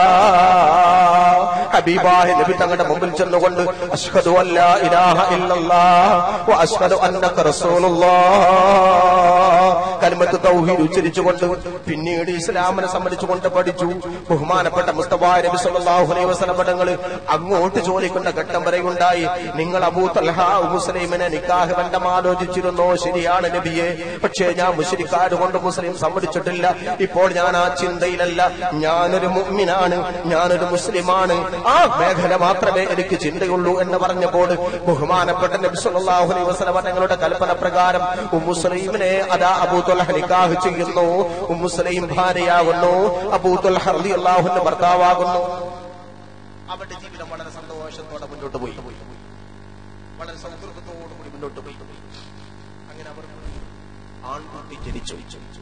ഹബീബായ നബി തങ്ങളുടെ മുമ്പിൽ ചെന്നുകൊണ്ട് അഷ്ഹദു അല്ലാ ഇലാഹ ഇല്ലല്ലാഹ് വ അഷ്ഹദു അന്നക റസൂലുള്ളാഹ് കലിമത്ത് തൗഹീദ് ഉച്ചരിച്ചുകൊണ്ട് പിന്നീട് ഇസ്ലാമിനെ സംബന്ധിച്ചുകൊണ്ട് പഠിച്ചു ബഹുമാനപ്പെട്ട മുസ്തഫ നബി സല്ലല്ലാഹു അലൈഹി വസല്ലം പദങ്ങൾ അങ്ങോട്ട് ചോദിക്കുന്ന ഘട്ടം വരെ ഉണ്ടായി നിങ്ങൾ അബൂ തൽഹ മുസ്ലിമിനെ നിക്കാഹ് ബന്ധം ആലോചിച്ചിരുന്നു ശരിയാണ് നബിയെ പക്ഷേ ഞാൻ മുസ്ലിക്കാര് കൊണ്ട് മുസ്ലിം സമ്മതിച്ചിട്ടില്ല ഇപ്പോൾ ഞാൻ ആ ചിന്തയിലല്ല ഞാനൊരു മുഅ്മിനാണ് ഞാനൊരു മുസ്ലിമാണ് ആ മേഖല മാത്രമേ എനിക്ക് ചിന്തയുള്ളൂ എന്ന് പറഞ്ഞപ്പോൾ ബഹുമാനപ്പെട്ട നബി സല്ലല്ലാഹു അലൈഹി വസല്ലം തങ്ങളുടെ കൽപ്പന പ്രകാരം മുസ്ലിമിനെ അതാ അബൂതുൽ നിക്കാഹ് ചെയ്യുന്നു മുസ്ലിം ഭാര്യയാകുന്നു അബൂതുൽ റളിയല്ലാഹുവിന്റെ ഭർത്താവാകുന്നു അവരുടെ ജീവിതം വളരെ സന്തോഷത്തോടെ മുന്നോട്ട് പോയി വളരെ സൗഹൃദത്തോടു കൂടി മുന്നോട്ട് പോയി അങ്ങനെ അവർ ആൺകുട്ടി ജനിച്ചു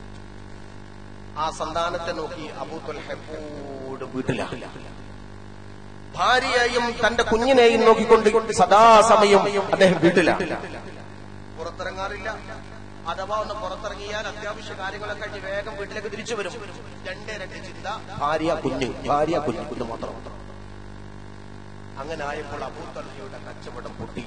ആ സന്താനത്തെ നോക്കി അബൂത്തുൽ എപ്പോഴും വീട്ടിലാണ് ഭാര്യയെയും തന്റെ കുഞ്ഞിനെയും നോക്കിക്കൊണ്ട് സദാസമയം അദ്ദേഹം വീട്ടിലാണ് പുറത്തിറങ്ങാറില്ല അഥവാ ഒന്ന് പുറത്തിറങ്ങിയാൽ അത്യാവശ്യ കാര്യങ്ങളൊക്കെ കഴിഞ്ഞ് വേഗം വീട്ടിലേക്ക് തിരിച്ചു വരും രണ്ടേ രണ്ട് ചിന്ത ഭാര്യ കുഞ്ഞ് ഭാര്യ കുഞ്ഞ് കുഞ്ഞ് മാത്രം അങ്ങനെ ആയപ്പോൾ അബൂത്തലയുടെ കച്ചവടം പൊട്ടി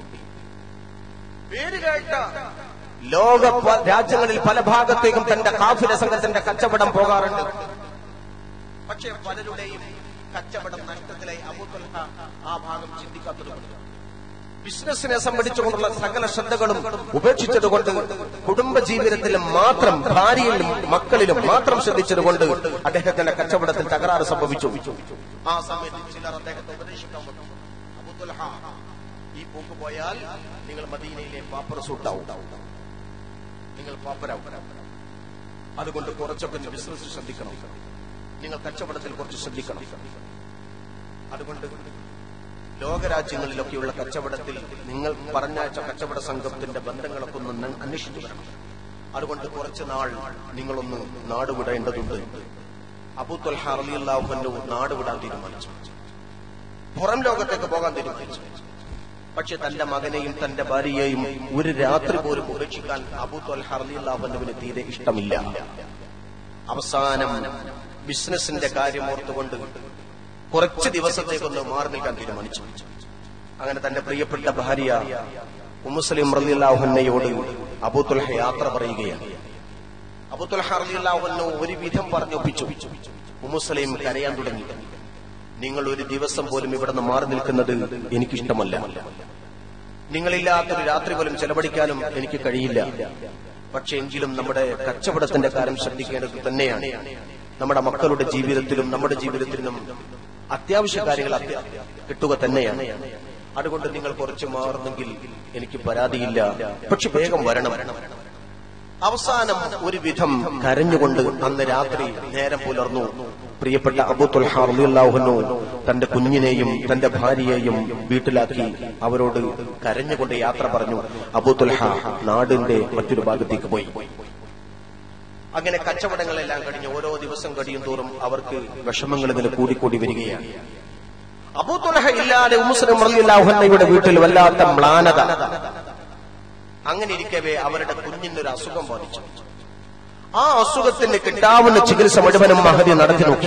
പേര് കേട്ട ലോക പ- രാജ്യങ്ങളിൽ പല ഭാഗത്തേക്കും തന്റെ കാഫില സംഘത്തിന്റെ കച്ചവടം പോകാറുണ്ട് പക്ഷേ പലരുടെയും കച്ചവടം നഷ്ടത്തിലായി അബൂത്തൽ ആ ഭാഗം ചിന്തിക്കാത്തതുകൊണ്ട് ബിസിനസിനെ സംബന്ധിച്ചുകൊണ്ടുള്ള സകല ശ്രദ്ധകളും ഉപേക്ഷിച്ചതുകൊണ്ട് കുടുംബ ജീവിതത്തിൽ മാത്രം ഭാര്യയിലും മക്കളിലും മാത്രം ശ്രദ്ധിച്ചതുകൊണ്ട് അദ്ദേഹത്തിന്റെ കച്ചവടത്തിൽ തകരാറ് സംഭവിച്ചു ആ സമയത്ത് ചിലർ അദ്ദേഹത്തെ ഉപദേശിക്കാൻ വന്നു അബൂത്തുൽഹ ഈ പോക്ക് പോയാൽ നിങ്ങൾ മദീനയിലെ പാപ്പർ സൂട്ടാവും നിങ്ങൾ പാപ്പരാവും അതുകൊണ്ട് കുറച്ചൊക്കെ ബിസിനസ് ശ്രദ്ധിക്കണം നിങ്ങൾ കച്ചവടത്തിൽ കുറച്ച് ശ്രദ്ധിക്കണം അതുകൊണ്ട് ലോകരാജ്യങ്ങളിലൊക്കെയുള്ള കച്ചവടത്തിൽ നിങ്ങൾ പറഞ്ഞയച്ച കച്ചവട സംഘത്തിന്റെ ബന്ധങ്ങളൊക്കെ ഒന്ന് അന്വേഷിച്ചു വരണം അതുകൊണ്ട് കുറച്ച് നാൾ നിങ്ങളൊന്ന് നാടുവിടേണ്ടതുണ്ട് അബൂത്തുൽ ഹർലിയല്ലാഹുവിന്റെ നാടുവിടാൻ തീരുമാനിച്ചു പുറം ലോകത്തേക്ക് പോകാൻ തീരുമാനിച്ചു പക്ഷെ തന്റെ മകനെയും തന്റെ ഭാര്യയെയും ഒരു രാത്രി പോലും ഉപേക്ഷിക്കാൻ അബൂത്തുൽ ഹർലിയല്ലാഹുവിന് തീരെ ഇഷ്ടമില്ല അവസാനം ബിസിനസിന്റെ കാര്യം ഓർത്തുകൊണ്ട് കുറച്ച് ദിവസത്തേക്കൊന്ന് മാറി നിൽക്കാൻ തീരുമാനിച്ചു അങ്ങനെ തന്റെ പ്രിയപ്പെട്ട ഭാര്യ ഉമ്മുസ്ലിം റലിയല്ലാഹുന്നയോട് അബൂത്തുൽഹ യാത്ര പറയുകയാണ് അബൂത്തുൽഹ റലിയല്ലാഹുന്നു ഒരു വിധം പറഞ്ഞൊപ്പിച്ചു ഉമ്മുസ്ലിം കരയാൻ തുടങ്ങി നിങ്ങൾ ഒരു ദിവസം പോലും ഇവിടെ നിന്ന് മാറി നിൽക്കുന്നത് എനിക്കിഷ്ടമല്ല നിങ്ങളില്ലാത്തൊരു രാത്രി പോലും ചെലവഴിക്കാനും എനിക്ക് കഴിയില്ല പക്ഷെ എങ്കിലും നമ്മുടെ കച്ചവടത്തിന്റെ കാര്യം ശ്രദ്ധിക്കേണ്ടത് തന്നെയാണ് നമ്മുടെ മക്കളുടെ ജീവിതത്തിലും നമ്മുടെ ജീവിതത്തിലും അത്യാവശ്യ കാര്യങ്ങൾ അത്യ- കിട്ടുക തന്നെയാണ് അതുകൊണ്ട് നിങ്ങൾ കുറച്ച് മാറുന്നെങ്കിൽ എനിക്ക് പരാതിയില്ല പക്ഷെ വേഗം വരണം അവസാനം ഒരു വിധം കരഞ്ഞുകൊണ്ട് അന്ന് രാത്രി നേരം പുലർന്നു പ്രിയപ്പെട്ട അബൂത്തുൽ ഹാർലാഹുനു തന്റെ കുഞ്ഞിനെയും തന്റെ ഭാര്യയെയും വീട്ടിലാക്കി അവരോട് കരഞ്ഞുകൊണ്ട് യാത്ര പറഞ്ഞു അബൂത്തുൽ ഹാ നാടിന്റെ മറ്റൊരു ഭാഗത്തേക്ക് പോയി അങ്ങനെ കച്ചവടങ്ങളെല്ലാം കഴിഞ്ഞ് ഓരോ ദിവസം കഴിയും തോറും അവർക്ക് വിഷമങ്ങൾ ഇങ്ങനെ കൂടിക്കൂടി വരികയാണ് അബൂത്തുലഹ ഇല്ലാതെ ഉമുസ്ലിം റളിയല്ലാഹുഅൻഹയുടെ വീട്ടിൽ വല്ലാത്ത മ്ലാനത അങ്ങനെ ഇരിക്കവേ അവരുടെ കുഞ്ഞിനൊരു അസുഖം ബാധിച്ചു ആ അസുഖത്തിന് കിട്ടാവുന്ന ചികിത്സ മുഴുവനും മഹതി നടത്തി നോക്കി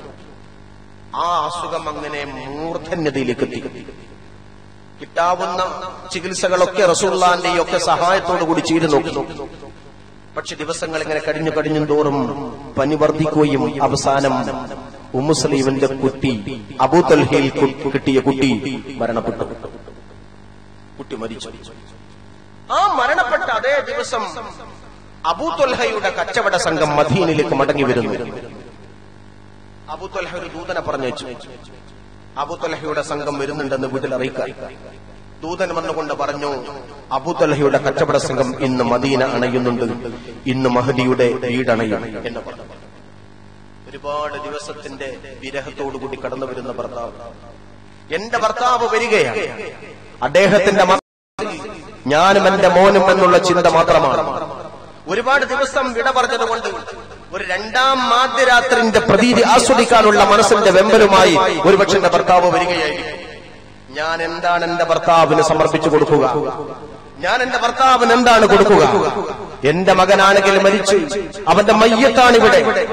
ആ അസുഖം അങ്ങനെ മൂർധന്യതയിലേക്ക് എത്തി കിട്ടാവുന്ന ചികിത്സകളൊക്കെ റസൂള്ളാന്റെ ഒക്കെ സഹായത്തോടു കൂടി ചെയ്തു നോക്കി പക്ഷെ ദിവസങ്ങൾ ഇങ്ങനെ കഴിഞ്ഞു കഴിഞ്ഞും തോറും പനി വർദ്ധിക്കുകയും അവസാനം ഉമ്മുസലീമിന്റെ കുട്ടി അബൂതൽഹയിൽ കു- കിട്ടിയ കുട്ടി മരണപ്പെട്ടു കുട്ടി മരിച്ചു ആ മരണപ്പെട്ട അതേ ദിവസം അബൂതൊൽഹയുടെ കച്ചവട സംഘം മദീനിലേക്ക് മടങ്ങി വരുന്നു അബൂതൊൽഹ ഒരു ദൂതനെ പറഞ്ഞയച്ചു അബൂതൊൽഹയുടെ സംഘം വരുന്നുണ്ടെന്ന് വീട്ടിൽ അറിയിക്കാൻ ദൂതൻ വന്നുകൊണ്ട് പറഞ്ഞു അബൂതൊൽഹയുടെ കച്ചവട സംഘം ഇന്ന് മദീന അണയുന്നുണ്ട് ഇന്ന് മഹദിയുടെ വീടണയും എന്ന് പറഞ്ഞു ഒരുപാട് ദിവസത്തിന്റെ വിരഹത്തോടുകൂടി കടന്നു വരുന്ന ഭർത്താവ് എന്റെ ഭർത്താവ് വരികയാണ് അദ്ദേഹത്തിന്റെ മനസ്സിൽ ഞാനും എന്റെ മോനും എന്നുള്ള ചിന്ത മാത്രമാണ് ഒരുപാട് ദിവസം വിട പറഞ്ഞതുകൊണ്ട് ഒരു രണ്ടാം മാധ്യരാത്രിന്റെ പ്രതീതി ആസ്വദിക്കാനുള്ള മനസ്സിന്റെ വെമ്പലുമായി ഒരുപക്ഷെ എന്റെ ഭർത്താവ് വരികയായിരിക്കും ഞാൻ എന്താണ് എന്റെ ഭർത്താവിന് സമർപ്പിച്ചു കൊടുക്കുക ഞാൻ എന്റെ ഭർത്താവിന് എന്താണ് കൊടുക്കുക എന്റെ മകനാണെങ്കിൽ മരിച്ചു അവന്റെ മയ്യത്താണ് ഇവിടെ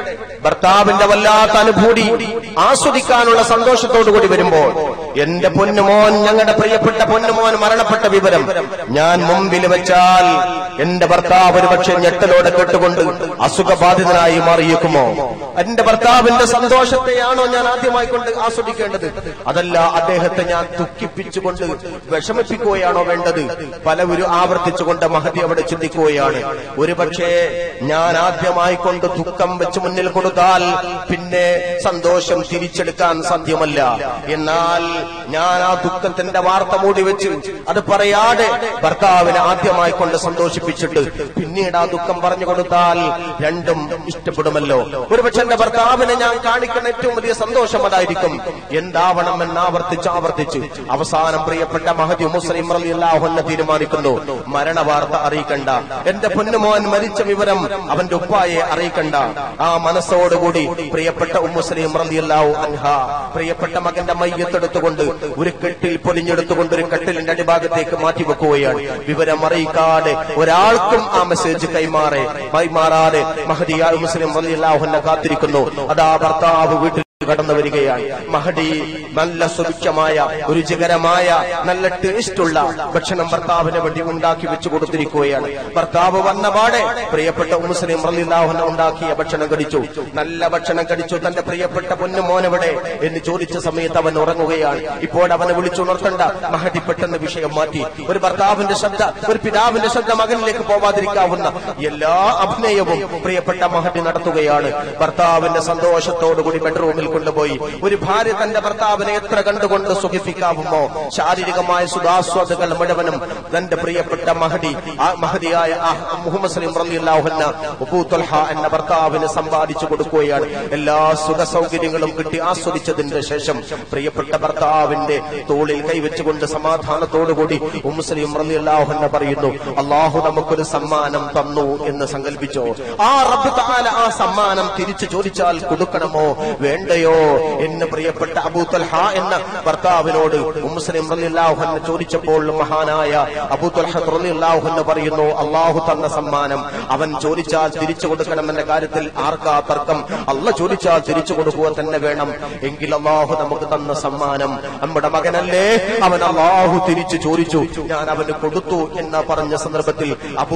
ഭർത്താവിന്റെ വല്ലാത്ത അനുഭൂതി ആസ്വദിക്കാനുള്ള സന്തോഷത്തോടു കൂടി വരുമ്പോൾ എന്റെ പൊന്നുമോൻ ഞങ്ങളുടെ പ്രിയപ്പെട്ട പൊന്നുമോൻ മരണപ്പെട്ട വിവരം ഞാൻ മുമ്പിൽ വെച്ചാൽ എന്റെ ഭർത്താവ് ഒരുപക്ഷെ ഞെട്ടലോടെ കേട്ടുകൊണ്ട് അസുഖബാധിതനായി മാറിയേക്കുമോ എന്റെ ഭർത്താവിന്റെ സന്തോഷത്തെയാണോ ഞാൻ ആദ്യമായി കൊണ്ട് ആസ്വദിക്കേണ്ടത് അതല്ല അദ്ദേഹത്തെ ഞാൻ ദുഃഖിപ്പിച്ചുകൊണ്ട് വിഷമിപ്പിക്കുകയാണോ വേണ്ടത് പലവരും ആവർത്തിച്ചുകൊണ്ട് മഹതി അവിടെ ചിന്തിക്കുകയാണ് ഒരുപക്ഷെ ഞാൻ ആദ്യമായി കൊണ്ട് ദുഃഖം വെച്ച് മുന്നിൽ കൊടുത്താൽ പിന്നെ സന്തോഷം തിരിച്ചെടുക്കാൻ സാധ്യമല്ല എന്നാൽ ഞാൻ ആ ദുഃഖത്തിന്റെ വാർത്ത മൂടി വെച്ച് അത് പറയാതെ ഭർത്താവിനെ ആദ്യമായി കൊണ്ട് സന്തോഷിപ്പിച്ചിട്ട് പിന്നീട് ആ ദുഃഖം പറഞ്ഞു കൊടുത്താൽ രണ്ടും ഇഷ്ടപ്പെടുമല്ലോ ഒരുപക്ഷെ എന്റെ ഭർത്താവിനെ ഞാൻ കാണിക്കുന്ന ഏറ്റവും വലിയ സന്തോഷം അതായിരിക്കും എന്താവണം എന്ന് ആവർത്തിച്ച് ആവർത്തിച്ച് അവസാനം പ്രിയപ്പെട്ട മഹദി മുസ്ലിം റളിയല്ലാഹുവിനെ തീരുമാനിക്കുന്നു മരണ വാർത്ത അറിയിക്കണ്ട എന്റെ പൊന്നുമോൻ മരിച്ച വിവരം അവന്റെ ഉപ്പായെ അറിയിക്കണ്ട ആ മനസ്സോടുകൂടി പ്രിയപ്പെട്ട ഉമ്മുസ്ലിം റളിയല്ലാഹു അൻഹ പ്രിയപ്പെട്ട മകന്റെ മയ്യത്തെടുത്തുകൊണ്ട് ഒരു കെട്ടിൽ പൊലിഞ്ഞെടുത്തുകൊണ്ട് ഒരു കെട്ടിലിന്റെ അടിഭാഗത്തേക്ക് മാറ്റിവെക്കുകയാണ് വിവരം അറിയിക്കാതെ ഒരാൾക്കും ആ മെസ്സേജ് കൈമാറെ കൈമാറാതെ മഹദിയായ മുസ്ലിം റളിയല്ലാഹുവിനെ കാത്തിരിക്കുന്നു അതാ ഭർത്താവ് വീട്ടിൽ കടന്നു വരികയാണ് മഹടി നല്ല സുഭിക്ഷമായ രുചികരമായ നല്ല ടേസ്റ്റുള്ള ഭക്ഷണം ഭർത്താവിന് വേണ്ടി ഉണ്ടാക്കി വെച്ചു കൊടുത്തിരിക്കുകയാണ് ഭർത്താവ് വന്ന പാടെ പ്രിയപ്പെട്ട മുസ്ലിം റലില്ലാഹുന ഉണ്ടാക്കിയ ഭക്ഷണം കടിച്ചു നല്ല ഭക്ഷണം കടിച്ചു തന്റെ പ്രിയപ്പെട്ട പൊന്നുമോനെവിടെ എന്ന് ചോദിച്ച സമയത്ത് അവൻ ഉറങ്ങുകയാണ് ഇപ്പോൾ അവനെ വിളിച്ചുണർത്തണ്ട മഹടി പെട്ടെന്ന് വിഷയം മാറ്റി ഒരു ഭർത്താവിന്റെ ശ്രദ്ധ ഒരു പിതാവിന്റെ ശ്രദ്ധ മകനിലേക്ക് പോവാതിരിക്കാവുന്ന എല്ലാ അഭിനയവും പ്രിയപ്പെട്ട മഹടി നടത്തുകയാണ് ഭർത്താവിന്റെ സന്തോഷത്തോടുകൂടി ബെഡ്റൂമിൽ കൊണ്ടുപോയി ഒരു ഭാര്യ തന്റെ ഭർത്താവിനെ എത്ര കണ്ടുകൊണ്ട് സുഖിപ്പിക്കാവുമോ ശാരീരികമായ സുഖാസ്വാദകൾ മുഴുവനും തന്റെ പ്രിയപ്പെട്ട മഹടി ആ മഹതിയായ ആ മുഹമ്മദ് സലീം റളിയല്ലാഹുന്ന ഉബൂത്തുൽഹ എന്ന ഭർത്താവിന് സമ്പാദിച്ചു കൊടുക്കുകയാണ് എല്ലാ സുഖ സൗകര്യങ്ങളും കിട്ടി ആസ്വദിച്ചതിന്റെ ശേഷം പ്രിയപ്പെട്ട ഭർത്താവിന്റെ തോളിൽ കൈവച്ചുകൊണ്ട് സമാധാനത്തോടുകൂടി ഉമ്മുസ്ലിം റളിയല്ലാഹുന്ന പറയുന്നു അള്ളാഹു നമുക്കൊരു സമ്മാനം തന്നു എന്ന് സങ്കല്പിച്ചോ ആ റബ്ബ് തആല ആ സമ്മാനം തിരിച്ചു ചോദിച്ചാൽ കൊടുക്കണമോ വേണ്ടയോ എന്ന് പ്രിയപ്പെട്ട അബൂത്തൽഹ എന്ന ഭർത്താവിനോട് മുസ്ലിം റളിയല്ലാഹുവിനെ ചോദിച്ചപ്പോൾ മഹാനായ അബൂത്തൽഹ റളിയല്ലാഹുവിന് പറയുന്നു അള്ളാഹു തന്ന സമ്മാനം അവൻ ചോദിച്ചാൽ തിരിച്ചു കൊടുക്കണമെന്ന കാര്യത്തിൽ ആർക്കാ തർക്കം അല്ല ചോദിച്ചാൽ തിരിച്ചു കൊടുക്കുക തന്നെ വേണം എങ്കിൽ അള്ളാഹു നമുക്ക് തന്ന സമ്മാനം നമ്മുടെ മകനല്ലേ അവൻ അള്ളാഹു തിരിച്ചു ചോദിച്ചു ഞാൻ അവന് കൊടുത്തു എന്ന് പറഞ്ഞ സന്ദർഭത്തിൽ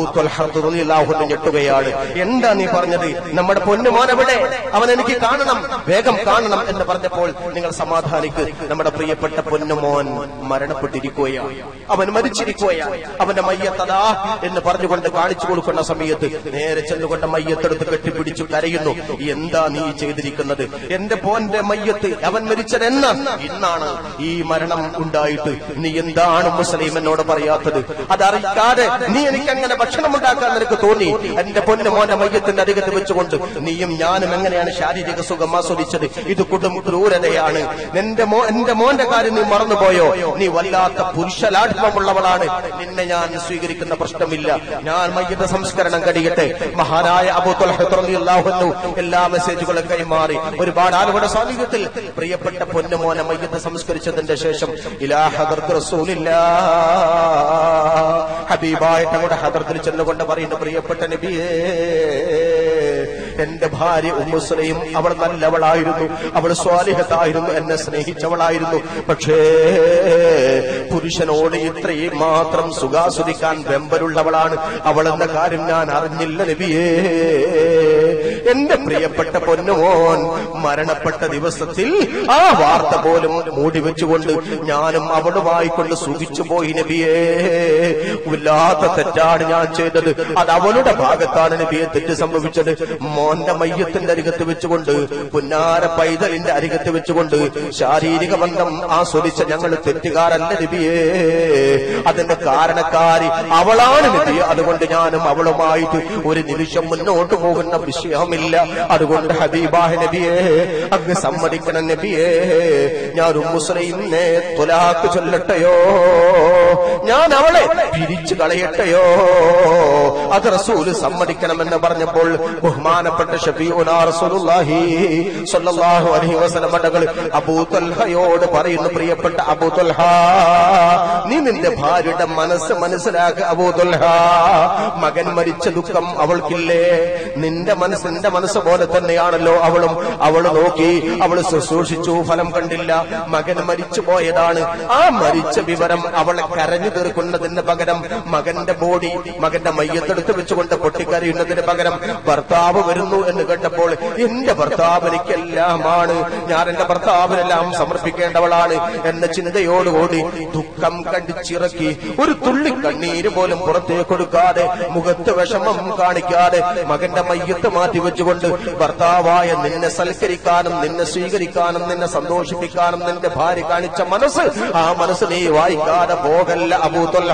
അബൂത്വൽഹുനെ ഞെട്ടുകയാണ് എന്താ നീ പറഞ്ഞത് നമ്മുടെ പൊന്നുമോൻ എവിടെ അവൻ എനിക്ക് കാണണം വേഗം കാണണം എന്ന് പറഞ്ഞപ്പോൾ നിങ്ങൾ സമാധാനിക്ക് നമ്മുടെ പ്രിയപ്പെട്ട പൊന്നുമോൻ മരണപ്പെട്ടിരിക്കുകയാണ് അവൻ മരിച്ചിരിക്കുകയാണ് അവന്റെ മയ്യത്തതാ എന്ന് പറഞ്ഞുകൊണ്ട് കാണിച്ചു കൊടുക്കുന്ന സമയത്ത് നേരെ ചെന്നുകൊണ്ട് മയ്യത്തെടുത്ത് കെട്ടിപ്പിടിച്ചു കരയുന്നു എന്താ നീ ചെയ്തിരിക്കുന്നത് എന്റെ പോന്റെ മയ്യത്ത് അവൻ മരിച്ചത് എന്ന് ഇന്നാണ് ഈ മരണം ഉണ്ടായിട്ട് നീ എന്താണ് മുസ്ലിം എന്നോട് പറയാത്തത് അതറിയിക്കാതെ നീ എനിക്ക് അങ്ങനെ ഭക്ഷണം ഉണ്ടാക്കാൻ നിനക്ക് തോന്നി എന്റെ പൊന്നു മോന്റെ മയ്യത്തിന്റെ അരികത്ത് വെച്ചുകൊണ്ട് നീയും ഞാനും എങ്ങനെയാണ് ശാരീരിക സുഖം ആസ്വദിച്ചത് ഇത് കുടും ക്രൂരതയാണ് എന്റെ മോ എന്റെ മോന്റെ കാര്യം നീ മറന്നുപോയോ നീ വല്ലാത്ത പുരുഷലാഠ്യമുള്ളവളാണ് നിന്നെ ഞാൻ സ്വീകരിക്കുന്ന പ്രശ്നമില്ല ഞാൻ മയ്യത്ത സംസ്കരണം കഴിയട്ടെ മഹാനായ അബൂത്തുൽഹു എല്ലാ മെസ്സേജുകളും കൈമാറി ഒരുപാട് ആളുകളുടെ സാന്നിധ്യത്തിൽ പ്രിയപ്പെട്ട പൊന്നുമോനെ മയ്യത്ത് സംസ്കരിച്ചതിന്റെ ശേഷം ഇലാ ഹദർത്ത് റസൂലില്ലാ ഹബീബായിട്ട് അങ്ങോട്ട് ഹദർത്തിൽ ചെന്നുകൊണ്ട് പറയുന്നു പ്രിയപ്പെട്ട നബിയേ എന്റെ ഭാര്യ ഉമ്മുസ്ലയും അവൾ നല്ലവളായിരുന്നു അവൾ സ്വാലിഹത്തായിരുന്നു എന്നെ സ്നേഹിച്ചവളായിരുന്നു പക്ഷേ പുരുഷനോട് ഇത്രയും മാത്രം സുഖാസ്വദിക്കാൻ വെമ്പലുള്ളവളാണ് അവൾ എന്ന കാര്യം ഞാൻ അറിഞ്ഞില്ല നബിയേ എന്റെ പ്രിയപ്പെട്ട പൊന്നുമോൻ മരണപ്പെട്ട ദിവസത്തിൽ ആ വാർത്ത പോലും മൂടി വെച്ചുകൊണ്ട് ഞാനും അവളുമായി കൊണ്ട് സുഖിച്ചു പോയി നബിയേ വല്ലാത്ത തെറ്റാണ് ഞാൻ ചെയ്തത് അത് അവളുടെ ഭാഗത്താണ് നബിയെ തെറ്റ് സംഭവിച്ചത് മോന്റെ മയ്യത്തിന്റെ അരികത്ത് വെച്ചുകൊണ്ട് പുന്നാര പൈതലിന്റെ അരികത്ത് വെച്ചുകൊണ്ട് ശാരീരിക ബന്ധം ആസ്വദിച്ച ഞങ്ങൾ തെറ്റുകാരല്ല നബിയേ അതിന്റെ കാരണക്കാരി അവളാണ് നബിയെ അതുകൊണ്ട് ഞാനും അവളുമായിട്ട് ഒരു നിമിഷം മുന്നോട്ട് പോകുന്ന വിഷയമില്ല അതുകൊണ്ട് ഹബീബാഹ് നബിയെ അങ്ങ് സമ്മതിക്കണം നബിയെ ഞാൻ മുസ്ലിമിനെ തുലാക്ക് ചൊല്ലട്ടെയോ ഞാൻ അവളെ പിരിച്ചു പിരിച്ചു കളയട്ടെയോ അത് റസൂല് സമ്മതിക്കണമെന്ന് പറഞ്ഞപ്പോൾ ബഹുമാനപ്പെട്ട ഷഫീഉനാ റസൂലുള്ളാഹി സ്വല്ലല്ലാഹു അലൈഹി വസല്ലം തങ്ങൾ അബൂ തൽഹയോട് പറയുന്നു പ്രിയപ്പെട്ട അബൂ തൽഹ നീ നിന്റെ ഭാര്യയുടെ മനസ്സ് മനസ്സിലാക്കുക അബൂ തൽഹ മകൻ മരിച്ച ദുഃഖം അവൾക്കില്ലേ നിന്റെ മനസ്സ് നിന്റെ മനസ്സ് പോലെ തന്നെയാണല്ലോ അവളും അവൾ നോക്കി അവൾ ശുശ്രൂഷിച്ചു ഫലം കണ്ടില്ല മകൻ മരിച്ചു പോയതാണ് ആ മരിച്ച വിവരം അവളെ കരഞ്ഞു തീർക്കുന്നതിന് പകരം മകന്റെ ബോഡി മകന്റെ മയ്യത്തെടുത്ത് വെച്ചുകൊണ്ട് പൊട്ടിക്കരയുന്നതിന് പകരം ഭർത്താവ് വരുന്നു എന്ന് കേട്ടപ്പോൾ എന്റെ ഭർത്താവ് എനിക്കെല്ലാമാണ് ഞാൻ എന്റെ ഭർത്താവിനെല്ലാം സമർപ്പിക്കേണ്ടവളാണ് എന്ന ചിന്തയോടുകൂടി ദുഃഖം കണ്ടിച്ചിറക്കി ഒരു തുള്ളി കണ്ണീര് പോലും പുറത്തേക്ക് കൊടുക്കാതെ മുഖത്ത് വിഷമം കാണിക്കാതെ മകന്റെ മയ്യത്ത് മാറ്റി വെച്ചുകൊണ്ട് ഭർത്താവായ നിന്നെ സൽക്കരിക്കാനും നിന്നെ സ്വീകരിക്കാനും നിന്നെ സന്തോഷിപ്പിക്കാനും നിന്റെ ഭാര്യ കാണിച്ച മനസ്സ് ആ മനസ്സ് നീ വായിക്കാതെ പോകല്ല അബൂതൊൽഹ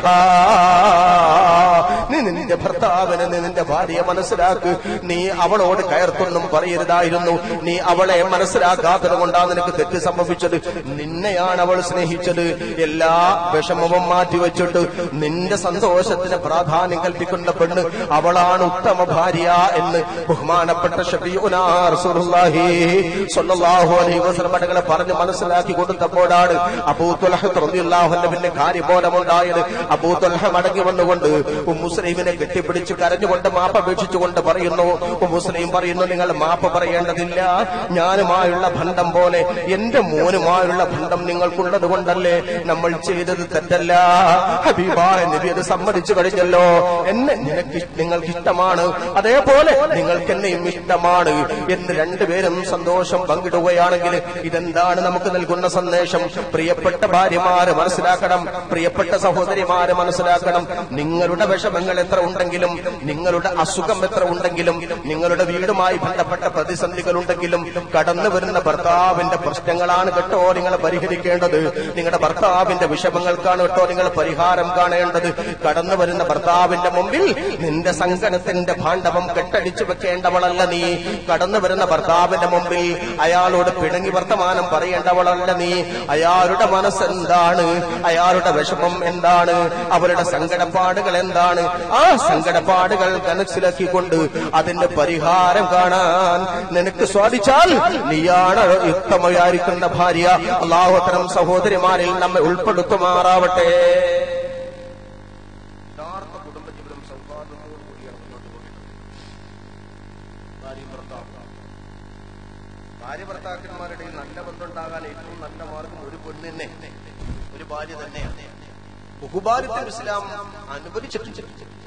നീ നിന്റെ ഭർത്താവിനെ നീ നിന്റെ ഭാര്യയെ മനസ്സിലാക്ക് നീ അവളോട് കയർത്തൊന്നും പറയരുതായിരുന്നു നീ അവളെ മനസ്സിലാക്കാത്തത് കൊണ്ടാണ് നിനക്ക് തെറ്റ് സംഭവിച്ചത് നിന്നെയാണ് അവൾ സ്നേഹിച്ചത് എല്ലാ വിഷമവും മാറ്റിവെച്ചിട്ട് നിന്റെ സന്തോഷത്തിന് പ്രാധാന്യം കൽപ്പിക്കുന്ന പെണ്ണ് അവളാണ് ഉത്തമ ഭാര്യ എന്ന് ബഹുമാനപ്പെട്ട ഷഫീഉനാ റസൂലുള്ളാഹി സ്വല്ലല്ലാഹു അലൈഹി വസല്ലം തങ്ങളെ പറഞ്ഞ് മനസ്സിലാക്കി കൊടുത്തപ്പോഴാണ് അബൂ തുൽഹ റളിയല്ലാഹു അൻഹുവിന്റെ കാര്യബോധമുണ്ടായത് അബൂ തുൽഹ മടങ്ങി വന്നുകൊണ്ട് മുസ്ലിമിനെ കെട്ടിപ്പിടിച്ച് കരഞ്ഞുകൊണ്ട് മാപ്പ് അപേക്ഷിച്ചുകൊണ്ട് പറയുന്നു മുസ്ലിം പറയുന്നു നിങ്ങൾ മാപ്പ് പറയേണ്ടതില്ല ഞാനുമായുള്ള ബന്ധം പോലെ എന്റെ മോനുമായുള്ള ബന്ധം നിങ്ങൾക്കുള്ളത് കൊണ്ടല്ലേ നമ്മൾ ചെയ്തത് തെറ്റല്ല ഹബീബായ നബി അത് സമ്മതിച്ചു കഴിഞ്ഞല്ലോ എന്നെ നിനക്ക് ഇഷ്- നിങ്ങൾക്ക് ഇഷ്ടമാണ് അതേപോലെ നിങ്ങൾക്ക് എന്നെയും ഇഷ്ടമാണ് എന്ന് രണ്ടുപേരും സന്തോഷം പങ്കിടുകയാണെങ്കിൽ ഇതെന്താണ് നമുക്ക് നൽകുന്ന സന്ദേശം പ്രിയപ്പെട്ട ഭാര്യമാര് മനസ്സിലാക്കണം പ്രിയപ്പെട്ട സഹോദരിമാര് മനസ്സിലാക്കണം നിങ്ങളുടെ വിഷമങ്ങൾ എത്ര ഉണ്ടെങ്കിലും നിങ്ങളുടെ അസുഖം എത്ര ഉണ്ടെങ്കിലും നിങ്ങളുടെ വീടുമായി ബന്ധപ്പെട്ട പ്രതിസന്ധികൾ ഉണ്ടെങ്കിലും കടന്നു വരുന്ന ഭർത്താവിന്റെ പ്രശ്നങ്ങളാണ് കേട്ടോ നിങ്ങൾ പരിഹരിക്കേണ്ടത് നിങ്ങളുടെ ഭർത്താവിന്റെ വിഷമങ്ങൾക്കാണ് കേട്ടോ നിങ്ങൾ പരിഹാരം കാണേണ്ടത് കടന്നു വരുന്ന ഭർത്താവിന്റെ മുമ്പിൽ നിന്റെ സങ്കടത്തിന്റെ ഭാണ്ഡവം കെട്ടടിച്ചു വെക്കേണ്ടവളല്ല നീ കടന്നു വരുന്ന ഭർത്താവിന്റെ മുമ്പിൽ അയാളോട് പിണങ്ങി വർത്തമാനം പറയേണ്ടവളല്ല നീ അയാളുടെ മനസ്സെന്താണ് അയാളുടെ വിഷമം എന്താണ് അവരുടെ സങ്കടപ്പാടുകൾ എന്താണ് ആ സങ്കടപ്പാടുകൾ മനസ്സിലാക്കിക്കൊണ്ട് അതിന്റെ പരിഹാരം കാണാൻ നിനക്ക് സ്വാധിച്ചാൽ നീയാണ് യുക്തമായിരിക്കുന്ന ഭാര്യ അള്ളാഹുത്തരം സഹോദരിമാരിൽ നമ്മെ ഉൾപ്പെടുത്തുമാറാവട്ടെ യഥാർത്ഥ കുടുംബജീവിതം സൗഹാർദ്ദത്തോടു കൂടിയാണ് മുന്നോട്ട് പോകുന്നത് ഭാര്യയും ഭർത്താവും ഭാര്യ ഭർത്താക്കന്മാരുടെ നല്ല ബന്ധമുണ്ടാകാൻ ഏറ്റവും നല്ല മാർഗം ഒരു പെണ്ണിനെ ഒരു ഭാര്യ തന്നെയാണ് ബഹുഭാര്യത്തിൽ ഇസ്ലാം അനുവദിച്ചിട്ടുണ്ട്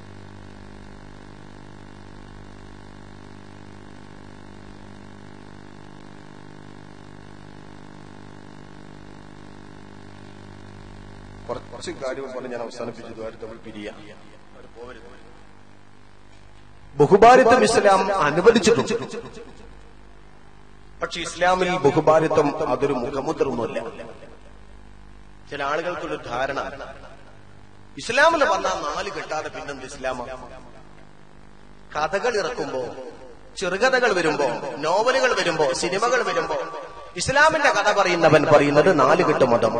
കുറച്ച് കാര്യങ്ങൾ പറഞ്ഞ് ഞാൻ അവസാനിപ്പിച്ചു അടുത്ത പിരിയ ബഹുഭാരിത്വം ഇസ്ലാം അനുവദിച്ചിട്ടുണ്ട് പക്ഷെ ഇസ്ലാമിൽ ബഹുഭാരിത്വം അതൊരു മുഖമുദ്രൊന്നുമല്ല ചില ആളുകൾക്കൊരു ധാരണ ഇസ്ലാമിൽ വന്നാൽ നാല് കെട്ടാതെ പിന്നെന്ത് ഇസ്ലാമ കഥകൾ ഇറക്കുമ്പോ ചെറുകഥകൾ വരുമ്പോ നോവലുകൾ വരുമ്പോ സിനിമകൾ വരുമ്പോ ഇസ്ലാമിന്റെ കഥ പറയുന്നവൻ പറയുന്നത് നാല് കെട്ട് മതം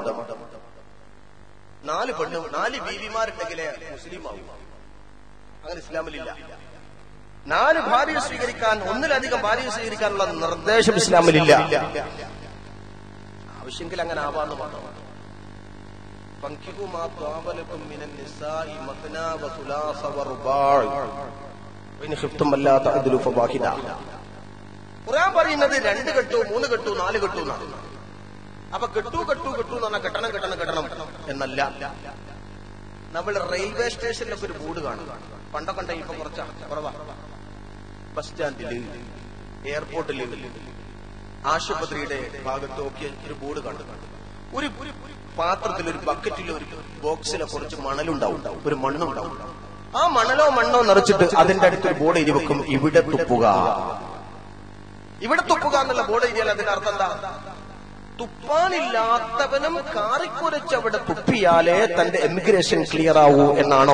നാല് പെണ്ണും നാല് ബീവിമാരുണ്ടെങ്കിലേ മുസ്ലിം ആവും അങ്ങനെ ഇസ്ലാമിലില്ല നാല് ഭാര്യയെ സ്വീകരിക്കാൻ ഒന്നിലധികം ഭാര്യയെ സ്വീകരിക്കാനുള്ള നിർദ്ദേശം ഇസ്ലാമിലില്ല ആവശ്യമെങ്കിൽ അങ്ങനെ ആവാന്ന് മാത്രമാണ് فانكحوا ما طاب لكم من النساء مثنى وثلاث ورباع وإن خفتم ألا تعدلوا فواحدة ഖുർആൻ പറയുന്നത് രണ്ട് കെട്ടു മൂന്ന് കെട്ടു നാല് കെട്ടു എന്നാണ് അപ്പൊ കെട്ടു കെട്ടു കെട്ടു എന്ന് പറഞ്ഞാൽ കെട്ടണം കെട്ടണം കെട്ടണം എന്നല്ല നമ്മൾ റെയിൽവേ സ്റ്റേഷനിലൊക്കെ ഒരു ബോർഡ് കാണും പണ്ടൊക്കെ ഉണ്ടെങ്കിൽ ഇപ്പൊ കുറച്ചാണ് കുറവാ ബസ് സ്റ്റാൻഡില് എയർപോർട്ടില് ആശുപത്രിയുടെ ഭാഗത്തൊക്കെ ഒരു ബോർഡ് കാണും ഒരു ഒരു പാത്രത്തിൽ ഒരു ബക്കറ്റിൽ ഒരു ബോക്സിലെ കുറച്ച് മണലുണ്ടാവും ഒരു മണ്ണുണ്ടാവും ആ മണലോ മണ്ണോ നിറച്ചിട്ട് അതിന്റെ അടുത്ത് ഒരു ബോർഡ് എഴുതി വെക്കും ഇവിടെ തുപ്പുക ഇവിടെ തുപ്പുക എന്നുള്ള ബോർഡ് എഴുതിയാൽ അതിന്റെ അർത്ഥം എന്താ തുപ്പാനില്ലാത്തവനും കാറിക്കുരച്ച് അവിടെ തുപ്പിയാലേ തന്റെ എമിഗ്രേഷൻ ക്ലിയർ ആവൂ എന്നാണോ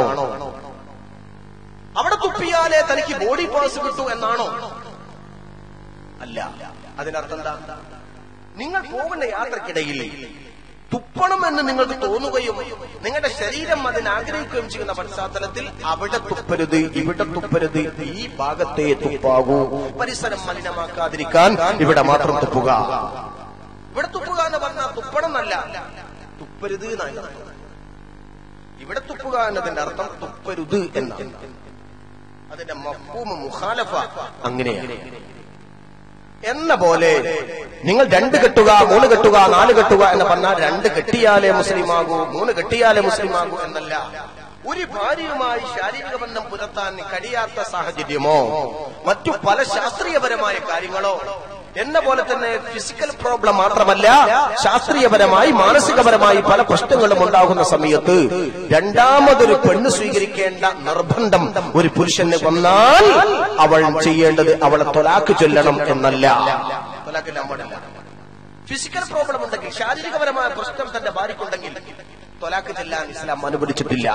അവിടെ തുപ്പിയാലേ തനിക്ക് ബോഡി പാസ് കിട്ടൂ എന്നാണോ അല്ല അതിനർത്ഥം എന്താ നിങ്ങൾ പോകുന്ന യാത്രക്കിടയിൽ തുപ്പണം എന്ന് നിങ്ങൾക്ക് തോന്നുകയും നിങ്ങളുടെ ശരീരം അതിന് ആഗ്രഹിക്കുകയും ചെയ്യുന്ന പശ്ചാത്തലത്തിൽ അവിടെ തുപ്പരുത് ഇവിടെ തുപ്പരുത് ഈ ഭാഗത്തെ തുപ്പാകൂ പരിസരം മലിനമാക്കാതിരിക്കാൻ ഇവിടെ മാത്രം തുപ്പുക ഇവിടെ തുപ്പുക എന്ന് പറഞ്ഞാൽ തുപ്പണം എന്നല്ല തുപ്പരുത് എന്നാണ് ഇവിടെ തുപ്പുക എന്നതിന്റെ അർത്ഥം തുപ്പരുത് എന്നാണ് അതിന്റെ മഫൂമ മുഖാലഫ അങ്ങനെയാണ് എന്ന പോലെ നിങ്ങൾ രണ്ട് കെട്ടുക മൂന്ന് കെട്ടുക നാല് കെട്ടുക എന്ന് പറഞ്ഞാൽ രണ്ട് കെട്ടിയാലേ മുസ്ലിമാകൂ മൂന്ന് കെട്ടിയാലേ മുസ്ലിമാകൂ എന്നല്ല ഒരു ഭാര്യയുമായി ശാരീരിക ബന്ധം പുലർത്താൻ കഴിയാത്ത സാഹചര്യമോ മറ്റു പല ശാസ്ത്രീയപരമായ കാര്യങ്ങളോ എന്ന പോലെ തന്നെ ഫിസിക്കൽ പ്രോബ്ലം മാത്രമല്ല ശാസ്ത്രീയപരമായി മാനസികപരമായി പല പ്രശ്നങ്ങളും ഉണ്ടാകുന്ന സമയത്ത് രണ്ടാമതൊരു പെണ്ണ് സ്വീകരിക്കേണ്ട നിർബന്ധം ഒരു പുരുഷന് വന്നാൽ അവൾ ചെയ്യേണ്ടത് അവളെ തൊലാക്ക് ചൊല്ലണം എന്നല്ല തൊലാക്കില്ലാൻ പാടില്ല ഫിസിക്കൽ പ്രോബ്ലം ഉണ്ടെങ്കിൽ ശാരീരികപരമായ പ്രശ്നം തന്റെ ഭാര്യക്കുണ്ടെങ്കിൽ തൊലാക്ക് ചെല്ലാൻ ഇസ്ലാം അനുവദിച്ചിട്ടില്ല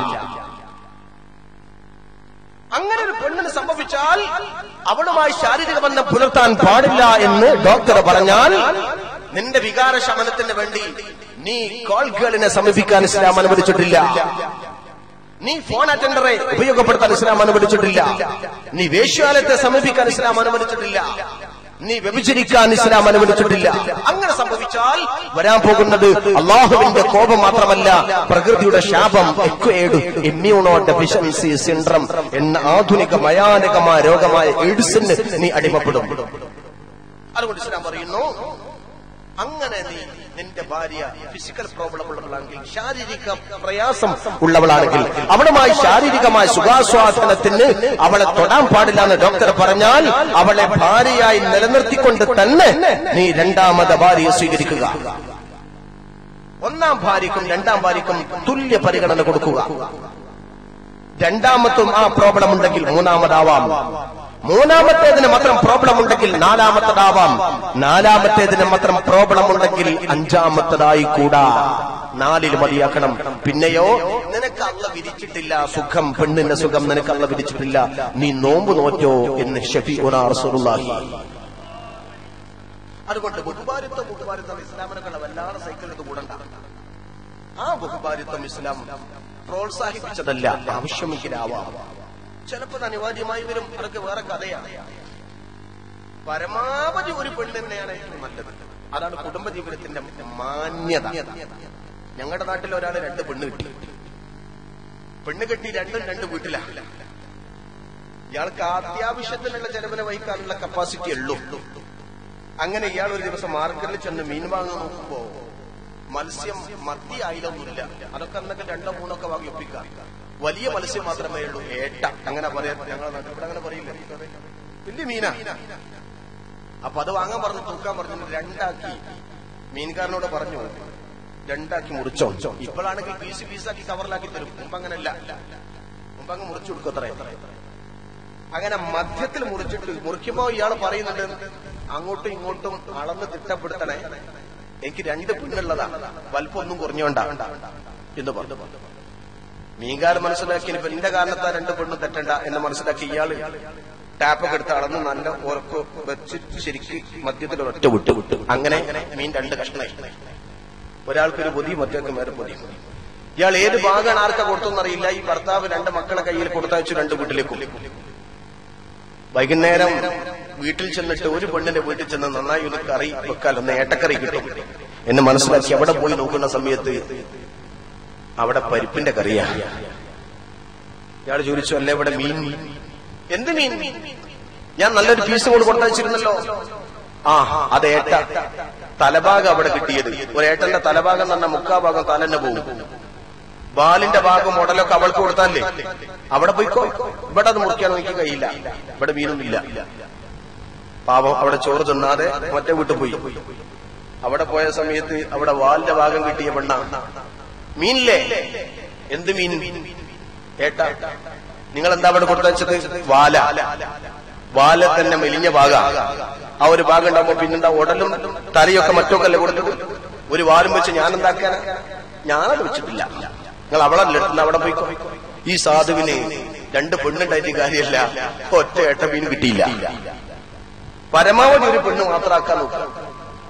അങ്ങനെ ഒരു പെണ്ണിന് സംഭവിച്ചാൽ അവളുമായി ശാരീരിക ബന്ധം പുലർത്താൻ പാടില്ല എന്ന് ഡോക്ടർ പറഞ്ഞാൽ നിന്റെ വികാര ശമനത്തിന് വേണ്ടി നീ കോൾ ഗേളിനെ സമീപിക്കാൻ ഇസ്ലാം അനുവദിച്ചിട്ടില്ല നീ ഫോൺ അറ്റൻഡറെ ഉപയോഗപ്പെടുത്താൻ ഇസ്ലാം അനുവദിച്ചിട്ടില്ല നീ വേശ്യാലയത്തെ സമീപിക്കാൻ ഇസ്ലാം അനുവദിച്ചിട്ടില്ല നീ വ്യഭിചരിക്കാൻ ഇസ്ലാം അനുവദിച്ചിട്ടില്ല അങ്ങനെ സംഭവിച്ചാൽ വരാൻ പോകുന്നത് അള്ളാഹുവിന്റെ കോപം മാത്രമല്ല പ്രകൃതിയുടെ ശാപം എക്വേഡ് ഇമ്മ്യൂണോ ഡെഫിഷ്യൻസി സിൻഡ്രം എന്ന ആധുനിക ഭയാനകമായ രോഗമായ എയ്ഡ്സിന് നീ അടിമപ്പെടും അതുകൊണ്ട് ഇസ്ലാം പറയുന്നു അങ്ങനെ നീ നിന്റെ ഭാര്യ ഫിസിക്കൽ പ്രോബ്ലം ഉള്ളവളാണെങ്കിൽ ശാരീരിക പ്രയാസം ഉള്ളവളാണെങ്കിൽ അവളുമായി ശാരീരികമായ സുഖാസ്വാദനത്തിന് അവളെ തൊടാൻ പാടില്ല എന്ന് ഡോക്ടർ പറഞ്ഞാൽ അവളെ ഭാര്യയായി നിലനിർത്തിക്കൊണ്ട് തന്നെ നീ രണ്ടാമത് ഭാര്യയെ സ്വീകരിക്കുക ഒന്നാം ഭാര്യക്കും രണ്ടാം ഭാര്യക്കും തുല്യ പരിഗണന കൊടുക്കുക രണ്ടാമത്തും ആ പ്രോബ്ലം ഉണ്ടെങ്കിൽ മൂന്നാമതാവാം മൂന്നാമത്തേതിന് മാത്രം പ്രോബ്ലം ഉണ്ടെങ്കിൽ നാലാമത്തതാവാം നാലാമത്തേതിന് മാത്രം പ്രോബ്ലം ഉണ്ടെങ്കിൽ അഞ്ചാമത്തതായി കൂടാ നാലിൽ മതിയാക്കണം പിന്നെയോ നിനക്ക് അള്ള വിരിച്ചിട്ടില്ല സുഖം പെണ്ണിന്റെ സുഖം നിനക്ക് അള്ള വിരിച്ചിട്ടില്ല നീ നോമ്പ് നോറ്റോ എന്ന് ഷഫി റസൂലുള്ളാഹി അതുകൊണ്ട് ബഹുഭാരിത്വം ബഹുഭാരിത്വം ഇസ്ലാമിനൊക്കെ വല്ലാതെ സൈക്കിൾ എടുത്ത് കൂടണ്ട ആ ബഹുഭാരിത്വം ഇസ്ലാം പ്രോത്സാഹിപ്പിച്ചതല്ല ആവശ്യമെങ്കിലാവാം ചിലപ്പോൾ അനിവാര്യമായി വരും അതൊക്കെ വേറെ കഥയാണ് പരമാവധി ഒരു പെണ്ണ് തന്നെയാണ് ഏറ്റവും നല്ലത് അതാണ് കുടുംബജീവിതത്തിന്റെ മാന്യത ഞങ്ങളുടെ നാട്ടിൽ ഒരാൾ രണ്ട് പെണ്ണ് കിട്ടി പെണ്ണ് കെട്ടി രണ്ടും രണ്ട് വീട്ടിലാണ് ഇയാൾക്ക് അത്യാവശ്യത്തിനുള്ള ചെലവിനെ വഹിക്കാനുള്ള കപ്പാസിറ്റി ഉള്ളൂ അങ്ങനെ ഇയാൾ ഒരു ദിവസം മാർക്കറ്റിൽ ചെന്ന് മീൻ വാങ്ങാൻ നോക്കുമ്പോ മത്സ്യം മത്തി ആയിലൊന്നുമില്ല അതൊക്കെ അന്നൊക്കെ രണ്ടോ മൂന്നോ ഒക്കെ വാങ്ങി ഒപ്പിക്കാം വലിയ മത്സ്യം മാത്രമേ ഉള്ളൂ ഏട്ട അങ്ങനെ പറയാം ഞങ്ങളെ നാട്ടിൽ ഇവിടെ അങ്ങനെ പറയില്ല വലിയ മീനാ അപ്പൊ അത് വാങ്ങാൻ പറഞ്ഞു തൂക്കാൻ പറഞ്ഞു രണ്ടാക്കി മീൻകാരനോട് പറഞ്ഞു രണ്ടാക്കി മുറിച്ചോ ഇപ്പോഴാണെങ്കിൽ പീസ് പീസാക്കി കവറിലാക്കി തരും മുമ്പ് അങ്ങനല്ല മുമ്പ് അങ്ങ് മുറിച്ചു കൊടുക്കും അത്രേ അങ്ങനെ മധ്യത്തിൽ മുറിച്ചിട്ട് മുറിക്കുമ്പോ ഇയാൾ പറയുന്നുണ്ട് അങ്ങോട്ടും ഇങ്ങോട്ടും അളന്ന് തിട്ടപ്പെടുത്തണേ എനിക്ക് രണ്ട് പെണ്ണുള്ളതാ വലുപ്പൊന്നും കുറഞ്ഞോണ്ടാ എന്ന് പറഞ്ഞു മീൻകാരൻ മനസ്സിലാക്കി ഇനിയിപ്പോ എന്റെ കാരണത്താ രണ്ട് പെണ്ണും തെറ്റണ്ട എന്ന് മനസ്സിലാക്കി ഇയാള് ടാപ്പൊക്കെ എടുത്ത് അളന്ന് നല്ല ഉറപ്പ് വെച്ച് ശരിക്ക് മധ്യത്തിൽ ഒരൊറ്റ വിട്ടു വിട്ടു അങ്ങനെ മീൻ രണ്ട് കഷ്ണമായി ഒരാൾക്കൊരു പൊതി മറ്റൊക്കെ വേറെ പൊതി ഇയാൾ ഏത് ഭാഗമാണ് ആർക്കാ കൊടുത്തെന്നറിയില്ല ഈ ഭർത്താവ് രണ്ട് മക്കളെ കയ്യിൽ കൊടുത്തയച്ചു രണ്ട് വീട്ടിലേക്കും വൈകുന്നേരം വീട്ടിൽ ചെന്നിട്ട് ഒരു പെണ്ണിന്റെ വീട്ടിൽ ചെന്ന് നന്നായി ഒന്ന് കറി വെക്കാൽ ഒന്ന് ഏട്ടക്കറി കിട്ടും എന്ന് മനസ്സിലാക്കി അവിടെ പോയി നോക്കുന്ന സമയത്ത് അവിടെ പരിപ്പിന്റെ കറിയാ ഇയാൾ ചോദിച്ചു അല്ലേ ഇവിടെ മീൻ എന്ത് മീൻ ഞാൻ നല്ലൊരു പീസ് കൊണ്ട് കൊടുത്തയച്ചിരുന്നല്ലോ ആ അത് ഏട്ട തലഭാഗം അവിടെ കിട്ടിയത് ഒരു ഏട്ടന്റെ തലഭാഗം എന്ന് പറഞ്ഞാൽ മുക്കാ ഭാഗം തലന്നെ പോകും ബാലിന്റെ ഭാഗം ഉടലൊക്കെ അവൾക്ക് കൊടുത്താലേ അവിടെ പോയിക്കോ ഇവിടെ അത് മുറിക്കാൻ എനിക്ക് കഴിയില്ല ഇവിടെ മീനൊന്നുമില്ല പാപം അവിടെ ചോറ് തിന്നാതെ മറ്റേ വീട്ടിൽ പോയി അവിടെ പോയ സമയത്ത് അവിടെ വാലിന്റെ ഭാഗം കിട്ടിയ പെണ്ണ മീനില്ലേ എന്ത് മീൻ ഏട്ടാ നിങ്ങൾ എന്താ അവിടെ കൊടുത്തത് വാല വാല തന്നെ മെലിഞ്ഞ ഭാഗ ആ ഒരു ഭാഗം ഉണ്ടാവുമ്പോ പിന്നെന്താ ഉടലും തലയൊക്കെ മറ്റൊക്കെ അല്ലേ കൊടുത്തത് ഒരു വാലും വെച്ച് ഞാൻ എന്താക്കാനാ ഞാനത് വെച്ചിട്ടില്ല നിങ്ങൾ അവളെ എടുത്തുന്ന അവിടെ പോയിക്കോ ഈ സാധുവിന് രണ്ട് പെണ്ണുണ്ടായിട്ട് കാര്യമല്ല ഒറ്റ ഏട്ട മീൻ കിട്ടിയില്ല പരമാവധി ഒരു പെണ്ണ് മാത്രമാക്കാൻ നോക്കുക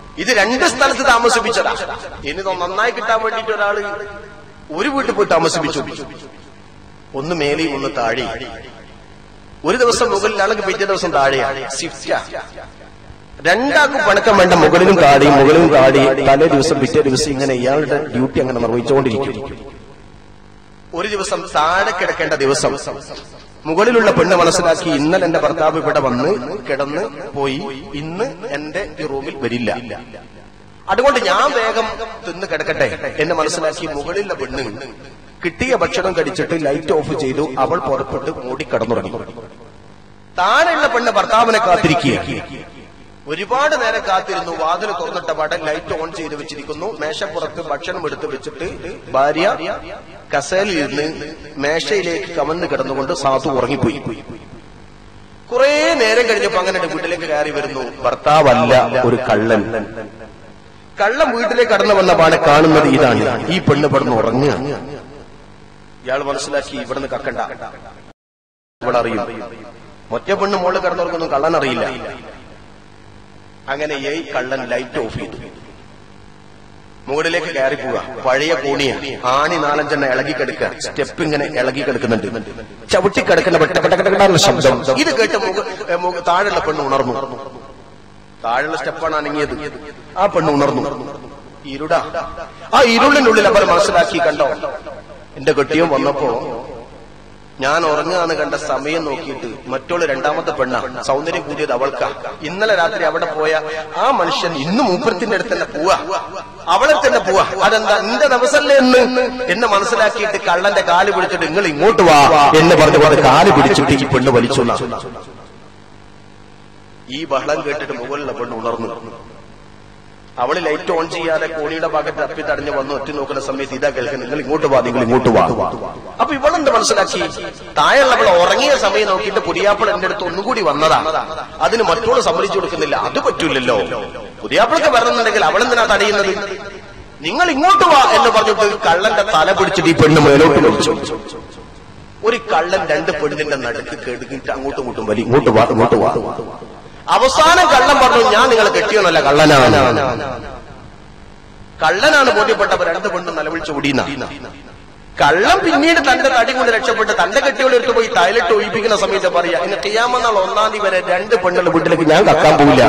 ഇത് രണ്ട് സ്ഥലത്ത് താമസിപ്പിച്ചതാ ഇനി ഇത് നന്നായി കിട്ടാൻ വേണ്ടിയിട്ട് ഒരാള് ഒരു വീട്ടിൽ പോയി താമസിപ്പിച്ചു ഒന്ന് മേലെയും ഒന്ന് താഴെയും ഒരു ദിവസം മുകളിലാണെങ്കിൽ പിറ്റേ ദിവസം താഴെയാണ് സ്വിഫ്റ്റാ രണ്ടാൾക്കും പണക്കം വേണ്ട മുകളിലും താടിയും മുകളിലും താടി തലേ ദിവസം പിറ്റേ ദിവസം ഇങ്ങനെ ഇയാളുടെ ഡ്യൂട്ടി അങ്ങനെ നിർവഹിച്ചുകൊണ്ടിരിക്കും ഒരു ദിവസം താഴെ കിടക്കേണ്ട ദിവസം മുകളിലുള്ള പെണ്ണ് മനസ്സിലാക്കി ഇന്നലെ എന്റെ ഭർത്താവ് ഇവിടെ വന്ന് കിടന്ന് പോയി ഇന്ന് എന്റെ ഈ റൂമിൽ വരില്ല അതുകൊണ്ട് ഞാൻ വേഗം തിന്ന് കിടക്കട്ടെ എന്നെ മനസ്സിലാക്കി മുകളിലുള്ള പെണ്ണ് കിട്ടിയ ഭക്ഷണം കഴിച്ചിട്ട് ലൈറ്റ് ഓഫ് ചെയ്തു അവൾ പുറപ്പെട്ട് മൂടി കിടന്നുറങ്ങി താഴെയുള്ള പെണ്ണ് ഭർത്താവിനെ കാത്തിരിക്കുക ഒരുപാട് നേരം കാത്തിരുന്നു വാതിൽ തുറന്നിട്ട പാടെ ലൈറ്റ് ഓൺ ചെയ്ത് വെച്ചിരിക്കുന്നു മേശപ്പുറത്ത് ഭക്ഷണം എടുത്ത് വെച്ചിട്ട് ഭാര്യ കസേലിൽ ഇരുന്ന് മേശയിലേക്ക് കമന്ന് കിടന്നുകൊണ്ട് സാധു ഉറങ്ങിപ്പോയി കുറെ നേരം കഴിഞ്ഞപ്പോ അങ്ങനെ വീട്ടിലേക്ക് കയറി വരുന്നു ഭർത്താവല്ല ഒരു കള്ളൻ കള്ളം വീട്ടിലേക്ക് കടന്നു വന്നപാടെ കാണുന്നത് ഇതാണ് ഈ പെണ്ണ് പെടുന്ന് ഉറങ്ങുക ഇയാൾ മനസ്സിലാക്കി ഇവിടുന്ന് കക്കണ്ട ഇവളറിയും ഒറ്റ പെണ്ണ് മോള് കിടന്നുറങ്ങുന്നു കള്ളൻ അറിയില്ല അങ്ങനെ ഈ കള്ളൻ ലൈറ്റ് ഓഫ് ചെയ്തു മുകളിലേക്ക് കയറി പോവുക പഴയ കോണിയ ആണി നാലഞ്ചെണ്ണ ഇളകി കിടക്കുക സ്റ്റെപ്പ് ഇങ്ങനെ ഇളകി കിടക്കുന്നുണ്ട് ചവിട്ടി കിടക്കുന്ന പെട്ടപ്പെട്ട ശബ്ദം ഇത് കേട്ട് മുക- ഏ, മുക- താഴെയുള്ള പെണ്ണ് ഉണർന്നു താഴെയുള്ള സ്റ്റെപ്പാണ് അനങ്ങിയത് ആ പെണ്ണ് ഉണർന്നു ഇരുടാ ആ ഇരുളിനുള്ളിൽ അവർ മനസ്സിലാക്കി കണ്ടോ എന്റെ കെട്ടിയും വന്നപ്പോ ഞാൻ ഉറങ്ങുകയെന്ന് കണ്ട സമയം നോക്കിയിട്ട് മറ്റുള്ള രണ്ടാമത്തെ പെണ്ണ സൗന്ദര്യം കൂടിയത് അവൾക്കാ ഇന്നലെ രാത്രി അവിടെ പോയ ആ മനുഷ്യൻ ഇന്ന് മൂപ്പരത്തിന്റെ അടുത്ത് തന്നെ പോവാ അവളെ തന്നെ പോവാ അതെന്താ എന്റെ ദിവസമല്ലേ എന്ന് എന്ന് മനസ്സിലാക്കിയിട്ട് കള്ളന്റെ കാല് പിടിച്ചിട്ട് നിങ്ങൾ ഇങ്ങോട്ട് വാ എന്ന് പറഞ്ഞു അത് കാല് പിടിച്ചിട്ട് ഈ പെണ്ണ് വലിച്ചു എന്നാ. ഈ ബഹളം കേട്ടിട്ട് മുകളിലെ പെണ്ണ് ഉണർന്നു അവള് ലൈറ്റ് ഓൺ ചെയ്യാതെ കോണിയുടെ ഭാഗത്ത് തപ്പി തടഞ്ഞു വന്ന് ഒറ്റ നോക്കുന്ന സമയത്ത് ഇതാ കേൾക്കുന്നത് നിങ്ങൾ ഇങ്ങോട്ട് വാ നിങ്ങൾ ഇങ്ങോട്ട് വാ അപ്പൊ ഇവളെന്ത് മനസ്സിലാക്കി താഴെയുള്ളവൾ ഉറങ്ങിയ സമയം നോക്കിയിട്ട് പുതിയാപ്പിള എന്റെ അടുത്ത് ഒന്നുകൂടി വന്നതാ അതിന് മറ്റോട് സമ്മതിച്ചു കൊടുക്കുന്നില്ല അത് പറ്റൂലല്ലോ പുതിയാപ്പിളക്ക് വരണമെന്നുണ്ടെങ്കിൽ അവളെന്തിനാ തടയുന്നത് നിങ്ങൾ ഇങ്ങോട്ട് വാ എന്ന് പറഞ്ഞിട്ട് കള്ളന്റെ തല പിടിച്ചിട്ട് ഈ പെണ്ണ് മേലോട്ട് വലിച്ചു ഒരു കള്ളൻ രണ്ട് പെണ്ണിന്റെ നടുക്ക് കെടുക്കിട്ട് അങ്ങോട്ടും ഇങ്ങോട്ടും വലി ഇങ്ങോട്ട് വാ ഇങ്ങോട്ട് വാ അവസാനം കള്ളൻ പറഞ്ഞു ഞാൻ നിങ്ങളെ കെട്ടിയോന്നല്ല കള്ളനാണ് കള്ളനാണ് ബോധ്യപ്പെട്ടവർ രണ്ട് പെണ്ണും നിലവിളിച്ച് ഓടിയുന്ന കള്ളം പിന്നീട് തന്റെ തടി കൊണ്ട് രക്ഷപ്പെട്ട് തന്റെ കെട്ടിയോടെ എടുത്ത് പോയി തൈലിട്ട് ഒഴിപ്പിക്കുന്ന സമയത്ത് പറയാ ഇന്ന് ചെയ്യാമെന്നാൽ ഒന്നാം തീയതി വരെ രണ്ട് പെണ്ണുള്ള വീട്ടിലേക്ക് ഞാൻ കക്കാൻ പോവില്ല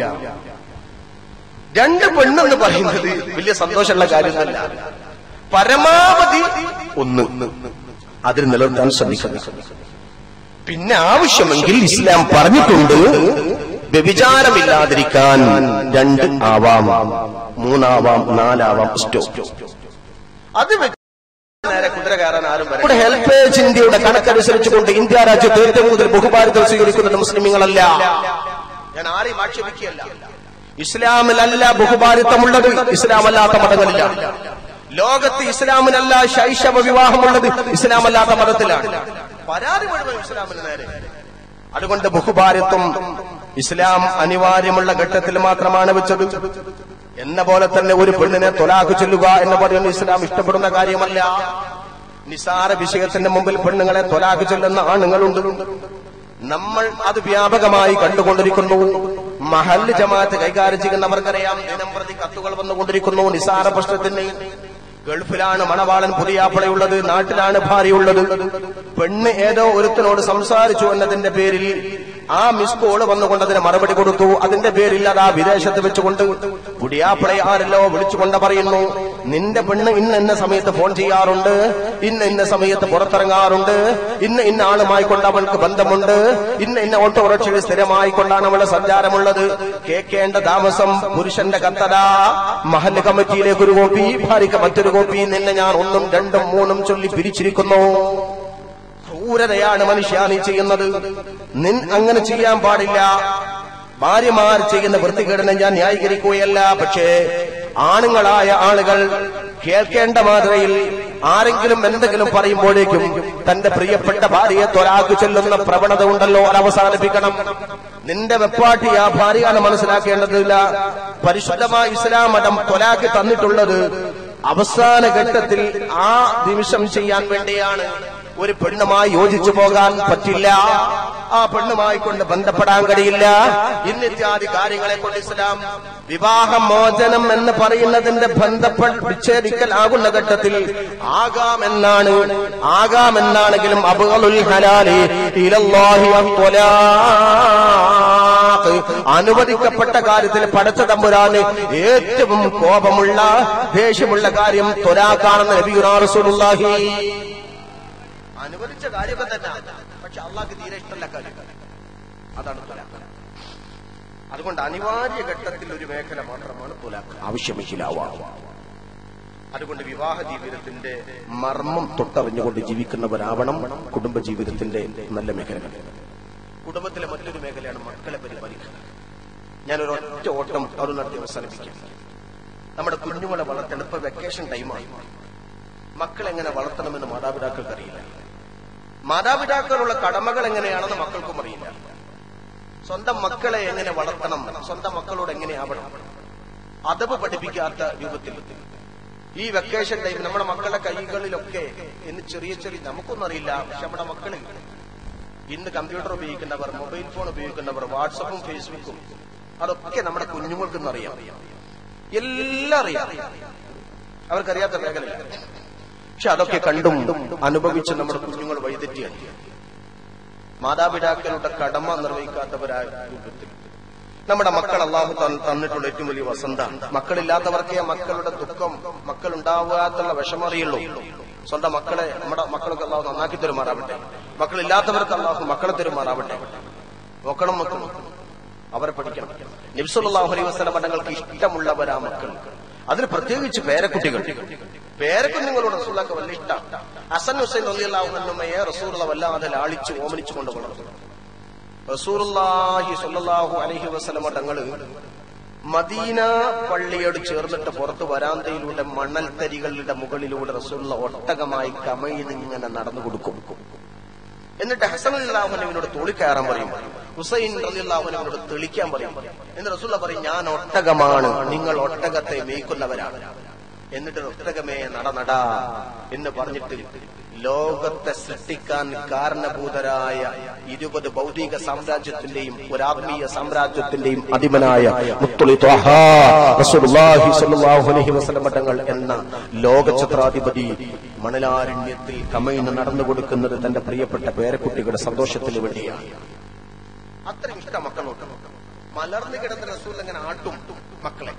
രണ്ട് പെണ്ണെന്ന് പറയുന്നത് വലിയ സന്തോഷമുള്ള കാര്യമല്ല പരമാവധി ഒന്ന് അതിൽ നിലനിർത്താൻ ശ്രമിക്കുക പിന്നെ ആവശ്യമെങ്കിൽ ഇസ്ലാം പറഞ്ഞിട്ടുണ്ട് വ്യഭിചാരമില്ലാതിരിക്കാൻ രണ്ട് ആവാം മൂന്നാവാം നാലാവാം സ്റ്റോപ്പ് അത് വെച്ച് നേരെ കുതിര കയറാൻ ആരും വരണ്ട. ഇവിടെ ഹെൽപ്പേജ് ഇന്ത്യയുടെ കണക്കനുസരിച്ചുകൊണ്ട് ഇന്ത്യ രാജ്യത്ത് ഏറ്റവും കൂടുതൽ ബഹുഭാരതം സ്വീകരിക്കുന്നത് മുസ്ലിമീങ്ങളല്ല ഞാൻ ആരെയും ആക്ഷേപിക്കുകയല്ല ഇസ്ലാമിലല്ല ബഹുഭാരിത്വമുള്ളത് ഇസ്ലാമല്ലാത്ത മതങ്ങളില്ല ലോകത്ത് ഇസ്ലാമിനല്ല ശൈശവ വിവാഹമുള്ളത് ഇസ്ലാമല്ലാത്ത മതത്തിലാണ് പരാതി മുഴുവൻ ഇസ്ലാമിന് നേരെ അതുകൊണ്ട് ബഹുഭാരിത്വം ഇസ്ലാം അനിവാര്യമുള്ള ഘട്ടത്തിൽ മാത്രമാണ് വെച്ചത് എന്ന പോലെ തന്നെ ഒരു പെണ്ണിനെ തൊലാഖ് ചൊല്ലുക എന്ന് പറയുന്നത് ഇസ്ലാം ഇഷ്ടപ്പെടുന്ന കാര്യമല്ല നിസാര വിഷയത്തിന്റെ മുമ്പിൽ പെണ്ണുങ്ങളെ തൊലാഖ് ചൊല്ലുന്ന ആണുങ്ങളുണ്ട് നമ്മൾ അത് വ്യാപകമായി കണ്ടുകൊണ്ടിരിക്കുന്നു മഹല്ല് ജമാഅത്ത് കൈകാര്യം ചെയ്യുന്നവർക്കറിയാം ദിനം പ്രതി കത്തുകൾ വന്നുകൊണ്ടിരിക്കുന്നു നിസാര പ്രശ്നത്തിന് ഗൾഫിലാണ് മണവാളൻ പുതിയാപ്പളയുള്ളത് നാട്ടിലാണ് ഭാര്യയുള്ളത് പെണ്ണ് ഏതോ ഒരുത്തനോട് സംസാരിച്ചു എന്നതിന്റെ പേരിൽ ആ മിസ് കോള് വന്നുകൊണ്ട് അതിന് മറുപടി കൊടുത്തു അതിന്റെ പേരിൽ അതാ വിദേശത്ത് വെച്ചുകൊണ്ട് പുടിയാപ്പളെ ആരല്ലോ വിളിച്ചുകൊണ്ട് പറയുന്നു നിന്റെ പെണ്ണ് ഇന്ന് ഇന്ന സമയത്ത് ഫോൺ ചെയ്യാറുണ്ട് ഇന്ന് ഇന്ന സമയത്ത് പുറത്തിറങ്ങാറുണ്ട് ഇന്ന് ഇന്ന ആളുമായി കൊണ്ട് അവൾക്ക് ബന്ധമുണ്ട് ഇന്ന് ഇന്ന ഓട്ടോറിക്ഷയിൽ സ്ഥിരമായി കൊണ്ടാണ് അവളുടെ സഞ്ചാരമുള്ളത് കേൾക്കേണ്ട താമസം പുരുഷന്റെ കത്തട മഹല്ല് കമ്മിറ്റിയിലേക്ക് ഒരു കോപ്പി ഭാര്യയ്ക്ക് മറ്റൊരു കോപ്പി നിന്നെ ഞാൻ ഒന്നും രണ്ടും മൂന്നും ചൊല്ലി പിരിച്ചിരിക്കുന്നു ക്രൂരതയാണ് മനുഷ്യ നീ ചെയ്യുന്നത് നിൻ അങ്ങനെ ചെയ്യാൻ പാടില്ല ഭാര്യമാർ ചെയ്യുന്ന വൃത്തികേടിനെ ഞാൻ ന്യായീകരിക്കുകയല്ല പക്ഷേ ആണുങ്ങളായ ആളുകൾ കേൾക്കേണ്ട മാതൃകയിൽ ആരെങ്കിലും എന്തെങ്കിലും പറയുമ്പോഴേക്കും തന്റെ പ്രിയപ്പെട്ട ഭാര്യയെ തൊലാക്ക് ചെല്ലുന്ന പ്രവണത ഉണ്ടല്ലോ അത് അവസാനിപ്പിക്കണം നിന്റെ വെപ്പാട്ടി ആ ഭാര്യയാണ് മനസ്സിലാക്കേണ്ടതില്ല പരിശുദ്ധമായ ഇസ്ലാം മതം തൊലാക്ക് തന്നിട്ടുള്ളത് അവസാന ഘട്ടത്തിൽ ആ നിമിഷം ചെയ്യാൻ വേണ്ടിയാണ് ഒരു പെണ്ണുമായി യോജിച്ചു പോകാൻ പറ്റില്ല ആ പെണ്ണുമായി കൊണ്ട് ബന്ധപ്പെടാൻ കഴിയില്ല ഇന്നിത്യാദി കാര്യങ്ങളെ കൊണ്ട് ഇസ്ലാം വിവാഹമോചനം എന്ന് പറയുന്നതിന്റെ ബന്ധപ്പെട്ട് വിച്ഛേദിക്കലാകുന്ന ഘട്ടത്തിൽ ആകാമെന്നാണ് ആകാമെന്നാണെങ്കിലും അബുകളുൽ ഹലാലി ഇലല്ലാഹി അത്വലാഖ്. അനുവദിക്കപ്പെട്ട കാര്യത്തിൽ പടച്ച തമ്പുരാന് ഏറ്റവും കോപമുള്ള ദേഷ്യമുള്ള കാര്യം തൊലാക്കാണെന്ന് നബിയുനാ റസൂലുള്ളാഹി അനുവദിച്ച കാര്യമൊക്കെ തന്നെ പക്ഷെ അള്ളാഹ്ക്ക് തീരെ ഇഷ്ടമല്ല കാര്യം അതാണ് തൊലാഖ് അതുകൊണ്ട് അനിവാര്യ ഘട്ടത്തിൽ ഒരു മേഖല മാത്രമാണ് തൊലാഖ് ആവശ്യമില്ലാവാ അതുകൊണ്ട് വിവാഹ ജീവിതത്തിന്റെ മർമ്മം തൊട്ടറിഞ്ഞുകൊണ്ട് ജീവിക്കുന്നവരാവണം കുടുംബ ജീവിതത്തിന്റെ നല്ല മേഖലകൾ കുടുംബത്തിലെ മറ്റൊരു മേഖലയാണ് മക്കളെ പരിപാലിക്കുക ഞാനൊരു ഒറ്റ ഓട്ടം അത് നടത്തി അവസാനിപ്പിക്കാം നമ്മുടെ കുഞ്ഞുങ്ങളെ വളർത്തണം ഇപ്പൊ വെക്കേഷൻ ടൈമായി മക്കളെ എങ്ങനെ വളർത്തണമെന്ന് മാതാപിതാക്കൾക്ക് അറിയില്ല മാതാപിതാക്കളുള്ള കടമകൾ എങ്ങനെയാണെന്ന് മക്കൾക്കും അറിയില്ല സ്വന്തം മക്കളെ എങ്ങനെ വളർത്തണം സ്വന്തം മക്കളോട് എങ്ങനെയാവണം അതവ് പഠിപ്പിക്കാത്ത രൂപത്തിൽ ഈ വെക്കേഷൻ ടൈം നമ്മുടെ മക്കളുടെ കൈകളിലൊക്കെ ഇന്ന് ചെറിയ ചെറിയ നമുക്കൊന്നും അറിയില്ല പക്ഷെ നമ്മുടെ മക്കളിൽ ഇന്ന് കമ്പ്യൂട്ടർ ഉപയോഗിക്കുന്നവർ മൊബൈൽ ഫോൺ ഉപയോഗിക്കുന്നവർ വാട്സപ്പും ഫേസ്ബുക്കും അതൊക്കെ നമ്മുടെ കുഞ്ഞുങ്ങൾക്കൊന്നും അറിയാം എല്ലാം അറിയാം അവർക്കറിയാത്ത മേഖലയില്ല പക്ഷെ അതൊക്കെ കണ്ടും അനുഭവിച്ച് നമ്മുടെ കുഞ്ഞുങ്ങൾ വഴിതെറ്റിയാണ് മാതാപിതാക്കളുടെ കടമ നിർവഹിക്കാത്തവരായ രൂപത്തിൽ നമ്മുടെ മക്കൾ അള്ളാഹു തന്ന- തന്നിട്ടുള്ള ഏറ്റവും വലിയ വസന്താണ് മക്കളില്ലാത്തവർക്കേ മക്കളുടെ ദുഃഖം മക്കൾ ഉണ്ടാവാത്തുള്ള വിഷമറിയുള്ളൂ സ്വന്തം മക്കളെ നമ്മുടെ മക്കളൊക്കെ അള്ളാഹു നന്നാക്കി തരുമാറാവട്ടെ മക്കളില്ലാത്തവർക്ക് അള്ളാഹു മക്കളെ തരുമാറാവട്ടെ നോക്കണം മക്കൾ അവരെ പഠിക്കണം നിബ്സുല്ലാഹു അലൈഹി വസ്ലം തങ്ങൾക്ക് ഇഷ്ടമുള്ളവരാ മക്കൾ അതിന് പ്രത്യേകിച്ച് പേരക്കുട്ടികൾ പേരക്കുഞ്ഞുങ്ങളോട് റസൂലൊക്കെ വലിയ ഇഷ്ടം ഹസൻ ഹുസൈൻ അള്ളിയല്ലാഹുമ്മയെ റസൂലുള്ള വല്ലാതെ ലാളിച്ച് ഓമനിച്ചു കൊണ്ട് വളർന്നു റസൂറുല്ലാഹി സ്വല്ലല്ലാഹു അലൈഹി വസല്ലമ തങ്ങള് മദീന പള്ളിയോട് ചേർന്നിട്ട് പുറത്ത് വരാന്തയിലൂടെ മണൽത്തരികളുടെ മുകളിലൂടെ റസൂലുള്ള ഒട്ടകമായി കമയിലിങ്ങനെ നടന്നു കൊടുക്കും എന്നിട്ട് ഹസൻ അല്ലാഹുനവിനോട് തോളിക്കയറാൻ പറയും ഹുസൈൻ അല്ലാഹുനവിനോട് തെളിക്കാൻ പറയും എന്നിട്ട് റസൂള്ള പറയും ഞാൻ ഒട്ടകമാണ് നിങ്ങൾ ഒട്ടകത്തെ മേയ്ക്കുന്നവരാണ് എന്നിട്ട് ഒട്ടകമേ നടനട എന്ന് പറഞ്ഞിട്ട് ലോകത്തെ സൃഷ്ടിക്കാൻ കാരണഭൂതരായ ഇരുപത് ഭൗതിക സാമ്രാജ്യത്തിന്റെയും ഒരു ആത്മീയ സാമ്രാജ്യത്തിന്റെയും അധിപനായ മുത്തുളി ത്വഹ റസൂലുള്ളാഹി സ്വല്ലല്ലാഹു അലൈഹി വസല്ലം തങ്ങൾ എന്ന ലോകചത്രാധിപതി മണലാരണ്യത്തിൽ കമയിന് നടന്നു കൊടുക്കുന്നത് തന്റെ പ്രിയപ്പെട്ട പേരക്കുട്ടികളുടെ സന്തോഷത്തിന് വേണ്ടിയാണ് അത്രയും ഇഷ്ടം മക്കളോട്ട് മലർന്നു കിടന്ന റസൂൽ ഇങ്ങനെ ആട്ടും മക്കളെ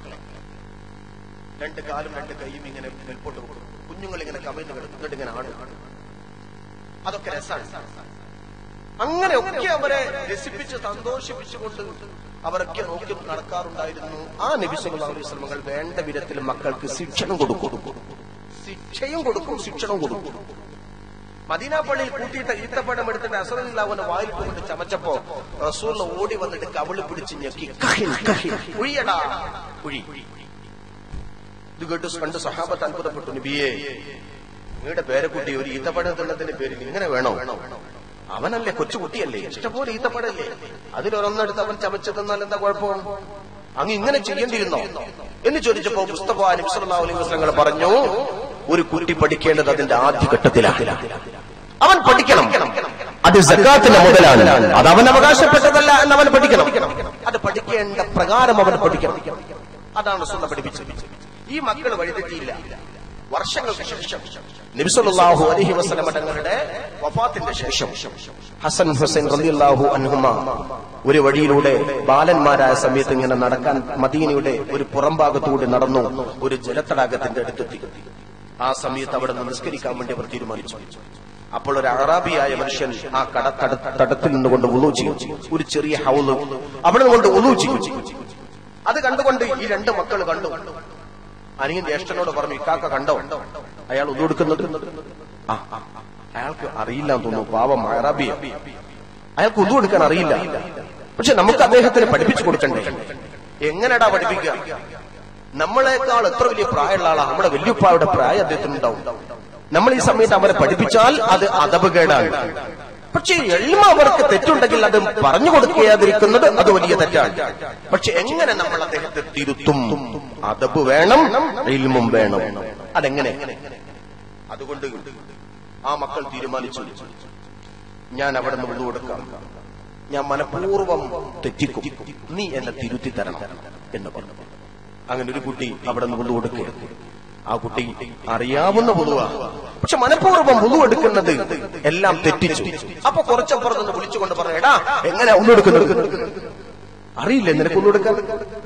രണ്ട് കാലും രണ്ട് കൈയും ഇങ്ങനെ മേൽപോട്ട് വെക്കും കുഞ്ഞുങ്ങൾ ഇങ്ങനെ കമഴ്ന്ന് കിടക്കും എന്നിട്ട് ഇങ്ങനെ ആടും അതൊക്കെ രസമാണ് അങ്ങനെയൊക്കെ അവരെ രസിപ്പിച്ച് സന്തോഷിപ്പിച്ചുകൊണ്ട് അവരൊക്കെ നോക്കി നടക്കാറുണ്ടായിരുന്നു ആ നബി സല്ലല്ലാഹു അലൈഹി വസല്ലമകൾ വേണ്ട വിധത്തിൽ മക്കൾക്ക് ശിക്ഷണം കൊടുക്കും ശിക്ഷയും കൊടുക്കും ശിക്ഷണവും കൊടുക്കും മദീന പള്ളിയിൽ കൂട്ടിയിട്ട് ഈത്തപ്പഴം എടുത്തിട്ട് അസറില്ലാവുന്ന വായിൽ കൊണ്ട് ചമച്ചപ്പോ റസൂൽ ഓടി വന്നിട്ട് കവിള് പിടിച്ച് ഞെക്കി കഹിൻ, കഹിൻ, ഉഴിയടാ ഉഴി ഇത് കേട്ട് കണ്ട് സഹാബത്ത് അത്ഭുതപ്പെട്ടു നബിയെ നിങ്ങളുടെ പേരക്കുട്ടി ഒരു ഈത്തപ്പഴം തിന്നതിന്റെ പേരിൽ ഇങ്ങനെ വേണോ അവനല്ലേ കൊച്ചുകുട്ടിയല്ലേ ഇഷ്ടംപോലെ ഈത്തപ്പഴല്ലേ അതിലൊരെണ്ണെടുത്ത് അവൻ ചമച്ചു തന്നാൽ എന്താ കുഴപ്പം അങ്ങ് ഇങ്ങനെ ചെയ്യേണ്ടിയിരുന്നോ എന്ന് ചോദിച്ചപ്പോ മുസ്തഫ നബി സല്ലല്ലാഹു അലൈഹി വസല്ലം പറഞ്ഞു ഒരു കുട്ടി പഠിക്കേണ്ടത് അതിന്റെ ആദ്യഘട്ടത്തിലാണ് അവൻ പഠിക്കണം അത് സക്കാത്തിന്റെ മുതലാണ് അത് അവൻ അവകാശപ്പെട്ടതല്ല എന്ന് അവൻ പഠിക്കണം അത് പഠിക്കേണ്ട പ്രകാരം അവൻ പഠിക്കണം അതാണ് സുന്ന പഠിപ്പിച്ചത് ഈ മക്കൾ വഴിതെറ്റിയില്ല വർഷങ്ങൾക്ക് ശേഷം നബിസല്ലാഹു അലഹി വസ്ലമ തങ്ങളുടെ വഫാത്തിന്റെ ശേഷം ഹസൻ ഹുസൈൻ റളിയല്ലാഹു അൻഹുമ ഒരു വഴിയിലൂടെ ബാലന്മാരായ സമയത്ത് ഇങ്ങനെ നടക്കാൻ മദീനയുടെ ഒരു പുറംഭാഗത്തുകൂടി നടന്നു ഒരു ജലത്തടാകത്തിന്റെ അടുത്തെത്തി ആ സമയത്ത് അവിടെ നിന്ന് നിസ്കരിക്കാൻ വേണ്ടി അവർ തീരുമാനിച്ചു അപ്പോൾ ഒരു അറാബിയായ മനുഷ്യൻ ആ കട തട- തടത്തിൽ നിന്നുകൊണ്ട് ഉളു ചെയ്യും ഒരു ചെറിയ ഹൗല് അവിടെ നിന്നുകൊണ്ട് ഉളു ചെയ്യും അത് കണ്ടുകൊണ്ട് ഈ രണ്ട് മക്കൾ കണ്ടു അനിയൻ ജ്യേഷ്ഠനോട് പറഞ്ഞു ഇക്കാക്ക കണ്ടോ അയാൾ ഉതുകൊടുക്കുന്നത് ആ ആ, അയാൾക്ക് അറിയില്ല എന്ന് തോന്നുന്നു പാവം അറാബിയ അയാൾക്ക് ഉതു കൊടുക്കാൻ അറിയില്ല പക്ഷെ നമുക്ക് അദ്ദേഹത്തിന് പഠിപ്പിച്ചു കൊടുക്കണ്ടേ എങ്ങനെടാ പഠിപ്പിക്കുക നമ്മളെക്കാൾ എത്ര വലിയ പ്രായമുള്ള ആളാ നമ്മുടെ വല്യുപ്പായുടെ പ്രായം അദ്ദേഹത്തിന് ഉണ്ടാവും നമ്മൾ ഈ സമയത്ത് അവരെ പഠിപ്പിച്ചാൽ അത് അതപകേടാണ് പക്ഷേ എളിമ അവർക്ക് തെറ്റുണ്ടെങ്കിൽ അത് പറഞ്ഞു കൊടുക്കാതിരിക്കുന്നത് അത് വലിയ തെറ്റാണ് പക്ഷെ എങ്ങനെ നമ്മൾ അദ്ദേഹത്തെ തിരുത്തും അതബ് വേണം ഇൽമും വേണം അതെങ്ങനെ അതുകൊണ്ട് ആ മക്കൾ തീരുമാനിച്ചു ഞാൻ അവിടെ നിന്ന് കൊടുക്കാം ഞാൻ മനഃപൂർവ്വം തെറ്റിക്കും നീ എന്നെ തിരുത്തി തരണം എന്ന് പറഞ്ഞു അങ്ങനെ ഒരു കുട്ടി അവിടെ നിന്ന് കൊടുക്കുക ആ കുട്ടി അറിയാവുന്ന പൊതുവാ പക്ഷെ മനഃപൂർവ്വം പൊതു എടുക്കുന്നത് എല്ലാം തെറ്റിച്ചു അപ്പൊ കുറച്ചപ്പുറത്ത് നിന്ന് വിളിച്ചുകൊണ്ട് പറഞ്ഞു എടാ എങ്ങനെ ഒന്നെടുക്കുന്നത് അറിയില്ലേ നിനക്ക് ഒന്നെടുക്കാൻ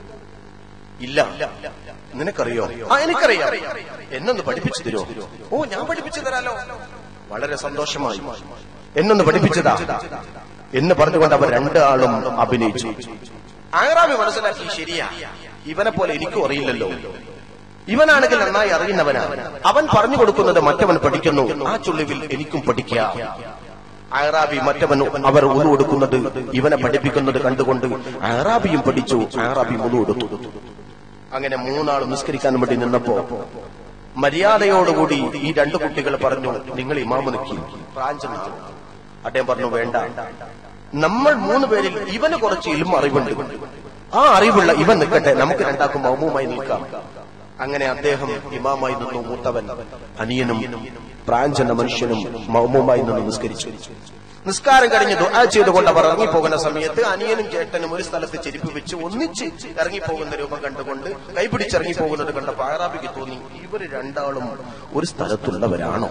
ഇല്ല നിനക്കറിയോ ആ എനിക്കറിയാം എന്നൊന്ന് പഠിപ്പിച്ചു തരുമോ ഓ ഞാൻ പഠിപ്പിച്ചു തരാലോ വളരെ സന്തോഷമായി എന്നൊന്ന് പഠിപ്പിച്ചതാ എന്ന് പറഞ്ഞുകൊണ്ട് അവർ രണ്ടാളും അഭിനയിച്ചു ആറാമി മനസ്സിലാക്കി ശരിയാ ഇവനെ പോലെ എനിക്കും അറിയില്ലല്ലോ ഇവനാണെങ്കിൽ നന്നായി അറിയുന്നവനാണ് അവൻ പറഞ്ഞു കൊടുക്കുന്നത് മറ്റവൻ പഠിക്കുന്നു ആ ചുള്ളിവിൽ എനിക്കും പഠിക്കാം അയറാബി മറ്റവൻ അവർ ഉതു കൊടുക്കുന്നത് ഇവനെ പഠിപ്പിക്കുന്നത് കണ്ടുകൊണ്ട് അയറാബിയും പഠിച്ചു അയറാബി ഉതു കൊടുത്തു അങ്ങനെ മൂന്നാൾ നിസ്കരിക്കാൻ വേണ്ടി നിന്നപ്പോ മര്യാദയോടുകൂടി ഈ രണ്ടു കുട്ടികൾ പറഞ്ഞു നിങ്ങൾ ഇമാമ നിൽക്കി പ്രാഞ്ചന അദ്ദേഹം പറഞ്ഞു വേണ്ട നമ്മൾ മൂന്ന് പേരിൽ ഇവന് കുറച്ച് ഇൽമ അറിവുണ്ട് ആ അറിവുള്ള ഇവൻ നിൽക്കട്ടെ നമുക്ക് രണ്ടാക്കും മൗമുമായി നിൽക്കാം അങ്ങനെ അദ്ദേഹം ഇമാമായി നിന്നു മൂത്തവൻ അനിയനും പ്രാഞ്ചന മനുഷ്യനും മൗമുമായി നിന്ന് നിസ്കരിച്ചു നിസ്കാരം കഴിഞ്ഞ് ദുആ ചെയ്തുകൊണ്ട് അവർ ഇറങ്ങിപ്പോകുന്ന സമയത്ത് അനിയനും ചേട്ടനും ഒരു സ്ഥലത്ത് ചെരുപ്പ് വെച്ച് ഒന്നിച്ച് ഇറങ്ങിപ്പോകുന്ന രൂപം കണ്ടുകൊണ്ട് കൈപിടിച്ചിറങ്ങി പോകുന്നത് കണ്ട പാറാബിക്ക് തോന്നി ഇവർ രണ്ടാളും ഒരു സ്ഥലത്തുള്ളവരാണോ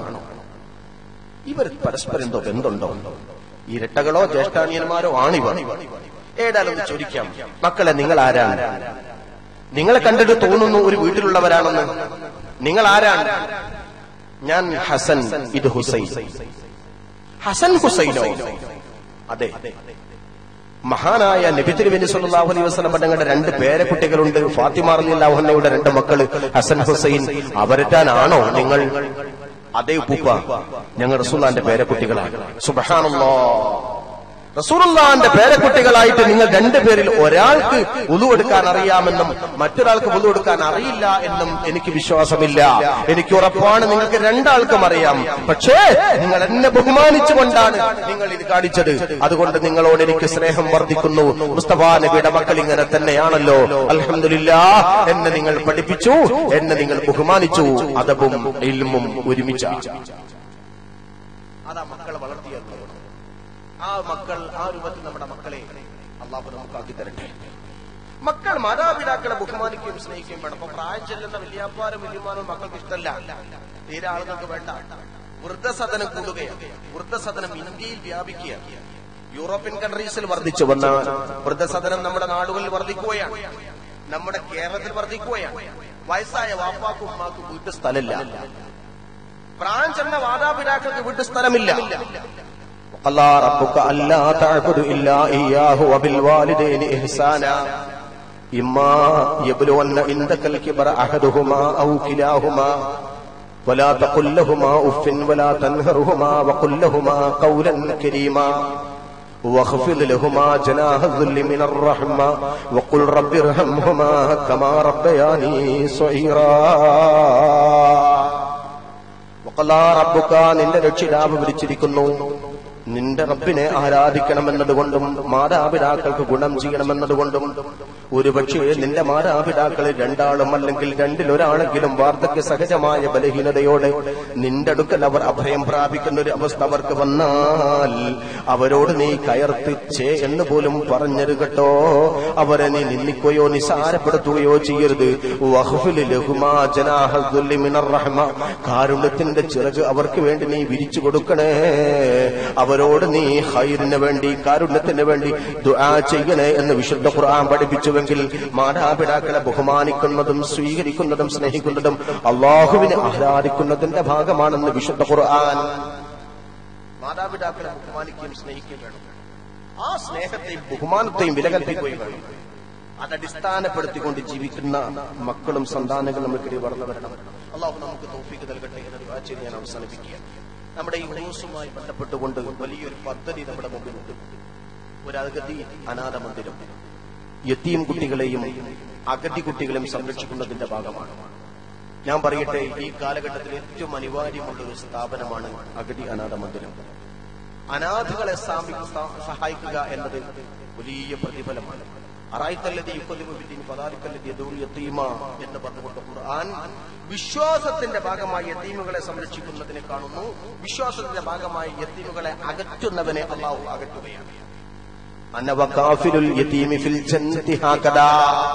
ഇവർ പരസ്പരം എന്തോ ബന്ധമുണ്ടോ ഇരട്ടകളോ ജ്യേഷ്ഠാനിയന്മാരോ ആണിവർ ഏതായാലും ഒന്ന് ചോദിക്കാം മക്കളെ നിങ്ങൾ ആരാണ് നിങ്ങളെ കണ്ടിട്ട് തോന്നുന്നു ഒരു വീട്ടിലുള്ളവരാണെന്ന് നിങ്ങൾ ആരാണ് ഞാൻ ഹസൻ ഇത് ഹുസൈൻ ഹസൻ ഹുസൈനോ അതെ മഹാനായ നബി തിരുവേനി സല്ലല്ലാഹു അലൈഹി വസല്ലം തങ്ങളുടെ രണ്ട് പേരക്കുട്ടികളുണ്ട് ഫാത്തിമ റളിയല്ലാഹു അൻഹയുടെ രണ്ട് മക്കള് ഹസൻ ഹുസൈൻ അവരറ്റാനാണോ നിങ്ങൾ അതേ ഉപ്പൂപ്പ ഞങ്ങൾ റസൂലുള്ളാന്റെ പേരക്കുട്ടികളാണ് സുബ്ഹാനല്ലാഹ് റസൂറുള്ളാന്റെ പേരക്കുട്ടികളായിട്ട് നിങ്ങൾ രണ്ടുപേരിൽ ഒരാൾക്ക് ഉതു എടുക്കാൻ അറിയാമെന്നും മറ്റൊരാൾക്ക് ഉതു എടുക്കാൻ അറിയില്ല എന്നും എനിക്ക് വിശ്വാസമില്ല എനിക്ക് ഉറപ്പാണ് നിങ്ങൾക്ക് രണ്ടാൾക്കും അറിയാം പക്ഷേ നിങ്ങൾ എന്നെ ബഹുമാനിച്ചുകൊണ്ടാണ് നിങ്ങൾ ഇത് കാണിച്ചത് അതുകൊണ്ട് നിങ്ങളോട് എനിക്ക് സ്നേഹം വർദ്ധിക്കുന്നു മുസ്തഫാ നബിയുടെ മക്കൾ ഇങ്ങനെ തന്നെയാണല്ലോ അൽഹംദുലില്ല എന്നെ നിങ്ങൾ പഠിപ്പിച്ചു എന്നെ നിങ്ങൾ ബഹുമാനിച്ചു അതവും ഇൽമും ഒരുമിച്ച അതാ മക്കളെ വളർത്തിയത് ആ മക്കൾ ആ രൂപത്തിൽ നമ്മുടെ മക്കളെ അള്ളാഹു നമുക്കാക്കി തരട്ടെ മക്കൾ മാതാപിതാക്കളെ ബഹുമാനിക്കുകയും സ്നേഹിക്കുകയും വേണം അപ്പൊ പ്രായം ചെല്ലുന്ന വലിയാപ്പാരും വലിയമാരും മക്കൾക്ക് ഇഷ്ടമല്ല തീരെ ആളുകൾക്ക് വേണ്ട വൃദ്ധസദനം കൂടുകയാണ് വൃദ്ധസദനം ഇന്ത്യയിൽ വ്യാപിക്കുകയാണ് യൂറോപ്യൻ കൺട്രീസിൽ വർദ്ധിച്ചു വന്ന വൃദ്ധസദനം നമ്മുടെ നാടുകളിൽ വർദ്ധിക്കുകയാണ് നമ്മുടെ കേരളത്തിൽ വർദ്ധിക്കുകയാണ് വയസ്സായ വാപ്പാക്കും ഉമ്മാക്കും വീട്ടു സ്ഥലമില്ല പ്രായം ചെന്ന മാതാപിതാക്കൾക്ക് വീട്ടു സ്ഥലമില്ല وقضى ربك ألا تعبدوا إلا إياه وبالوالدين إحسانا إما يبلغن عندك الكبر أحدهما أو كلاهما ولا تقل لهما أف ولا تنهرهما وقل لهما قولا كريما واخفض لهما جناح الذل من الرحمة وقل رب ارحمهما كما ربياني صغيرا وقضى ربك നിന്റെ രക്ഷിതാവ് വിളിച്ചിരിക്കുന്നു നിന്റെ റബ്ബിനെ ആരാധിക്കണമെന്നതുകൊണ്ടും മാതാപിതാക്കൾക്ക് ഗുണം ചെയ്യണമെന്നതുകൊണ്ടും ഒരുപക്ഷെ നിന്റെ മാതാപിതാക്കളിൽ രണ്ടാളും അല്ലെങ്കിൽ രണ്ടിലൊരാളെങ്കിലും വാർദ്ധക്യ സഹജമായ ബലഹീനതയോടെ നിന്റെ അടുക്കൽ അവർ അഭയം പ്രാപിക്കുന്ന ഒരു അവസ്ഥ അവർക്ക് വന്നാൽ അവരോട് നീ കയർത്തിച്ചേ എന്ന് പോലും പറഞ്ഞത് കേട്ടോ അവരെ നീ നിന്ദിക്കുകയോ നിസാരപ്പെടുത്തുകയോ ചെയ്യരുത് വഹ്ഫിൽ ലഹുമാ ജനാഹൽ ദുല്ലി മിനർ റഹ്മ. കാരുണ്യത്തിന്റെ ചിറക് അവർക്ക് വേണ്ടി നീ വിരിച്ചു കൊടുക്കണേ അവരോട് നീ ഹൈറിന് വേണ്ടി കാരുണ്യത്തിന് വേണ്ടി ദുആ ചെയ്യണേ എന്ന് വിശുദ്ധ ഖുർആൻ പഠിപ്പിച്ചുവെങ്കിൽ മാതാപിതാക്കളെ ബഹുമാനിക്കുന്നതും സ്വീകരിക്കുന്നതും സ്നേഹിക്കുന്നതും അള്ളാഹുവിനെ ആരാധിക്കുന്നതിന്റെ ഭാഗമാണെന്ന് വിശുദ്ധ ഖുർആൻ മാതാപിതാക്കളെ ബഹുമാനിക്കുകയും സ്നേഹിക്കുകയും വേണം ആ സ്നേഹത്തെയും ബഹുമാനത്തെയും വിലകൽപ്പിക്കുകയും വേണം അതടിസ്ഥാനപ്പെടുത്തിക്കൊണ്ട് ജീവിക്കുന്ന മക്കളും സന്താനങ്ങളും നമുക്കിടയിൽ വളർന്നു വരണം അള്ളാഹു നമുക്ക് തോഫിക്ക് നൽകട്ടെ എന്ന ദുആ ചെയ്ത് ഞാൻ അവസാനിപ്പിക്കുകയാണ് നമ്മുടെ ഈ ഉറൂസുമായി ബന്ധപ്പെട്ടുകൊണ്ട് വലിയൊരു പദ്ധതി നമ്മുടെ മുമ്പിലുണ്ട് ഒരു അഗതി അനാഥ മന്ദിരം യത്തീം കുട്ടികളെയും അഗതി കുട്ടികളെയും സംരക്ഷിക്കുന്നതിന്റെ ഭാഗമാണ് ഞാൻ പറയട്ടെ ഈ കാലഘട്ടത്തിൽ ഏറ്റവും അനിവാര്യമുള്ള ഒരു സ്ഥാപനമാണ് അഗതി അനാഥ മന്ദിരം അനാഥകളെ സാമി- സ- സഹായിക്കുക എന്നത് വലിയ പ്രതിഫലമാണ് അറായിത്തല്ലതി യുക്കദിബു ബിദ്ദീൻ ഫദാലിക്കല്ലതി യദൂൽ യതീമ എന്ന് പറഞ്ഞുകൊണ്ട് ഖുർആൻ വിശ്വാസത്തിന്റെ ഭാഗമായി യത്തീമുകളെ സംരക്ഷിക്കുന്നതിനെ കാണുന്നു വിശ്വാസത്തിന്റെ ഭാഗമായി യത്തീമുകളെ അകറ്റുന്നവനെ അള്ളാഹു അകറ്റുകയാണ് അനവകാഫിലുൽ യതീമി ഫിൽ ജന്നതി ഹാകദാ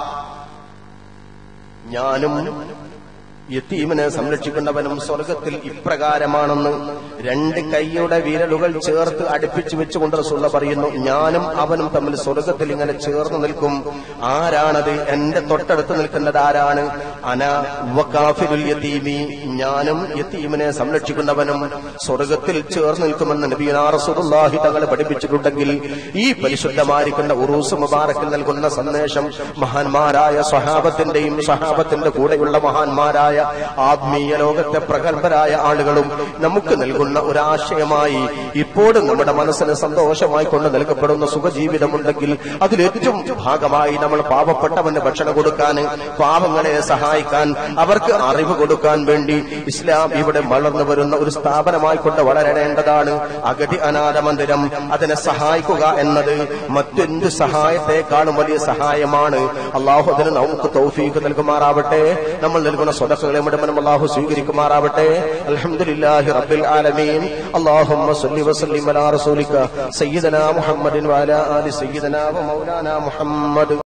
ഞാനും യത്തീമിനെ സംരക്ഷിക്കുന്നവനും സ്വർഗത്തിൽ ഇപ്രകാരമാണെന്ന് രണ്ട് കൈയുടെ വിരലുകൾ ചേർത്ത് അടുപ്പിച്ചു വെച്ചുകൊണ്ട് റസൂള്ള പറയുന്നു ഞാനും അവനും തമ്മിൽ സ്വർഗത്തിൽ ഇങ്ങനെ ചേർന്ന് നിൽക്കും ആരാണത് എന്റെ തൊട്ടടുത്ത് നിൽക്കുന്നത് ആരാണ് അന വകാഫിലുൽ യതീമി ഞാനും യത്തീമിനെ സംരക്ഷിക്കുന്നവനും സ്വർഗത്തിൽ ചേർന്ന് നിൽക്കുമെന്ന് നബിയുനാ റസൂലുള്ളാഹി തങ്ങൾ പഠിപ്പിച്ചിട്ടുണ്ടെങ്കിൽ ഈ പരിശുദ്ധമായിരിക്കുന്ന ഉറൂസ് മുബാറക്കിൽ നൽകുന്ന സന്ദേശം മഹാന്മാരായ സ്വഹാബത്തിന്റെയും സ്വഹാബത്തിന്റെ കൂടെയുള്ള മഹാന്മാരായ ആത്മീയ ലോകത്തെ പ്രഗത്ഭരായ ആളുകളും നമുക്ക് നൽകുന്ന ഒരാശയമായി ഇപ്പോഴും നമ്മുടെ മനസ്സിന് സന്തോഷമായി കൊണ്ട് നൽകപ്പെടുന്ന സുഖജീവിതമുണ്ടെങ്കിൽ അതിലേറ്റവും ഭാഗമായി നമ്മൾ പാവപ്പെട്ടവന് ഭക്ഷണം കൊടുക്കാൻ പാവങ്ങളെ സഹായിക്കാൻ അവർക്ക് അറിവ് കൊടുക്കാൻ വേണ്ടി ഇസ്ലാം ഇവിടെ വളർന്നു വരുന്ന ഒരു സ്ഥാപനമായി കൊണ്ട് വളരേണ്ടതാണ് അഗതി അനാഥ മന്ദിരം അതിനെ സഹായിക്കുക എന്നത് മറ്റെന്ത് സഹായത്തെക്കാളും വലിയ സഹായമാണ് അള്ളാഹു അതിന് നമുക്ക് തൗഫീഖ് നൽകുമാറാവട്ടെ നമ്മൾ നൽകുന്ന സ്വതക്കുകളെ മുഴുവനും അള്ളാഹു സ്വീകരിക്കുമാറാവട്ടെ അൽഹംദുലില്ലാഹി റബ്ബിൽ ആലമീൻ اللهم صل وسلم على رسولك سيدنا محمد وعلى آل سيدنا ومولانا محمد